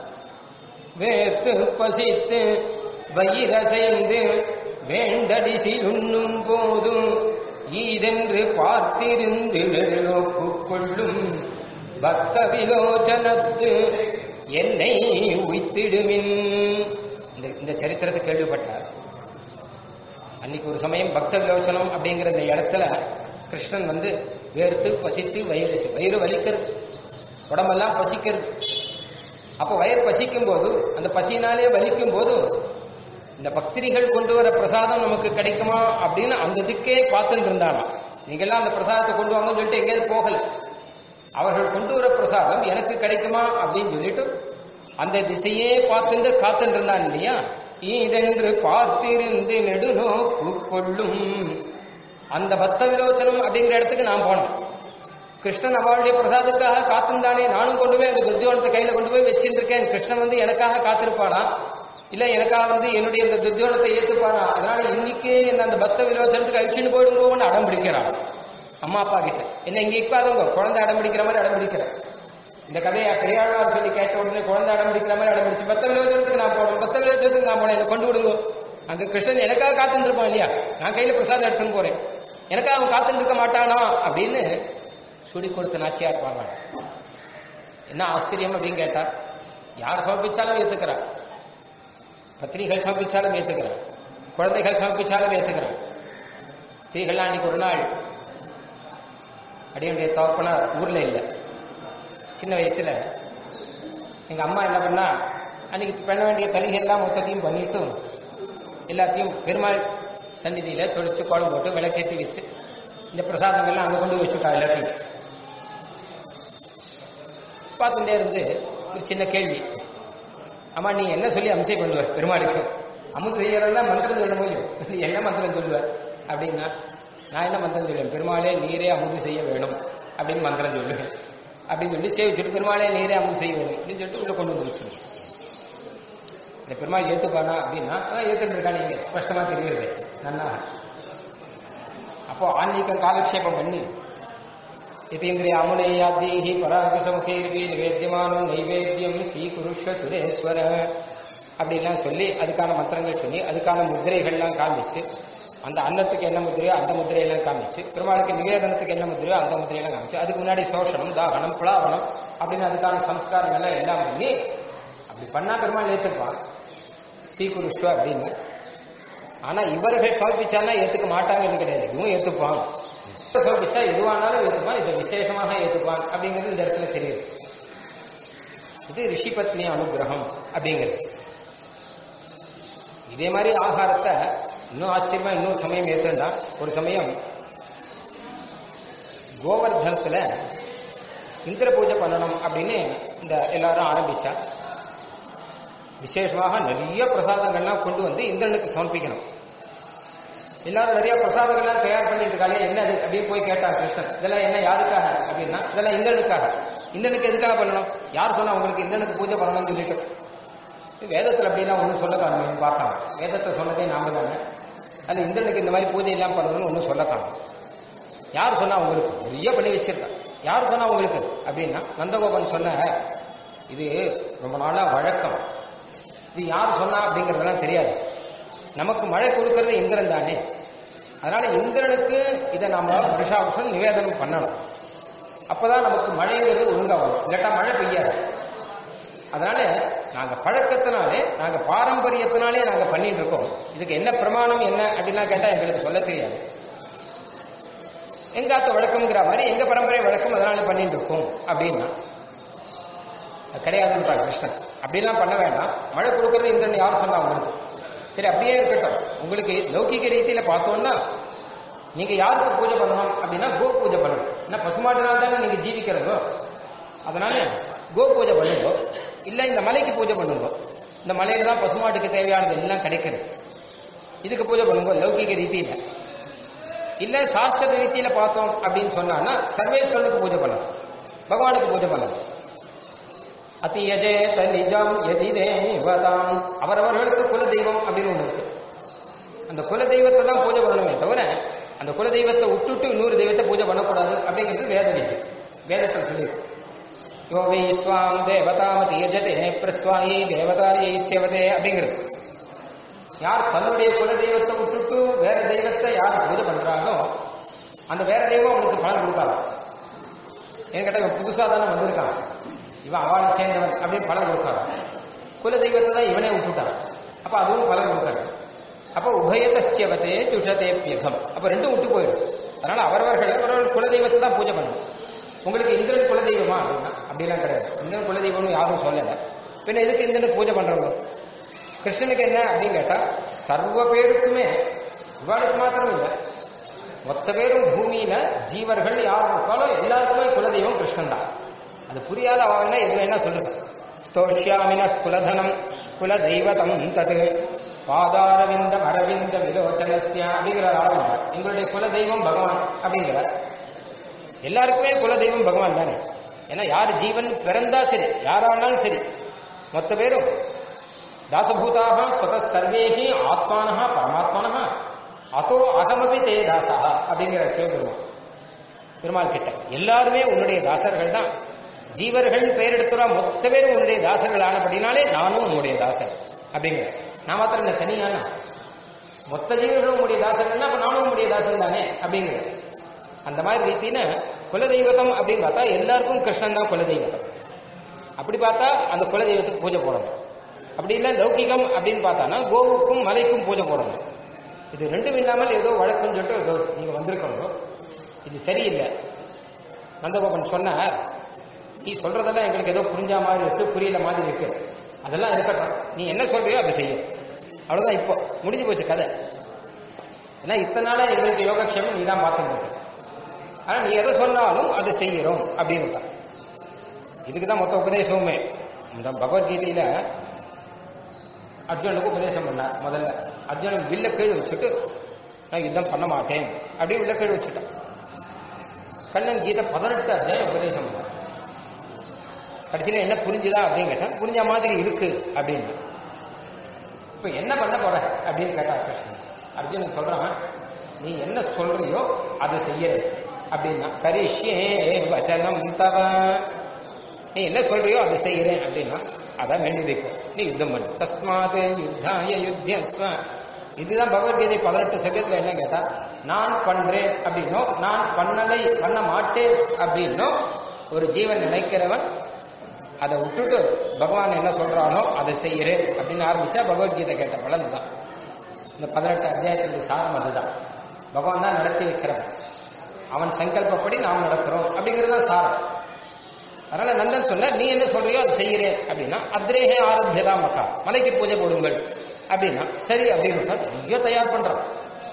வேத்து பசித்து வயிறசைந்து வேண்டடிசி உண்ணும் போதும் ஈதென்று பார்த்திருந்து நோக்கு கொள்ளும் பக்த விலோச்சனத்து என்னை உய்த்திடுமின் இந்த இந்த சரித்திரத்தை கேள்விப்பட்டார் அன்னைக்கு ஒரு சமயம் பக்த விலோச்சனம் அப்படிங்கிற இந்த இடத்துல கிருஷ்ணன் வந்து வேர்த்து பசித்து வயிறு வயிறு வலிக்கிறது உடம்பெல்லாம் பசிக்கிறது அப்போ வயிறு பசிக்கும் போது அந்த பசியினாலே வலிக்கும் போது இந்த பக்திரிகள் கொண்டு வர பிரசாதம் நமக்கு கிடைக்குமா அப்படின்னு அந்த திக்கே பார்த்துட்டு இருந்தாராம் நீங்கெல்லாம் அந்த பிரசாதத்தை கொண்டு வாங்கன்னு சொல்லிட்டு எங்கேயாவது போகல அவர்கள் கொண்டு வர பிரசாதம் எனக்கு கிடைக்குமா அப்படின்னு சொல்லிட்டு அந்த திசையே பார்த்துட்டு காத்துட்டு இருந்தான் இல்லையா இதென்று பார்த்திருந்து நெடுநோக்கு கொள்ளும் அந்த பக்த விரோச்சனம் அப்படிங்கிற இடத்துக்கு நான் போனோம் கிருஷ்ணன் அவளுடைய பிரசாதுக்காக காத்திருந்தானே நானும் கொண்டு போய் அந்த துர்ஜோனத்தை கையில கொண்டு போய் வச்சுட்டு இருக்கேன் கிருஷ்ணன் வந்து எனக்காக காத்திருப்பானா இல்ல எனக்காக வந்து என்னுடைய இந்த துர்ஜோனத்தை ஏத்துப்பானா அதனால இன்னைக்கே என்ன அந்த பக்த விரோச்சனத்துக்கு அழிச்சுன்னு போயிடுங்கன்னு அடம் பிடிக்கிறான் அம்மா அப்பா கிட்ட என்ன இங்க இப்பாதுங்க குழந்தை அடம் பிடிக்கிற மாதிரி அடம் பிடிக்கிற இந்த கதையை பெரியாழ்வார் சொல்லி கேட்ட உடனே குழந்தை அடம் பிடிக்கிற மாதிரி அடம் பிடிச்சு பத்த விரோச்சனத்துக்கு நான் போனோம் பத்த விரோச்சனத்துக்கு நான் போனேன் என்னை கொண்டு விடுங்க அங்க கிருஷ்ணன் எனக்காக காத்துட்டு இருப்பான் இல்லையா நான் கையில பிரசாதம் எடுத்துன்னு போறேன் எனக்காக அவன் காத்துட்டு இருக்க மாட்டானா அப்படின்னு சுடி கொடுத்த நாச்சியார் பாருங்க என்ன ஆச்சரியம் அப்படின்னு கேட்டார் யார் சமர்ப்பிச்சாலும் ஏத்துக்கிறார் பத்திரிகள் சமர்ப்பிச்சாலும் ஏத்துக்கிறார் குழந்தைகள் சமர்ப்பிச்சாலும் ஏத்துக்கிறார் ஸ்திரீகள்லாம் அன்னைக்கு ஒரு நாள் அடியுடைய தகப்பனார் ஊர்ல இல்லை சின்ன வயசுல எங்க அம்மா என்ன பண்ணா அன்னைக்கு பண்ண வேண்டிய தலிகை எல்லாம் மொத்தத்தையும் பண்ணிட்டு எல்லாத்தையும் பெருமாள் சந்நிதியில தொளிச்சு குழம்பு போட்டு விளக்கேற்றி வச்சு இந்த பிரசாதங்கள்லாம் அங்க கொண்டு வச்சுட்டா எல்லாத்தையும் பார்த்துட்டே இருந்து ஒரு சின்ன கேள்வி அம்மா நீ என்ன சொல்லி அம்சை பண்ணுவ பெருமாளுக்கு அமுது செய்யறதெல்லாம் மந்திரம் சொல்ல முடியும் நீ என்ன மந்திரம் சொல்லுவ அப்படின்னா நான் என்ன மந்திரம் சொல்லுவேன் பெருமாளே நீரே அமுது செய்ய வேணும் அப்படின்னு மந்திரம் சொல்லுவேன் அப்படின்னு சொல்லி சேவிச்சுட்டு பெருமாளே நீரே அமுது செய்ய வேணும் அப்படின்னு சொல்லிட்டு உள்ள கொண்டு வந்து வச்சிருவேன் இந்த பெருமாள் ஏத்துப்பானா அப்படின்னா அதான் ஏத்துட்டு இருக்கா நீங்க ஸ்பஷ்டமா தெரியுது நன்னா அப்போ ஆன்மீகம் காலக்ஷேபம் பண்ணி இத்தீந்திரிய அமுனையாத்தீஹி பராகுசமுகேர்வி நிவேத்தியமானம் நைவேத்தியம் ஸ்ரீகுருஷ்வ சுரேஸ்வர அப்படிலாம் சொல்லி அதுக்கான மந்திரங்கள் சொல்லி அதுக்கான முத்திரைகள்லாம் காமிச்சு அந்த அன்னத்துக்கு என்ன முத்திரையோ அந்த முத்திரையெல்லாம் காமிச்சு பெருமாளுக்கு நிவேதனத்துக்கு என்ன முத்திரையோ அந்த முத்திரையெல்லாம் காமிச்சு அதுக்கு முன்னாடி சோஷனம் தாகனம் புலாவனம் அப்படின்னு அதுக்கான சம்ஸ்காரங்கள்லாம் எல்லாம் பண்ணி அப்படி பண்ணா பெருமாள் ஏற்றுப்பான் ஸ்ரீகுருஷ்வ அப்படின்னு ஆனா இவர்கள் சமர்ப்பிச்சானா ஏத்துக்க மாட்டாங்கன்னு கிடையாது இதுவும் ஏத்துப்பான் சமர்ப்பிச்சா எதுவானாலும் ஏத்துப்பான் இதை விசேஷமாக ஏத்துப்பான் அப்படிங்கிறது இந்த இடத்துல தெரியுது இது ரிஷி பத்னி அனுகிரகம் அப்படிங்கிறது இதே மாதிரி ஆகாரத்தை இன்னும் ஆச்சரியமா இன்னொரு சமயம் ஏத்துண்டா ஒரு சமயம் கோவர்தனத்துல இந்திர பூஜை பண்ணணும் அப்படின்னு இந்த எல்லாரும் ஆரம்பிச்சா விசேஷமாக நிறைய பிரசாதங்கள்லாம் கொண்டு வந்து இந்திரனுக்கு சமர்ப்பிக்கணும் எல்லாரும் நிறைய பிரசாதங்கள்லாம் தயார் பண்ணிட்டு இருக்காங்க என்ன அது அப்படின்னு போய் கேட்டார் கிருஷ்ணன் இதெல்லாம் என்ன யாருக்காக அப்படின்னா இதெல்லாம் இந்திரனுக்காக இந்திரனுக்கு எதுக்காக பண்ணணும் யார் சொன்னா உங்களுக்கு இந்திரனுக்கு பூஜை பண்ணணும்னு சொல்லிட்டு வேதத்தில் அப்படிலாம் ஒன்றும் சொல்ல காணும் பார்க்கலாம் வேதத்தை சொன்னதே நாம தானே அதில் இந்திரனுக்கு இந்த மாதிரி பூஜை எல்லாம் பண்ணணும்னு ஒன்றும் சொல்ல காணும் யார் சொன்னா உங்களுக்கு நிறைய பண்ணி வச்சிருக்கா யார் சொன்னா உங்களுக்கு அப்படின்னா நந்தகோபன் சொன்ன இது ரொம்ப நாளா வழக்கம் இது யார் சொன்னா அப்படிங்கறதெல்லாம் தெரியாது நமக்கு மழை கொடுக்கறது இந்திரன் தானே அதனால இந்திரனுக்கு இதை நாம வருஷா வருஷம் நிவேதனம் பண்ணணும் அப்பதான் நமக்கு மழைங்கிறது ஒழுங்கா வரும் இல்லாட்டா மழை பெய்யாது அதனால நாங்க பழக்கத்தினாலே நாங்க பாரம்பரியத்தினாலே நாங்க பண்ணிட்டு இருக்கோம் இதுக்கு என்ன பிரமாணம் என்ன அப்படின்லாம் கேட்டா எங்களுக்கு சொல்ல தெரியாது எங்காத்த வழக்கம்ங்கிற மாதிரி எங்க பரம்பரை வழக்கம் அதனால பண்ணிட்டு இருக்கோம் அப்படின்னா அது கிடையாதுன்றார் கிருஷ்ணன் அப்படிலாம் பண்ண வேண்டாம் மழை கொடுக்கறது இந்திரன் யார் சொன்னா உங்களுக்கு சரி அப்படியே இருக்கட்டும் உங்களுக்கு லௌகிக ரீதியில பார்த்தோம்னா நீங்க யாருக்கு பூஜை பண்ணணும் அப்படின்னா கோ பூஜை பண்ணணும் ஏன்னா பசுமாட்டினால் தானே நீங்க ஜீவிக்கிறதோ அதனால கோ பூஜை பண்ணுங்க இல்ல இந்த மலைக்கு பூஜை பண்ணுங்க இந்த மலையில தான் பசுமாட்டுக்கு தேவையானது எல்லாம் கிடைக்கிறது இதுக்கு பூஜை பண்ணுங்க லௌகிக ரீதியில இல்ல சாஸ்திர ரீதியில பார்த்தோம் அப்படின்னு சொன்னான்னா சர்வேஸ்வரனுக்கு பூஜை பண்ணணும் பகவானுக்கு பூஜை பண்ணணும் அத்தியஜே தலிஜம் எதி தேவதாம் அவரவர்களுக்கு குல தெய்வம் அப்படின்னு ஒண்ணு இருக்கு அந்த குல தெய்வத்தை தான் பூஜை பண்ணணுமே தவிர அந்த குல தெய்வத்தை விட்டுட்டு இன்னொரு தெய்வத்தை பூஜை பண்ணக்கூடாது அப்படிங்கிறது வேத விதி வேதத்தில் சொல்லியிருக்கு யோ வை ஸ்வாம் தேவதாமதி யஜதே பிரஸ்வாயி தேவதாயை சேவதே அப்படிங்கிறது யார் தன்னுடைய குல தெய்வத்தை விட்டுட்டு வேற தெய்வத்தை யார் பூஜை பண்றாங்களோ அந்த வேற தெய்வம் அவனுக்கு பலன் கொடுக்காது ஏன்னு கேட்டா இவன் புதுசா தானே வந்திருக்கான் இவன் அவளை சேர்ந்தவன் அப்படின்னு பலன் கொடுக்காது குல தெய்வத்தை தான் இவனே விட்டுட்டான் அப்ப அதுவும் பலன் கொடுக்காது அப்ப உபயதஸ்யவதே துஷதேப்பியகம் அப்ப ரெண்டும் விட்டு போயிடும் அதனால அவரவர்கள் அவரவர்கள் குலதெய்வத்தை தான் பூஜை பண்ணணும் உங்களுக்கு இந்திரன் குலதெய்வமா அப்படின்னா அப்படிலாம் கிடையாது இந்திரன் குலதெய்வம்னு யாரும் சொல்லல பின்ன எதுக்கு இந்திரனுக்கு பூஜை பண்றவங்க கிருஷ்ணனுக்கு என்ன அப்படின்னு கேட்டா சர்வ பேருக்குமே இவாளுக்கு மாத்திரம் இல்லை மொத்த பேரும் பூமியில ஜீவர்கள் யார் இருக்காலும் எல்லாருக்குமே குலதெய்வம் கிருஷ்ணன் தான் அது புரியாத அவன் எது வேணா சொல்லுங்க ஸ்தோஷ்யாமின குலதனம் குல தெய்வதம் தது பாதாரவிந்தம் அரவிந்த விலோச்சனஸ்யா அப்படிங்கிற ஆரம்பிங்க எங்களுடைய குல தெய்வம் பகவான் அப்படிங்கிறார் எல்லாருக்குமே குல தெய்வம் பகவான் தானே ஏன்னா யார் ஜீவன் பிறந்தா சரி யாரானாலும் சரி மொத்த பேரும் தாசபூதாக ஸ்வத சர்வேகி ஆத்மானஹா பரமாத்மானஹா அதோ அகமபி தே தாசா அப்படிங்கிற சிவபெருமான் பெருமாள் கிட்ட எல்லாருமே உன்னுடைய தாசர்கள் தான் ஜீவர்கள் பெயர் எடுத்துறா மொத்த பேரும் உன்னுடைய தாசர்கள் ஆனபடினாலே நானும் உன்னுடைய தாசன் அப்படிங்கிற நான் மாத்திரம் இந்த தனியான மொத்த ஜீவர்களும் உங்களுடைய தாசர்கள்னா அப்ப நானும் உங்களுடைய தாசன் தானே அப்படிங்கிற அந்த மாதிரி ரீதியில குலதெய்வத்தம் அப்படின்னு பார்த்தா எல்லாருக்கும் கிருஷ்ணன் தான் குலதெய்வத்தம் அப்படி பார்த்தா அந்த குலதெய்வத்துக்கு பூஜை போடணும் அப்படி இல்லை லௌகிகம் அப்படின்னு பார்த்தானா கோவுக்கும் மலைக்கும் பூஜை போடணும் இது ரெண்டும் இல்லாமல் ஏதோ வழக்குன்னு சொல்லிட்டு ஏதோ நீங்க வந்திருக்கணும் இது சரியில்லை நந்தகோபன் சொன்னார் நீ சொல்றதெல்லாம் எங்களுக்கு ஏதோ புரிஞ்ச மாதிரி இருக்கு புரியல மாதிரி இருக்கு அதெல்லாம் இருக்கட்டும் நீ என்ன சொல்றியோ அதை செய்யும் அவ்வளவுதான் இப்போ முடிஞ்சு போச்சு கதை ஏன்னா இத்தனை நாளா எங்களுக்கு யோகக்ஷேமம் நீ தான் பார்த்துட்டு இருக்க ஆனா நீ எதை சொன்னாலும் அதை செய்யறோம் அப்படின்னு இதுக்கு தான் மொத்த உபதேசமுமே இந்த பகவத்கீதையில அர்ஜுனுக்கு உபதேசம் பண்ணார் முதல்ல அர்ஜுனன் வில்ல கீழ் வச்சுட்டு நான் யுத்தம் பண்ண மாட்டேன் அப்படி வில்ல கீழ் வச்சுட்டான் கண்ணன் கீதை பதினெட்டு அத்தியாயம் உபதேசம் பண்ணார் கடைசியில் என்ன புரிஞ்சுதா அப்படின்னு கேட்டேன் புரிஞ்ச மாதிரி இருக்கு அப்படின்னு இப்ப என்ன பண்ண போற அப்படின்னு கேட்டா கிருஷ்ணன் அர்ஜுனன் சொல்றான் நீ என்ன சொல்றியோ அதை செய்ய அப்படின்னா கரிஷ்யே வச்சனம் தவ நீ என்ன சொல்றியோ அதை செய்யறேன் அப்படின்னா அதான் வேண்டி வைக்கும் நீ யுத்தம் பண்ணு தஸ்மாத் யுத்தாய யுத்தியஸ்வ இதுதான் பகவத்கீதை பதினெட்டு சங்கத்துல என்ன கேட்டா நான் பண்றேன் அப்படின்னோ நான் பண்ணலை பண்ண மாட்டேன் அப்படின்னோ ஒரு ஜீவன் நினைக்கிறவன் அதை விட்டுட்டு பகவான் என்ன சொல்றானோ அதை செய்யறேன் அப்படின்னு ஆரம்பிச்சா பகவத்கீதை கேட்ட பலன் தான் இந்த பதினெட்டு அத்தியாயத்தினுடைய சாரம் அதுதான் பகவான் தான் நடத்தி வைக்கிறவன் அவன் சங்கல்பப்படி நாம் நடக்கிறோம் அப்படிங்கிறது தான் சாரம் அதனால நந்தன் சொன்ன நீ என்ன சொல்றியோ அதை செய்கிறேன் அப்படின்னா அத்ரேகே ஆரம்பியதா மக்கா மலைக்கு பூஜை போடுங்கள் அப்படின்னா சரி அப்படின்னு ஐயோ தயார் பண்றான்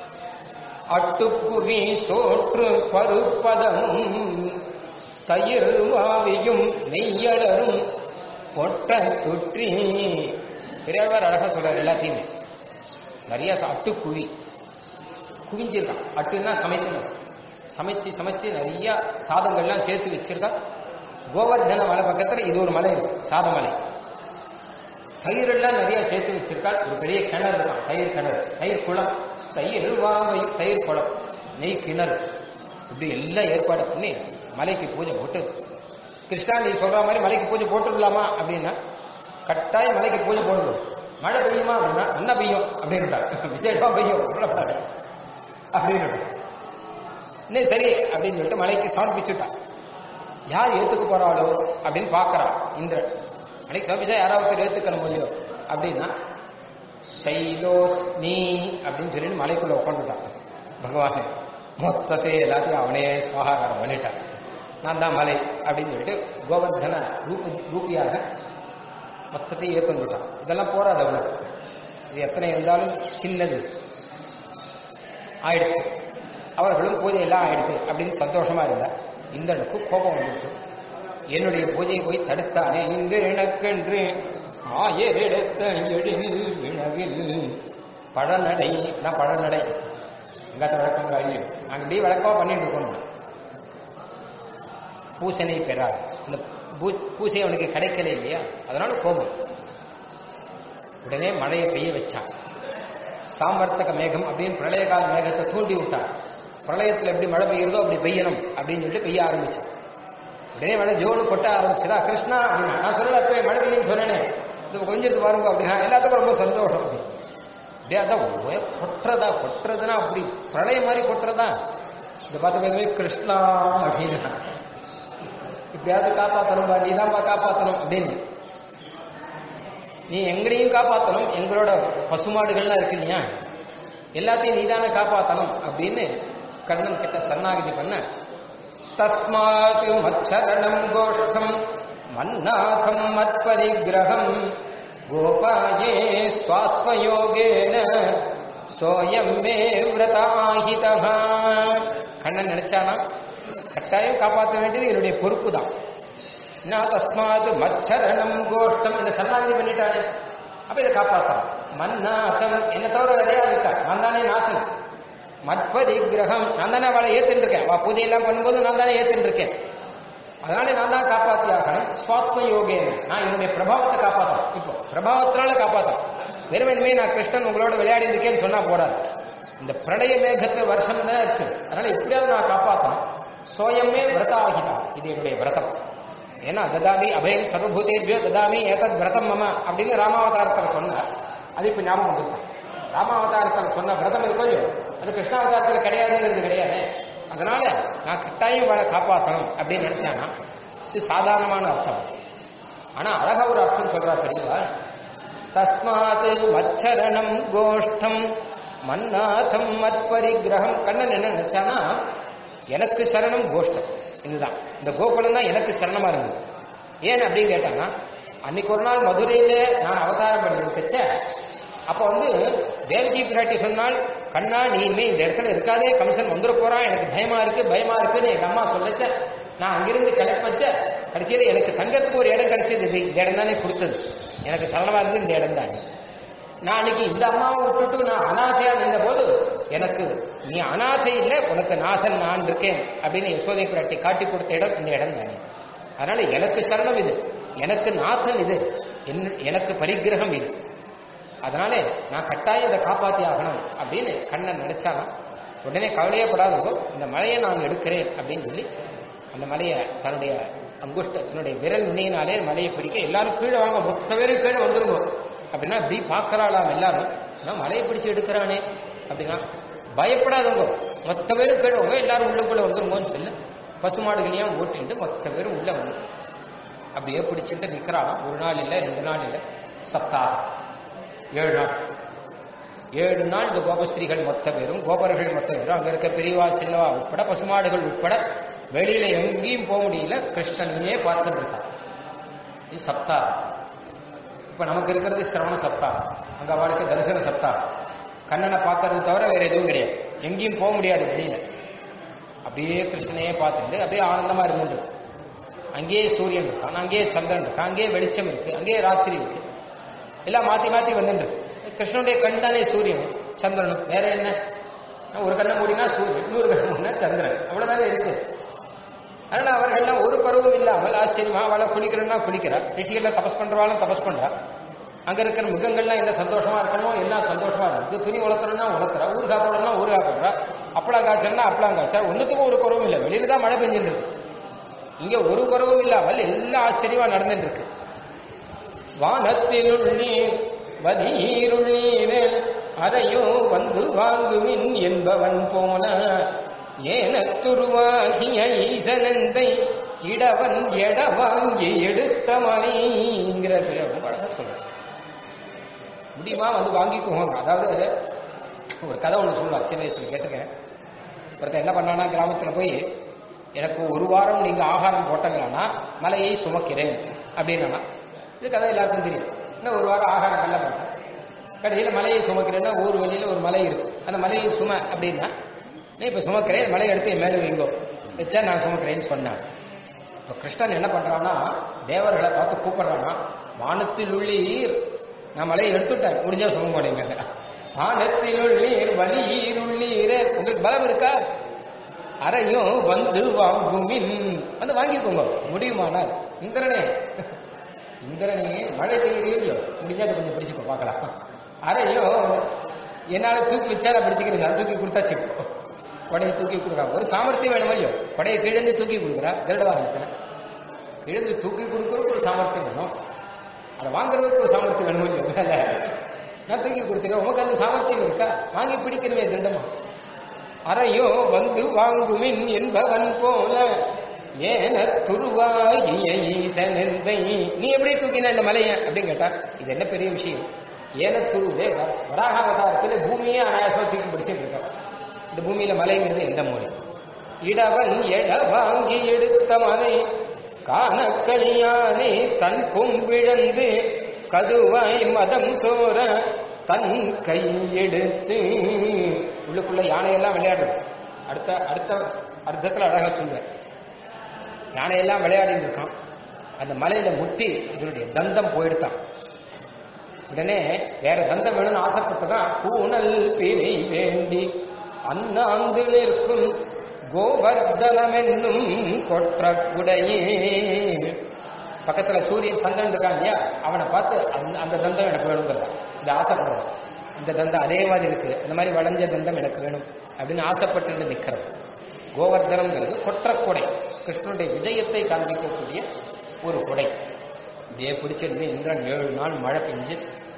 அட்டுக்குவி சோற்று பருப்பதமும் தயிர் வாவியும் நெய்யலரும் பொட்ட துற்றி பெரியவர் அழகா சொல்றாரு எல்லாத்தையுமே நிறைய சா- அட்டுக்குவி குவிஞ்சிருக்கான் அட்டுன்னா சமைக்கணும் சமைச்சு சமைச்சு நிறைய சாதங்கள்லாம் சேர்த்து வச்சிருக்கா கோவர்தன மலை பக்கத்துல இது ஒரு மலை இருக்கு சாத மலை தயிரெல்லாம் நிறைய சேர்த்து வச்சிருக்காள் ஒரு பெரிய கிணறு இருக்கான் தயிர் கிணறு தயிர் குளம் தயிர் வாவை தயிர் குளம் நெய் கிணறு இப்படி எல்லாம் ஏற்பாடு பண்ணி மலைக்கு பூஜை போட்டு கிருஷ்ணா நீ சொல்ற மாதிரி மலைக்கு பூஜை போட்டுடலாமா அப்படின்னா கட்டாயம் மலைக்கு பூஜை போடணும் மழை பெய்யுமா அப்படின்னா என்ன பெய்யும் அப்படின்ட்டார் விசேஷமா பெய்யும் சொல்லப்படாது அப்படின்னு இன்னும் சரி அப்படின்னு சொல்லிட்டு மலைக்கு சமர்ப்பிச்சுட்டான் யார் ஏத்துக்க போறாளோ அப்படின்னு பார்க்கறான் இந்திரன் மலைக்கு சமர்ப்பிச்சா யாராவது ஒருத்தர் ஏத்துக்கணும் இல்லையோ அப்படின்னா சைலோஸ் நீ அப்படின்னு சொல்லிட்டு மலைக்குள்ள உட்காந்துட்டான் பகவான் மொத்தத்தை எல்லாத்தையும் அவனே சுவாகாரம் பண்ணிட்டான் நான் தான் மலை அப்படின்னு சொல்லிட்டு கோவர்தன ரூப ரூபியாக மொத்தத்தையும் ஏற்றுட்டான் இதெல்லாம் போராது அவனுக்கு இது எத்தனை இருந்தாலும் சின்னது ஆயிடுச்சு அவர்களும் பூஜை எல்லாம் ஆயிடுச்சு அப்படின்னு சந்தோஷமா இருந்தா இந்திரனுக்கு கோபம் வந்துச்சு என்னுடைய பூஜையை போய் தடுத்தானே இந்த எனக்கென்று ஆயரெடுத்த எழில் வினவில் பழநடை நான் பழநடை எங்காத்த வழக்கம் இல்லையோ நாங்கள் இப்படி வழக்கமா பண்ணிட்டு இருக்கோம் பூசனை பெறாது இந்த பூ- பூசை அவனுக்கு கிடைக்கல இல்லையா அதனால கோபம் உடனே மழையை பெய்ய வச்சான் சாமர்த்தக மேகம் அப்படின்னு பிரளயகால மேகத்தை தூண்டி விட்டான் பிரளயத்துல எப்படி மழை பெய்யுறதோ அப்படி பெய்யணும் அப்படின்னு சொல்லிட்டு பெய்ய ஆரம்பிச்சான் உடனே மழை ஜோடு கொட்ட ஆரம்பிச்சதா கிருஷ்ணா அப்படின்னா நான் சொல்லல அப்பவே மழை பெய்யும் சொன்னேனே இது கொஞ்சம் பாருங்க அப்படின்னா எல்லாத்துக்கும் ரொம்ப சந்தோஷம் அப்படி அப்படியே அதான் ஒரே கொட்டுறதா கொட்டுறதுன்னா அப்படி பிரளயம் மாதிரி கொட்டுறதா இந்த பார்த்து பேருமே கிருஷ்ணா அப்படின்னா இப்படியாவது காப்பாத்தணும்பா நீ தான்ப்பா காப்பாத்தணும் அப்படின்னு நீ எங்களையும் காப்பாத்தணும் எங்களோட பசுமாடுகள்லாம் இருக்கு இல்லையா எல்லாத்தையும் நீதானே காப்பாத்தணும் அப்படின்னு கண்ணன் கிட்ட சரணாகதி பண்ண தஸ்மாத் மச்சரணம் கோஷ்டம் மன்னாகம் மத்பரிகிரகம் கோபாயே சுவாத்மயோகேன சோயம் மே விரதாஹிதா கண்ணன் நினைச்சானா கட்டாயம் காப்பாற்ற வேண்டியது என்னுடைய பொறுப்பு தான் நான் தஸ்மாத் மச்சரணம் கோஷ்டம் இந்த சரணாகதி பண்ணிட்டானே அப்ப இதை காப்பாற்றலாம் மன்னாசம் என்ன தவிர வேற யாரும் இருக்கா நான் தானே நாசன் மத்பரிகிரகம் நான் தானே அவளை ஏத்துட்டு இருக்கேன் அவ பூஜையெல்லாம் பண்ணும்போது நான் தானே ஏத்துட்டு இருக்கேன் அதனால நான் தான் காப்பாத்தி ஆகணும் சுவாத்ம யோகேன நான் என்னுடைய பிரபாவத்தை காப்பாற்றணும் இப்போ பிரபாவத்தினால காப்பாற்றணும் வெறுமனுமே நான் கிருஷ்ணன் உங்களோட விளையாடி இருக்கேன்னு சொன்னா போடாது இந்த பிரளய மேகத்து வருஷம் தான் இருக்கு அதனால எப்படியாவது நான் காப்பாற்றணும் சோயமே விரதாகிதான் இது என்னுடைய விரதம் ஏன்னா ததாமி அபயம் சர்வபூதேபியோ ததாமி ஏதத் விரதம் மம அப்படின்னு ராமாவதாரத்தில் சொன்னார் அது இப்ப ஞாபகம் வந்துருக்கும் ராமாவதாரத்தில் சொன்ன விரதம் இருக்கோ இல்லையோ அது கிருஷ்ணாவதாரத்தில் கிடையாதுங்கிறது கிடையாது அதனால நான் கட்டாயம் இவளை காப்பாற்றணும் அப்படின்னு நினைச்சானா இது சாதாரணமான அர்த்தம் ஆனா அழகா ஒரு அர்த்தம் சொல்றா தெரியுமா தஸ்மாத் மச்சரணம் கோஷ்டம் மன்னாதம் மத்பரிகிரகம் கண்ணன் என்ன நினைச்சானா எனக்கு சரணம் கோஷ்டம் இதுதான் இந்த கோகுலம் தான் எனக்கு சரணமா இருந்தது ஏன் அப்படின்னு கேட்டாங்கன்னா அன்னைக்கு ஒரு நாள் மதுரையில நான் அவதாரம் பண்ணிருக்கச்ச அப்ப வந்து தேவகி பிராட்டி சொன்னால் கண்ணா நீ இனிமே இந்த இடத்துல இருக்காதே கம்சன் வந்துட போறான் எனக்கு பயமா இருக்கு பயமா இருக்குன்னு எங்க அம்மா சொல்லச்ச நான் அங்கிருந்து கிளப்பச்ச கடைசியில எனக்கு தங்கத்துக்கு ஒரு இடம் கிடைச்சது இது இந்த இடம் தானே கொடுத்தது எனக்கு சரணமா இருந்து இந்த இடம் தான் நான் அன்னைக்கு இந்த அம்மாவை விட்டுட்டு நான் அனாதையா நின்ற போது எனக்கு நீ அனாதை இல்லை உனக்கு நாசன் நான் இருக்கேன் அப்படின்னு யசோதை பிராட்டி காட்டி கொடுத்த இடம் இந்த இடம் தானே அதனால எனக்கு சரணம் இது எனக்கு நாசன் இது என்ன- எனக்கு பரிகிரகம் இது அதனால நான் கட்டாயம் இதை காப்பாத்தி ஆகணும் அப்படின்னு கண்ணன் நினைச்சாலும் உடனே கவலையே படாதோ இந்த மலையை நான் எடுக்கிறேன் அப்படின்னு சொல்லி அந்த மலையை தன்னுடைய அங்குஷ்ட தன்னுடைய விரல் நுனியினாலே மலையை பிடிக்க எல்லாரும் கீழே வாங்க மொத்த பேரும் கீழே வந்துருங்க அப்படின்னா இப்படி பார்க்கறாளாம் எல்லாரும் நான் மலையை பிடிச்சு எடுக்கிறானே அப்படின்னா பயப்படாதவங்க மொத்த பேரும் கீழே வாங்க எல்லாரும் உள்ளுக்குள்ள வந்துருங்கன்னு சொல்லி பசுமாடுகளையும் ஓட்டிட்டு மொத்த பேரும் உள்ள வந்து அப்படியே பிடிச்சிட்டு நிக்கிறான் ஒரு நாள் இல்லை ரெண்டு நாள் இல்லை சப்தாகம் ஏழு நாள் ஏழு நாள் இந்த கோபஸ்திரீகள் மொத்த பேரும் கோபர்கள் மொத்த பேரும் அங்க இருக்க பெரியவா சின்னவா உட்பட பசுமாடுகள் உட்பட வெளியில எங்கேயும் போக முடியல கிருஷ்ணனையே பார்த்துட்டு இருக்கான் இது சப்தாகம் இப்ப நமக்கு இருக்கிறது சிரவண சப்தாகம் அங்க அவளுக்கு தரிசன சப்தாகம் கண்ணனை பார்க்கறது தவிர வேற எதுவும் கிடையாது எங்கேயும் போக முடியாது வெளியில அப்படியே கிருஷ்ணனையே பார்த்துட்டு அப்படியே ஆனந்தமா இருந்துட்டு அங்கேயே சூரியன் இருக்கான் அங்கேயே சந்திரன் இருக்கான் அங்கேயே வெளிச்சம் இருக்கு அங்கேயே ராத்திரி இருக்கு எல்லாம் மாத்தி மாத்தி வந்துட்டு இருக்கு. கிருஷ்ணனுடைய கண் தானே சூரியன் சந்திரனும் வேற என்ன ஒரு கண்ணை மூடினா சூரியன் இன்னொரு கண்ணை மூடினா சந்திரன் அவ்வளவுதானே இருக்கு அதனால அவர்கள்லாம் ஒரு பருவம் இல்லாமல் ஆச்சரியமா அவளை குளிக்கிறன்னா குளிக்கிறா ரிஷிகள்ல தபஸ் பண்றவாளும் தபஸ் பண்றா அங்க இருக்கிற மிருகங்கள்லாம் என்ன சந்தோஷமா இருக்கணுமோ எல்லாம் சந்தோஷமா இருக்கு துணி வளர்க்கணும்னா வளர்க்குறா ஊறுகாய் போடணும்னா ஊறுகாய் போடுறா அப்பளம் காய்ச்சல்னா அப்பளம் காய்ச்சல் ஒன்றுத்துக்கும் ஒரு குறவும் இல்லை வெளியில தான் மழை பெஞ்சுட்டு இருக்கு இங்க ஒரு குறவும் இல்லாமல் எல்லாம் ஆச்சரியமா நடந்துட்டு இருக்கு வானத்திலுள் நீர் வதீருள் நீரில் அதையோ வந்து வாங்குவின் என்பவன் போல ஏனத்துருவாகிய ஈசனந்தை இடவன் எட வாங்கி எடுத்த மணிங்கிற சொல்ற முடியுமா வந்து வாங்கிக்குவோம் அதாவது ஒரு கதை ஒன்று சொல்லுவா சின்ன வயசுல கேட்டுக்கேன் ஒருத்தன் என்ன பண்ணானா கிராமத்துல போய் எனக்கு ஒரு வாரம் நீங்க ஆகாரம் போட்டங்களானா மலையை சுமக்கிறேன் அப்படின்னா இது கதை எல்லாருக்கும் தெரியும் இன்னும் ஒரு வாரம் ஆகாரம் நல்ல போட்டேன் கடைசியில் மலையை சுமக்கிறேன்னா ஊர் வெளியில ஒரு மலை இருக்கு அந்த மலையை சும அப்படின்னா நீ இப்ப சுமக்கிறேன் மலையை எடுத்து என் மேல வைங்கோ வச்சா நான் சுமக்கிறேன்னு சொன்னேன் இப்போ கிருஷ்ணன் என்ன பண்றான்னா தேவர்களை பார்த்து கூப்பிடுறான்னா வானத்தில் உள்ளீர் நான் மலையை எடுத்துட்டேன் முடிஞ்சா சும மாட்டேங்க வானத்தில் உள்ளீர் வலியீர் உள்ளீர் உங்களுக்கு பலம் இருக்கா அறையும் வந்து வாங்குமின் வந்து வாங்கிக்கோங்க முடியுமானால் இந்திரனே இந்திரனே மழை பெய்யுறியோ முடிஞ்சா அதை கொஞ்சம் பிடிச்சிக்கோ பார்க்கலாம் அறையும் என்னால தூக்கி வச்சால பிடிச்சிக்கிறீங்க அதை தூக்கி கொடுத்தாச்சு இப்போ கொடையை தூக்கி கொடுக்குறான் ஒரு சாமர்த்தியம் வேணும் இல்லையோ கொடையை கிழந்து தூக்கி கொடுக்குறா திருடவாங்க கிழந்து தூக்கி கொடுக்குறதுக்கு ஒரு சாமர்த்தியம் வேணும் அதை வாங்குறதுக்கு ஒரு சாமர்த்தியம் வேணும் இல்லையோ வேலை நான் தூக்கி கொடுத்துருக்கேன் உனக்கு அந்த சாமர்த்தியம் இருக்கா வாங்கி பிடிக்கணுமே திருடமா அறையோ வந்து வாங்குமின் என்பவன் போல ஏன துருவாகிய ஈசனந்தை நீ எப்படி தூக்கின இந்த மலையை அப்படின்னு கேட்டா இது என்ன பெரிய விஷயம் ஏன துருவே வராக அவதாரத்துல பூமியே அனாயாசம் தூக்கி பிடிச்சிட்டு இருக்க இந்த பூமியில மலைங்கிறது எந்த மொழி இடவன் எழ வாங்கி எடுத்த மலை காண கலியானே தன் கொம்பிழந்து கதுவாய் மதம் சோர தன் கை எடுத்து உள்ளுக்குள்ள யானையெல்லாம் விளையாடுது அடுத்த அடுத்த அர்த்தத்துல அழகா சொல்லுவேன் யானையெல்லாம் விளையாடிட்டு இருக்கான் அந்த மலையில முட்டி இதனுடைய தந்தம் போயிடுத்தான் உடனே வேற தந்தம் வேணும்னு ஆசைப்பட்டுதான் பூனல் பிறை வேண்டி அண்ணாந்து நிற்கும் கோவர்தனம் என்னும் கொற்ற குடையே பக்கத்துல சூரியன் சந்திரன் இருக்கான் இல்லையா அவனை பார்த்து அந்த அந்த தந்தம் எனக்கு வேணுங்கிறான் இந்த ஆசைப்படுறான் இந்த தந்தம் அதே மாதிரி இருக்கு இந்த மாதிரி வளைஞ்ச தந்தம் எனக்கு வேணும் அப்படின்னு ஆசைப்பட்டு நிற்கிறது கோவர்தனம்ங்கிறது கொற்ற கொடை கிருஷ்ணனுடைய விஜயத்தை காண்பிக்கக்கூடிய ஒரு கொடை இதே பிடிச்சிருந்து இந்திரன் ஏழு நாள் மழை பெஞ்சு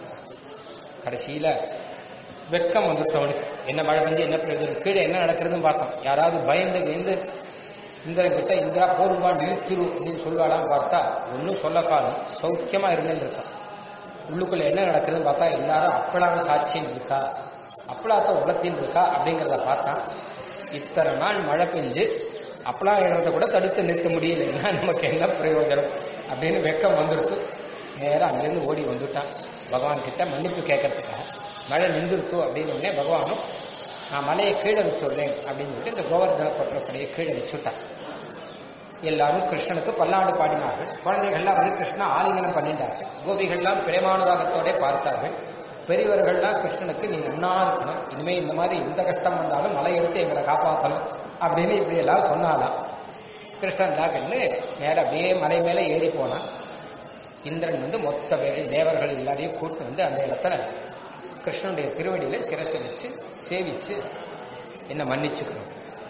கடைசியில வெக்கம் வந்துட்டவனுக்கு என்ன மழை பெஞ்சு என்ன பிரயோஜனம் கீழே என்ன நடக்கிறதுன்னு பார்த்தோம் யாராவது பயந்து பயந்து இந்திரன் கிட்ட இந்திரா போரும்பா நிறுத்திரு அப்படின்னு சொல்லுவாளான்னு பார்த்தா ஒன்றும் சொல்ல காலம் சௌக்கியமா இருந்துன்னு இருக்கான் உள்ளுக்குள்ள என்ன நடக்குதுன்னு பார்த்தா எல்லாரும் அப்பளான காட்சின்னு இருக்கா அப்பளாத்த உலத்தின்னு இருக்கா அப்படிங்கிறத பார்த்தா இத்தனை நாள் மழை பெஞ்சு அப்பளா இடத்தை கூட தடுத்து நிறுத்த முடியலைன்னா நமக்கு என்ன பிரயோஜனம் அப்படின்னு வெக்கம் வந்துருக்கு நேரம் அங்கிருந்து ஓடி வந்துட்டான் பகவான் கிட்ட மன்னிப்பு கேட்கறதுக்காக மழை நின்றுருக்கு அப்படின்னு உடனே பகவானும் நான் மலையை கீழே வச்சுடுறேன் அப்படின்னு சொல்லிட்டு இந்த கோவர்தன கொற்றப்படையை கீழே வச்சுட்டான் எல்லாரும் கிருஷ்ணனுக்கு பல்லாண்டு பாடினார்கள் குழந்தைகள்லாம் வந்து கிருஷ்ணா ஆலிங்கனம் பண்ணிட்டார்கள் கோபிகள்லாம் பிரேமானுராகத்தோட பார்த்தார்கள் பெரியவர்கள்லாம் கிருஷ்ணனுக்கு நீ நன்னா இருக்கணும் இனிமே இந்த மாதிரி எந்த கஷ்டம் வந்தாலும் மலை எடுத்து எங்களை காப்பாற்றணும் அப்படின்னு இப்படி எல்லாம் சொன்னாலாம் கிருஷ்ணன் தாக்கன்னு நேர அப்படியே மலை மேலே ஏறி போனான் இந்திரன் வந்து மொத்த பேரை தேவர்கள் எல்லாரையும் கூட்டு வந்து அந்த இடத்துல கிருஷ்ணனுடைய திருவடியில சிரசை வச்சு சேவிச்சு என்ன மன்னிச்சுக்கணும்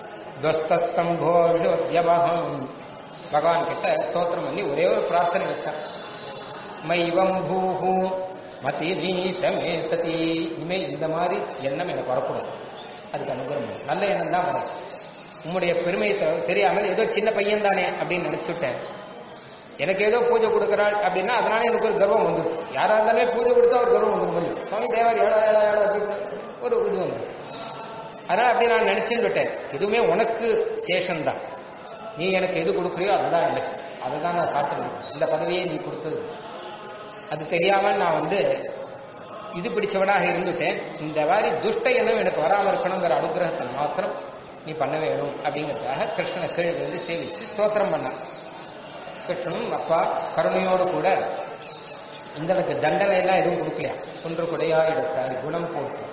துவஸ்தஸ்தம்போஷோத்யவகம் பகவான் கிட்ட ஸ்தோத்திரம் பண்ணி ஒரே ஒரு பிரார்த்தனை வச்சான் மைவம் பூஹூ மதிரீசமே சதி இனிமேல் இந்த மாதிரி எண்ணம் எனக்கு வரக்கூடாது அதுக்கு அனுகிரகம் பண்ணு. நல்ல எண்ணம் தான் வரும் உம்முடைய பெருமையை தெ- தெரியாமல் ஏதோ சின்ன பையன் தானே அப்படின்னு நினைச்சுட்டேன் எனக்கு ஏதோ பூஜை கொடுக்குறாள் அப்படின்னா அதனால எனக்கு ஒரு கர்வம் வந்துடும் யாரா இருந்தாலே பூஜை கொடுத்தா ஒரு கர்வம் வந்துடும் முடியும் சுவாமி தேவர் ஏழோ ஏழோ ஏழோ அப்படின்னு ஒரு இது வந்துடும் அதனால அப்படி நான் நினைச்சுன்னு விட்டேன் இதுவுமே உனக்கு சேஷம்தான் நீ எனக்கு எது கொடுக்குறியோ அதுதான் எனக்கு அதை தான் நான் சாப்பிடுவேன் இந்த பதவியை நீ கொடுத்தது அது தெரியாமல் நான் வந்து இது பிடிச்சவனாக இருந்துட்டேன் இந்த மாதிரி துஷ்ட எண்ணம் எனக்கு வராமல் இருக்கணுங்கிற அனுகிரகத்தை மாத்திரம் நீ பண்ண வேணும் அப்படிங்கிறதுக்காக கிருஷ்ணனை கீழே வந்து சேவிச்சு ஸ்தோத்திரம் பண்ணான் கிருஷ்ணனும் அப்பா கருணையோடு கூட இந்தனுக்கு தண்டனை எல்லாம் எதுவும் கொடுக்கலையா ஒன்று குடையா எடுத்தார் குணம் போட்டு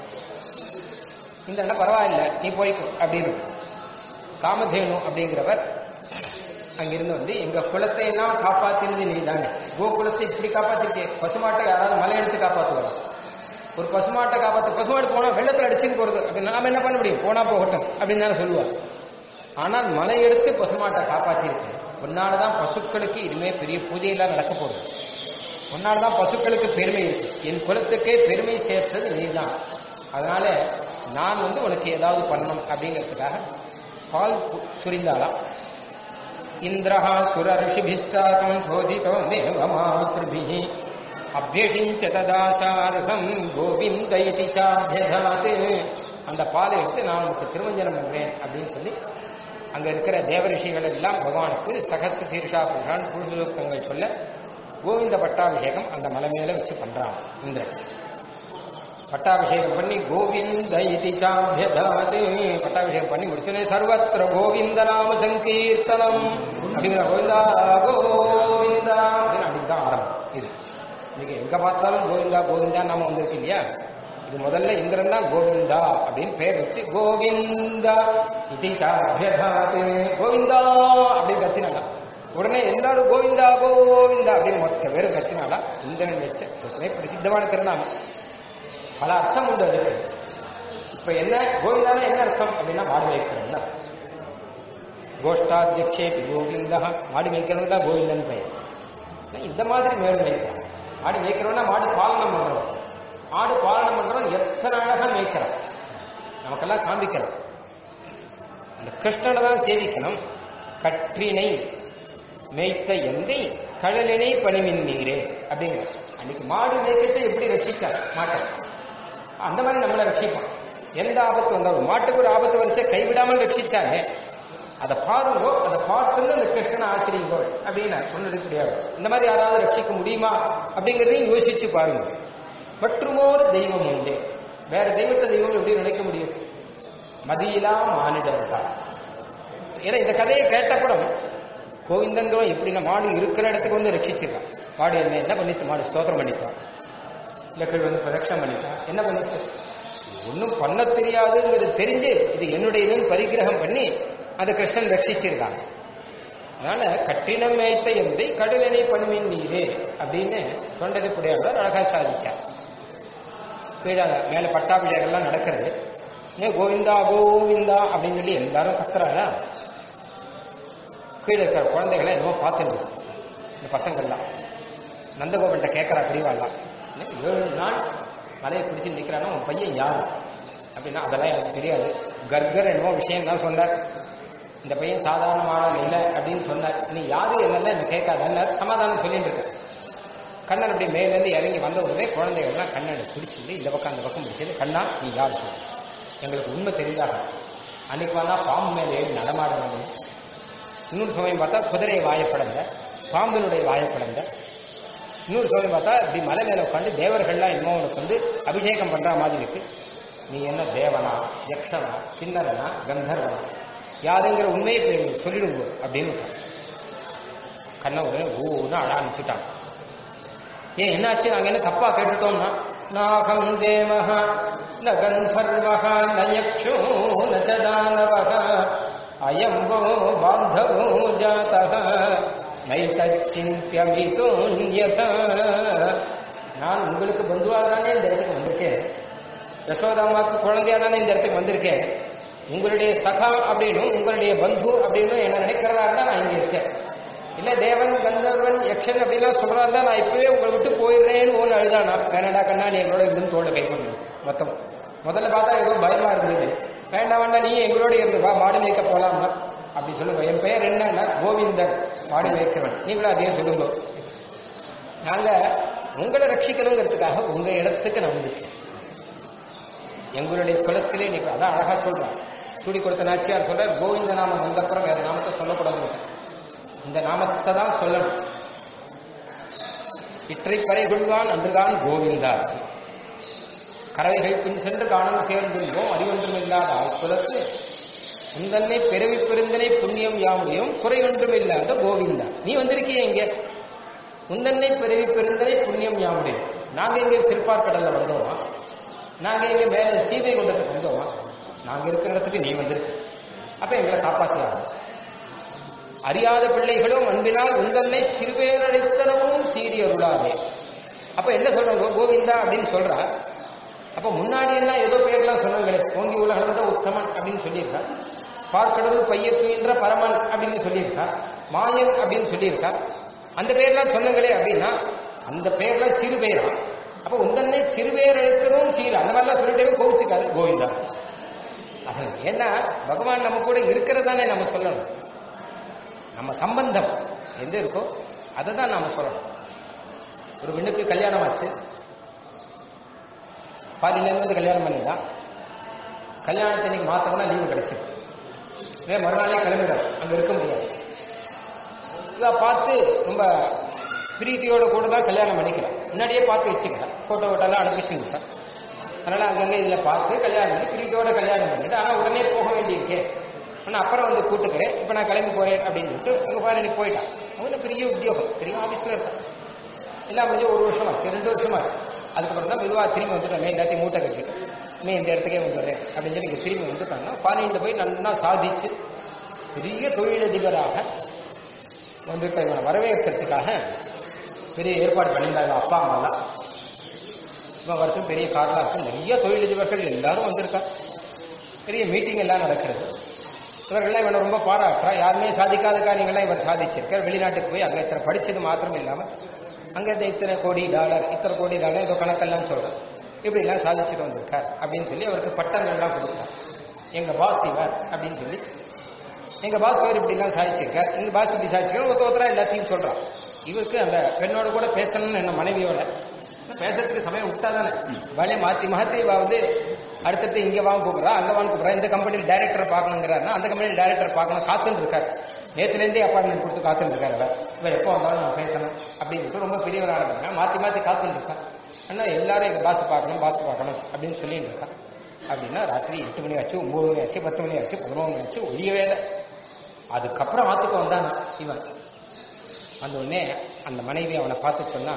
இந்த அண்ணன் பரவாயில்ல நீ போய்க்கோ அப்படின்னு காமதேனு அப்படிங்கிறவர் அங்கிருந்து வந்து எங்க குலத்தை எல்லாம் காப்பாத்தினது நீ தானே கோகுலத்தை இப்படி காப்பாத்திட்டே பசுமாட்டை யாராவது மலை எடுத்து காப்பாத்துவாங்க ஒரு பசுமாட்டை காப்பாற்ற பசுமாடு போனா வெள்ளத்துல அடிச்சுன்னு போறது அப்படி நாம என்ன பண்ண முடியும் போனா போகட்டும் அப்படின்னு தானே சொல்லுவார் ஆனால் மலை எடுத்து பசுமாட்டை காப்பாற்றியிருக்கு உன்னாலதான் பசுக்களுக்கு இனிமே பெரிய பூஜையெல்லாம் நடக்க போகுது உன்னாலதான் பசுக்களுக்கு பெருமை இருக்கு என் குலத்துக்கே பெருமை சேர்த்தது நீதான் அதனால நான் வந்து உனக்கு ஏதாவது பண்ணணும் அப்படிங்கிறதுக்காக பால் பு- சுரிந்தாளாம் இந்திரஹா சுர ரிஷிபிஷ்டாகம் சோதிதோ தேவமாத்ருபிஹி அபியஷிஞ்ச ததாசாரகம் கோவிந்த இதி சாபியதாத் அந்த பாலை எடுத்து நான் உனக்கு திருமஞ்சனம் பண்றேன் அப்படின்னு சொல்லி அங்க இருக்கிற தேவரிஷிகள் எல்லாம் பகவானுக்கு சகச சீர்ஷா புருஷான் புருஷோக்தங்கள் சொல்ல கோவிந்த பட்டாபிஷேகம் அந்த மலை மேல வச்சு பண்றான் இந்திரன் பட்டாபிஷேகம் பண்ணி கோவிந்த இதி சாபியதாது பட்டாபிஷேகம் பண்ணி முடிச்சோடனே சர்வத்திர கோவிந்த நாம சங்கீர்த்தனம் அப்படிங்கிற கோவிந்தா கோவிந்தா அப்படின்னு அப்படிதான் ஆரம்பம் இது இன்னைக்கு எங்க பார்த்தாலும் கோவிந்தா கோவிந்தா நாம வந்திருக்கு இல்லையா இது முதல்ல இந்திரன் தான் கோவிந்தா அப்படின்னு பேர் வச்சு கோவிந்தா இதி சாபியதாது கோவிந்தா அப்படின்னு கத்தினாங்க உடனே எல்லாரும் கோவிந்தா கோவிந்தா அப்படின்னு மொத்த பேரும் கத்தினாலா இந்திரன் வச்ச உடனே பிரசித்தமான திருநாமம் பல அர்த்தம் உண்டு அதுக்கு இப்ப என்ன கோவிந்தானா என்ன அர்த்தம் அப்படின்னா மாடு மேய்க்கிறோம் தான் கோஷ்டாத்தியக்ஷே கோவிந்தா மாடு மேய்க்கிறவங்க தான் கோவிந்தன் பெயர் ஆனா இந்த மாதிரி மேடு மேய்க்கிறோம் மாடு மேய்க்கிறோம்னா மாடு பாலனம் பண்றோம் ஆடு பாலனம் பண்றோம் எத்தனை அழகா மேய்க்கிறோம் நமக்கெல்லாம் காண்பிக்கிறோம் அந்த கிருஷ்ணனை தான் சேவிக்கணும் கற்றினை மேய்த்த எந்தை கடலினை பணிமின் நீரே அப்படிங்கிற அன்னைக்கு மாடு மேய்க்கச்ச எப்படி ரட்சிச்சார் மாட்டை அந்த மாதிரி நம்மளை ரட்சிப்பான் எந்த ஆபத்து வந்தாலும் மாட்டுக்கு ஒரு ஆபத்து வரைச்ச கைவிடாமல் ரட்சிச்சாங்க அதை பாருங்கோ அதை பார்த்துன்னு அந்த கிருஷ்ணனை ஆசிரியங்கோ அப்படின்னு சொன்னது கிடையாது இந்த மாதிரி யாராவது ரட்சிக்க முடியுமா அப்படிங்கிறதையும் யோசிச்சு பாருங்க மற்றுமோர் தெய்வம் உண்டு வேற தெய்வத்தை தெய்வம் எப்படி நினைக்க முடியும் மதியிலா மானிடர்கள் ஏன்னா இந்த கதையை கேட்டப்படம் கோவிந்தன்கிறவன் எப்படின்னா மாடு இருக்கிற இடத்துக்கு வந்து ரட்சிச்சிருக்கான் மாடு என்ன என்ன பண்ணிச்சு மாடு ஸ்தோத்திரம் பண்ணிட்டான் இல்லக்கள் வந்து பிரதட்சணம் பண்ணிட்டான் என்ன பண்ணிச்சு ஒன்றும் பண்ண தெரியாதுங்கிறது தெரிஞ்சு இது என்னுடையதுன்னு பரிகிரகம் பண்ணி அந்த கிருஷ்ணன் ரட்சிச்சிருக்காங்க அதனால கட்டினம் மேய்த்த எந்தை கடலினை பண்ணுமின் நீரே அப்படின்னு தொண்டரை புடையாளர் அழகா சாதிச்சார் கீழே மேல பட்டாபிஷேகம்லாம் நடக்கிறது ஏன் கோவிந்தா கோவிந்தா அப்படின்னு சொல்லி எல்லாரும் கத்துறாங்க கீழே இருக்கிற குழந்தைகளை என்னமோ பார்த்துட்டு இந்த பசங்கள்லாம் நந்தகோபன்ட்ட கேட்கறா பெரியவாள்லாம் என்ன, ஏழு நாள் மலையை பிடிச்சு நிற்கிறானா உன் பையன் யாரு அப்படின்னா அதெல்லாம் எனக்கு தெரியாது கர்கர் என்னமோ விஷயம் தான் சொன்னார் இந்த பையன் சாதாரணமானவன் இல்லை அப்படின்னு சொன்னார் நீ யாரு என்னெல்லாம் என்ன கேட்காதன்னு சமாதானம் சொல்லிட்டு இருக்க கண்ணன் அப்படி மேலேருந்து இறங்கி வந்த உடனே குழந்தைகள்லாம் கண்ணனை பிடிச்சிருந்து இந்த பக்கம் அந்த பக்கம் பிடிச்சது கண்ணா நீ யார் சொல்லு எங்களுக்கு உண்மை தெரிந்தாக அன்னைக்கு வந்தா பாம்பு மேலே ஏறி நடமாடணும் இன்னொரு சமயம் பார்த்தா குதிரை வாயப்படந்த பாம்பினுடைய வாயப்படந்த இன்னொரு சமயம் பார்த்தா இப்படி மலை மேல உட்காந்து தேவர்கள்லாம் என்னமோ உனக்கு வந்து அபிஷேகம் பண்ற மாதிரி இருக்கு நீ என்ன தேவனா யக்ஷனா கிண்ணரனா கந்தர்வனா யாருங்கிற உண்மையை இப்ப எங்களுக்கு சொல்லிடுங்க அப்படின்னு விட்டான். கண்ணை உடனே ஊன்னு அழ ஆரம்பிச்சுட்டான் ஏன் என்னாச்சு நாங்க என்ன தப்பா கேட்டுட்டோம்னா நாகம் தேவஹ ந கந்தர்வஹ ந யக்ஷோ ந ச தானவஹ அயம் வோ பாந்தவோ ஜாதः நைதச்சிந்தியமிதோன்யத நான் உங்களுக்கு பந்துவாக தானே இந்த இடத்துக்கு வந்திருக்கேன் யசோதாமாவுக்கு குழந்தையா தானே இந்த இடத்துக்கு வந்திருக்கேன் உங்களுடைய சகா அப்படின்னும் உங்களுடைய பந்து அப்படின்னும் என்ன நினைக்கிறதா இருந்தா நான் இங்க இருக்கேன் இல்ல தேவன் கந்தர்வன் யக்ஷன் அப்படிலாம் சொல்றா இருந்தா நான் இப்பவே உங்களை விட்டு போயிடுறேன்னு ஒன்று அழுதானா வேணடா கண்ணா நீ எங்களோட இருந்து தோல்ல கை பண்ணு மொத்தம் முதல்ல பார்த்தா ஏதோ பயமா இருந்தது வேண்டாம் வேண்டாம் நீ எங்களோட இருந்து வா மாடு மேய்க்க போலாம்னா அப்படி சொல்லுங்க என் பெயர் என்னன்னா கோவிந்தன் மாடு மேய்க்கிறவன் நீங்களும் அதையும் சொல்லுங்க நாங்க உங்களை ரட்சிக்கணுங்கிறதுக்காக உங்க இடத்துக்கு நான் வந்திருக்கேன் எங்களுடைய குலத்திலே நீ அதான் அழகா சொல்றான் சூடி கொடுத்த நாச்சியார் சொல்ற கோவிந்த நாமம் வந்தப்புறம் வேற நாமத்தை சொல்லக்கூடாது இந்த நாமத்தை தான் சொல்லணும் இற்றை பறை கொள்வான் அன்றுதான் கோவிந்தா கறவைகள் பின் சென்று காணும் சேர்ந்துள்ளோம் அறிவொன்றும் இல்லாத ஆட்குலத்து உந்தன்னை பிறவி பெருந்தனை புண்ணியம் யாமுடையும் குறை ஒன்றும் இல்லாத கோவிந்தா நீ வந்திருக்கிய இங்க உந்தன்னை பிறவி பெருந்தனை புண்ணியம் யாமுடையும் நாங்க இங்க திருப்பார்கடல்ல வந்தோமா நாங்க இங்க மேல சீதை கொண்டதுக்கு வந்தோமா நாங்க இருக்கிற இடத்துக்கு நீ வந்திருக்க அப்ப எங்களை காப்பாத்தியாங்க அறியாத பிள்ளைகளும் அன்பினால் உந்தன்னை சிறுபேரடைத்தனமும் சீறி அருளாதே அப்ப என்ன சொல்றாங்க கோவிந்தா அப்படின்னு சொல்றா அப்ப முன்னாடி எல்லாம் ஏதோ பேர்லாம் சொன்னாங்களே ஓங்கி உலகளந்த உத்தமன் அப்படின்னு சொல்லியிருக்கா பார்க்கடவுள் பையத்துன்ற பரமன் அப்படின்னு சொல்லியிருக்கா மாயன் அப்படின்னு சொல்லியிருக்கா அந்த பேர்லாம் சொன்னங்களே அப்படின்னா அந்த பேர்லாம் சிறு பேரா அப்ப உந்தன்னை சிறுபேர் எழுத்ததும் சீரு அந்த மாதிரிலாம் சொல்லிட்டே கோவிச்சுக்காது கோவிந்தா அது ஏன்னா பகவான் நம்ம கூட இருக்கிறதானே நம்ம சொல்லணும் நம்ம சம்பந்தம் எந்த இருக்கோ அதை தான் நாம சொல்லணும் ஒரு பெண்ணுக்கு கல்யாணம் ஆச்சு பாதியிலேருந்து வந்து கல்யாணம் பண்ணிதான் கல்யாணத்தன்னைக்கு மாத்தம்னா லீவு கிடைச்சிது இதே மறுநாளே கிளம்பிடும் அங்க இருக்க முடியாது இதை பார்த்து ரொம்ப பிரீத்தியோட கூட தான் கல்யாணம் பண்ணிக்கிறேன் முன்னாடியே பார்த்து வச்சுக்கிறேன் போட்டோ ஓட்டெல்லாம் அனுப்பிச்சுருக்கேன் அதனால அங்கங்க இதுல பார்த்து கல்யாணம் பண்ணி பிரீத்தியோட கல்யாணம் பண்ணிட்டு ஆனா உடனே போக வேண்டியிருக்கே ஆனா அப்புறம் வந்து கூட்டுக்கிறேன் இப்ப நான் கிளம்பி போறேன் அப்படின்னு சொல்லிட்டு அங்க பாரு நீ போயிட்டான் அவனுக்கு பெரிய உத்தியோகம் பெரிய ஆபீஸ்ல இருக்கான் எல்லாம் முடிஞ்சு ஒரு வருஷம் ஆச்சு ரெண்டு வருஷம் ஆச்சு அதுக்கப்புறம் தான் மெதுவா திரும்பி வந்துட்டேன் மே எல்லாத்தையும் மூட்டை கட்டிட்டு மே இந்த இடத்துக்கே வந்துடுறேன் அப்படின்னு சொல்லி இங்க திரும்பி வந்துட்டாங்கன்னா பானையில் போய் நல்லா சாதிச்சு பெரிய தொழிலதிபராக வந்துட்டு இவனை வரவேற்கிறதுக்காக பெரிய ஏற்பாடு பண்ணியிருந்தாங்க அப்பா அம்மாலாம் இவன் வரத்துக்கு பெரிய காரணம் இருக்கு நிறைய தொழிலதிபர்கள் எல்லாரும் வந்திருக்கா பெரிய மீட்டிங் எல்லாம் நடக்கிறது இவர்கள்லாம் இவனை ரொம்ப பாராட்டுறா யாருமே சாதிக்காத காரியங்கள்லாம் இவர் சாதிச்சிருக்கார் வெளிநாட்டுக்கு போய் அங்கே இத்தனை படிச்சது மாத்திரம் இல்லாமல் அங்கே இந்த இத்தனை கோடி டாலர் இத்தனை கோடி டாலர் ஏதோ கணக்கெல்லாம் சொல்றேன் இப்படி எல்லாம் சாதிச்சுட்டு வந்திருக்கார் அப்படின்னு சொல்லி அவருக்கு பட்டங்கள்லாம் கொடுத்தார் எங்க பாஸ் இவர் அப்படின்னு சொல்லி எங்க பாஸ் இவர் இப்படி எல்லாம் சாதிச்சிருக்கார் எங்க பாஸ் இப்படி சாதிச்சிருக்காரு ஒருத்த ஒருத்தரா எல்லாத்தையும் சொல்றான் இவருக்கு அந்த பெண்ணோட கூட பேசணும்னு என்ன மனைவியோட பேசுறதுக்கு சமயம் விட்டா தானே வேலையை மாத்தி மாத்தி இவ வந்து அடுத்தடுத்து இங்க வாங்க கூப்பிடுறா அங்க வாங்க கூப்பிடுறா இந்த கம்பெனியில் டைரக்டர் பார்க்கணுங்கிறாருன்னா அந்த கம்பெனியில் டைரக்டர் பார்க்கணும் காத்துன்னு இருக்காரு நேத்துல இருந்தே அப்பாயின்மெண்ட் கொடுத்து காத்துன்னு இருக்காரு அவர் இவர் எப்போ வந்தாலும் நான் பேசணும் அப்படின்னு சொல்லிட்டு ரொம்ப பெரியவராக இருக்காங்க மாத்தி மாத்தி காத்துன்னு இருக்கான் ஆனா எல்லாரும் எங்க பாஸ் பார்க்கணும் பாஸ் பார்க்கணும் அப்படின்னு சொல்லிட்டு இருக்கான் அப்படின்னா ராத்திரி எட்டு மணி ஆச்சு ஒன்பது மணி ஆச்சு பத்து மணி ஆச்சு பதினொன்று மணி ஆச்சு ஒழியவே இல்லை அதுக்கப்புறம் ஆத்துக்கு வந்தானா இவன் அந்த உடனே அந்த மனைவி அவனை பார்த்து சொன்னா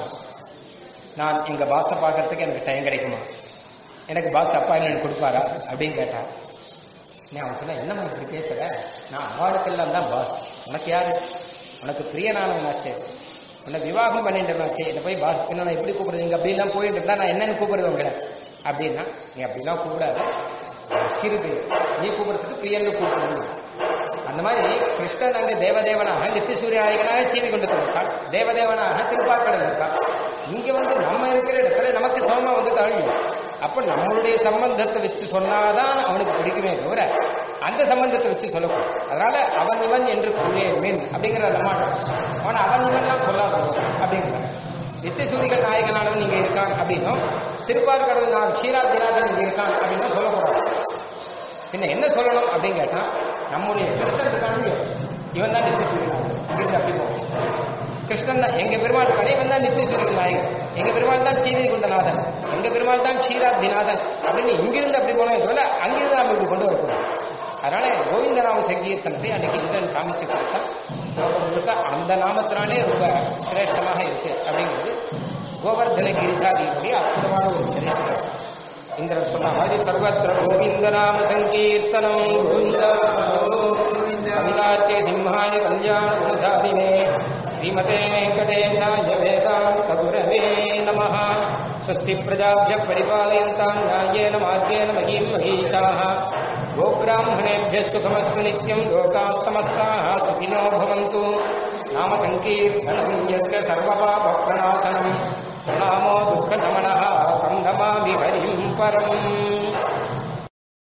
நான் எங்க பாஸை பார்க்கறதுக்கு எனக்கு டைம் கிடைக்குமா எனக்கு பாஸ் அப்பாயின்மெண்ட் கொடுப்பாரா அப்படின்னு கேட்டான் நீ அவன் சொன்ன என்னம்மா இப்படி பேசுற நான் அவளுக்கெல்லாம் தான் பாஸ் உனக்கு யாரு உனக்கு பிரியனானவனாச்சே உன்னை விவாகம் பண்ணிட்டேனாச்சே என்னை போய் பாஸ் என்ன நான் எப்படி கூப்பிடுறது இங்க அப்படிலாம் போயிட்டு இருந்தா நான் என்னன்னு கூப்பிடுவேன் உங்களை அப்படின்னா நீ அப்படிலாம் கூப்பிடாத அவன் சிறு பேர் நீ கூப்பிடுறதுக்கு பிரியன்னு கூப்பிடணும் அந்த மாதிரி கிருஷ்ணன் அங்க தேவதேவனாக நித்திய சூரியாயகனாக சீவி கொண்டு இருக்கான் தேவதேவனாக திருப்பாக்கடல் இருக்கான் இங்க வந்து நம்ம இருக்கிற இடத்துல நமக்கு சமமா வந்து அழியும் அப்ப நம்மளுடைய சம்பந்தத்தை வச்சு சொன்னாதான் அவனுக்கு பிடிக்குமே தவிர அந்த சம்பந்தத்தை வச்சு சொல்லக்கூடாது அதனால அவன் இவன் என்று கூறிய மீன் அப்படிங்கிற நம்மாட்டம் அவன் அவன் இவன்லாம் சொல்லாத அப்படிங்கிற நித்திய சூரிகள் நாயகனானவன் இங்க இருக்கான் அப்படின்னும் திருப்பார்கடல் நான் க்ஷீராத்திநாதன் இங்க இருக்கான் அப்படின்னும் சொல்லக்கூடாது பின்ன என்ன சொல்லணும் அப்படின்னு கேட்டா நம்முடைய கிருஷ்ணன் இருக்கானு இவன் தான் நித்திய சூரியன் இங்கிருந்து அப்படி போகும் கிருஷ்ணன் தான் எங்க பெருமாள் இருக்கானே இவன் தான் நித்திய சூரியன் நாயகன் எங்க பெருமாள் தான் சீதை குண்டநாதன் எங்க பெருமாள் தான் க்ஷீராத்திநாதன் அப்படின்னு இங்கிருந்து அப்படி போனோம் இதுல அங்கிருந்து நம்ம இப்படி கொண்டு வரக்கூடாது அதனால கோவிந்தநாம சங்கீர்த்தனத்தை அன்னைக்கு இந்திரன் காமிச்சு கொடுத்தா லோகம் முழுக்க அந்த நாமத்தினாலே ரொம்ப சிரேஷ்டமாக இருக்கு அப்படிங்கிறது கோவர்தன கிரிஜாதியினுடைய அற்புதமான ஒரு சரித்திரம் இந்திரன் சொன்ன மாதிரி சர்வத்திர கோவிந்த நாம சங்கீர்த்தனம் கவிதாத்திய சிம்ஹாய கல்யாண குணசாலினே ஸ்ரீமதே வெங்கடேஷாய வேதாந்த குரவே நம स्वस्ति प्रजाभ्य परिपालयन्तां न्याय्येन मार्गेण महीं महीषाः गोब्राह्मणेभ्यः सुखमस्तु नित्यं लोकाः समस्ताः सुखिनो भवन्तु नाम सङ्कीर्तनं यस्य सर्वपापप्रणाशनम् प्रणामो दुःखशमनः तं नमामि हरिं परम्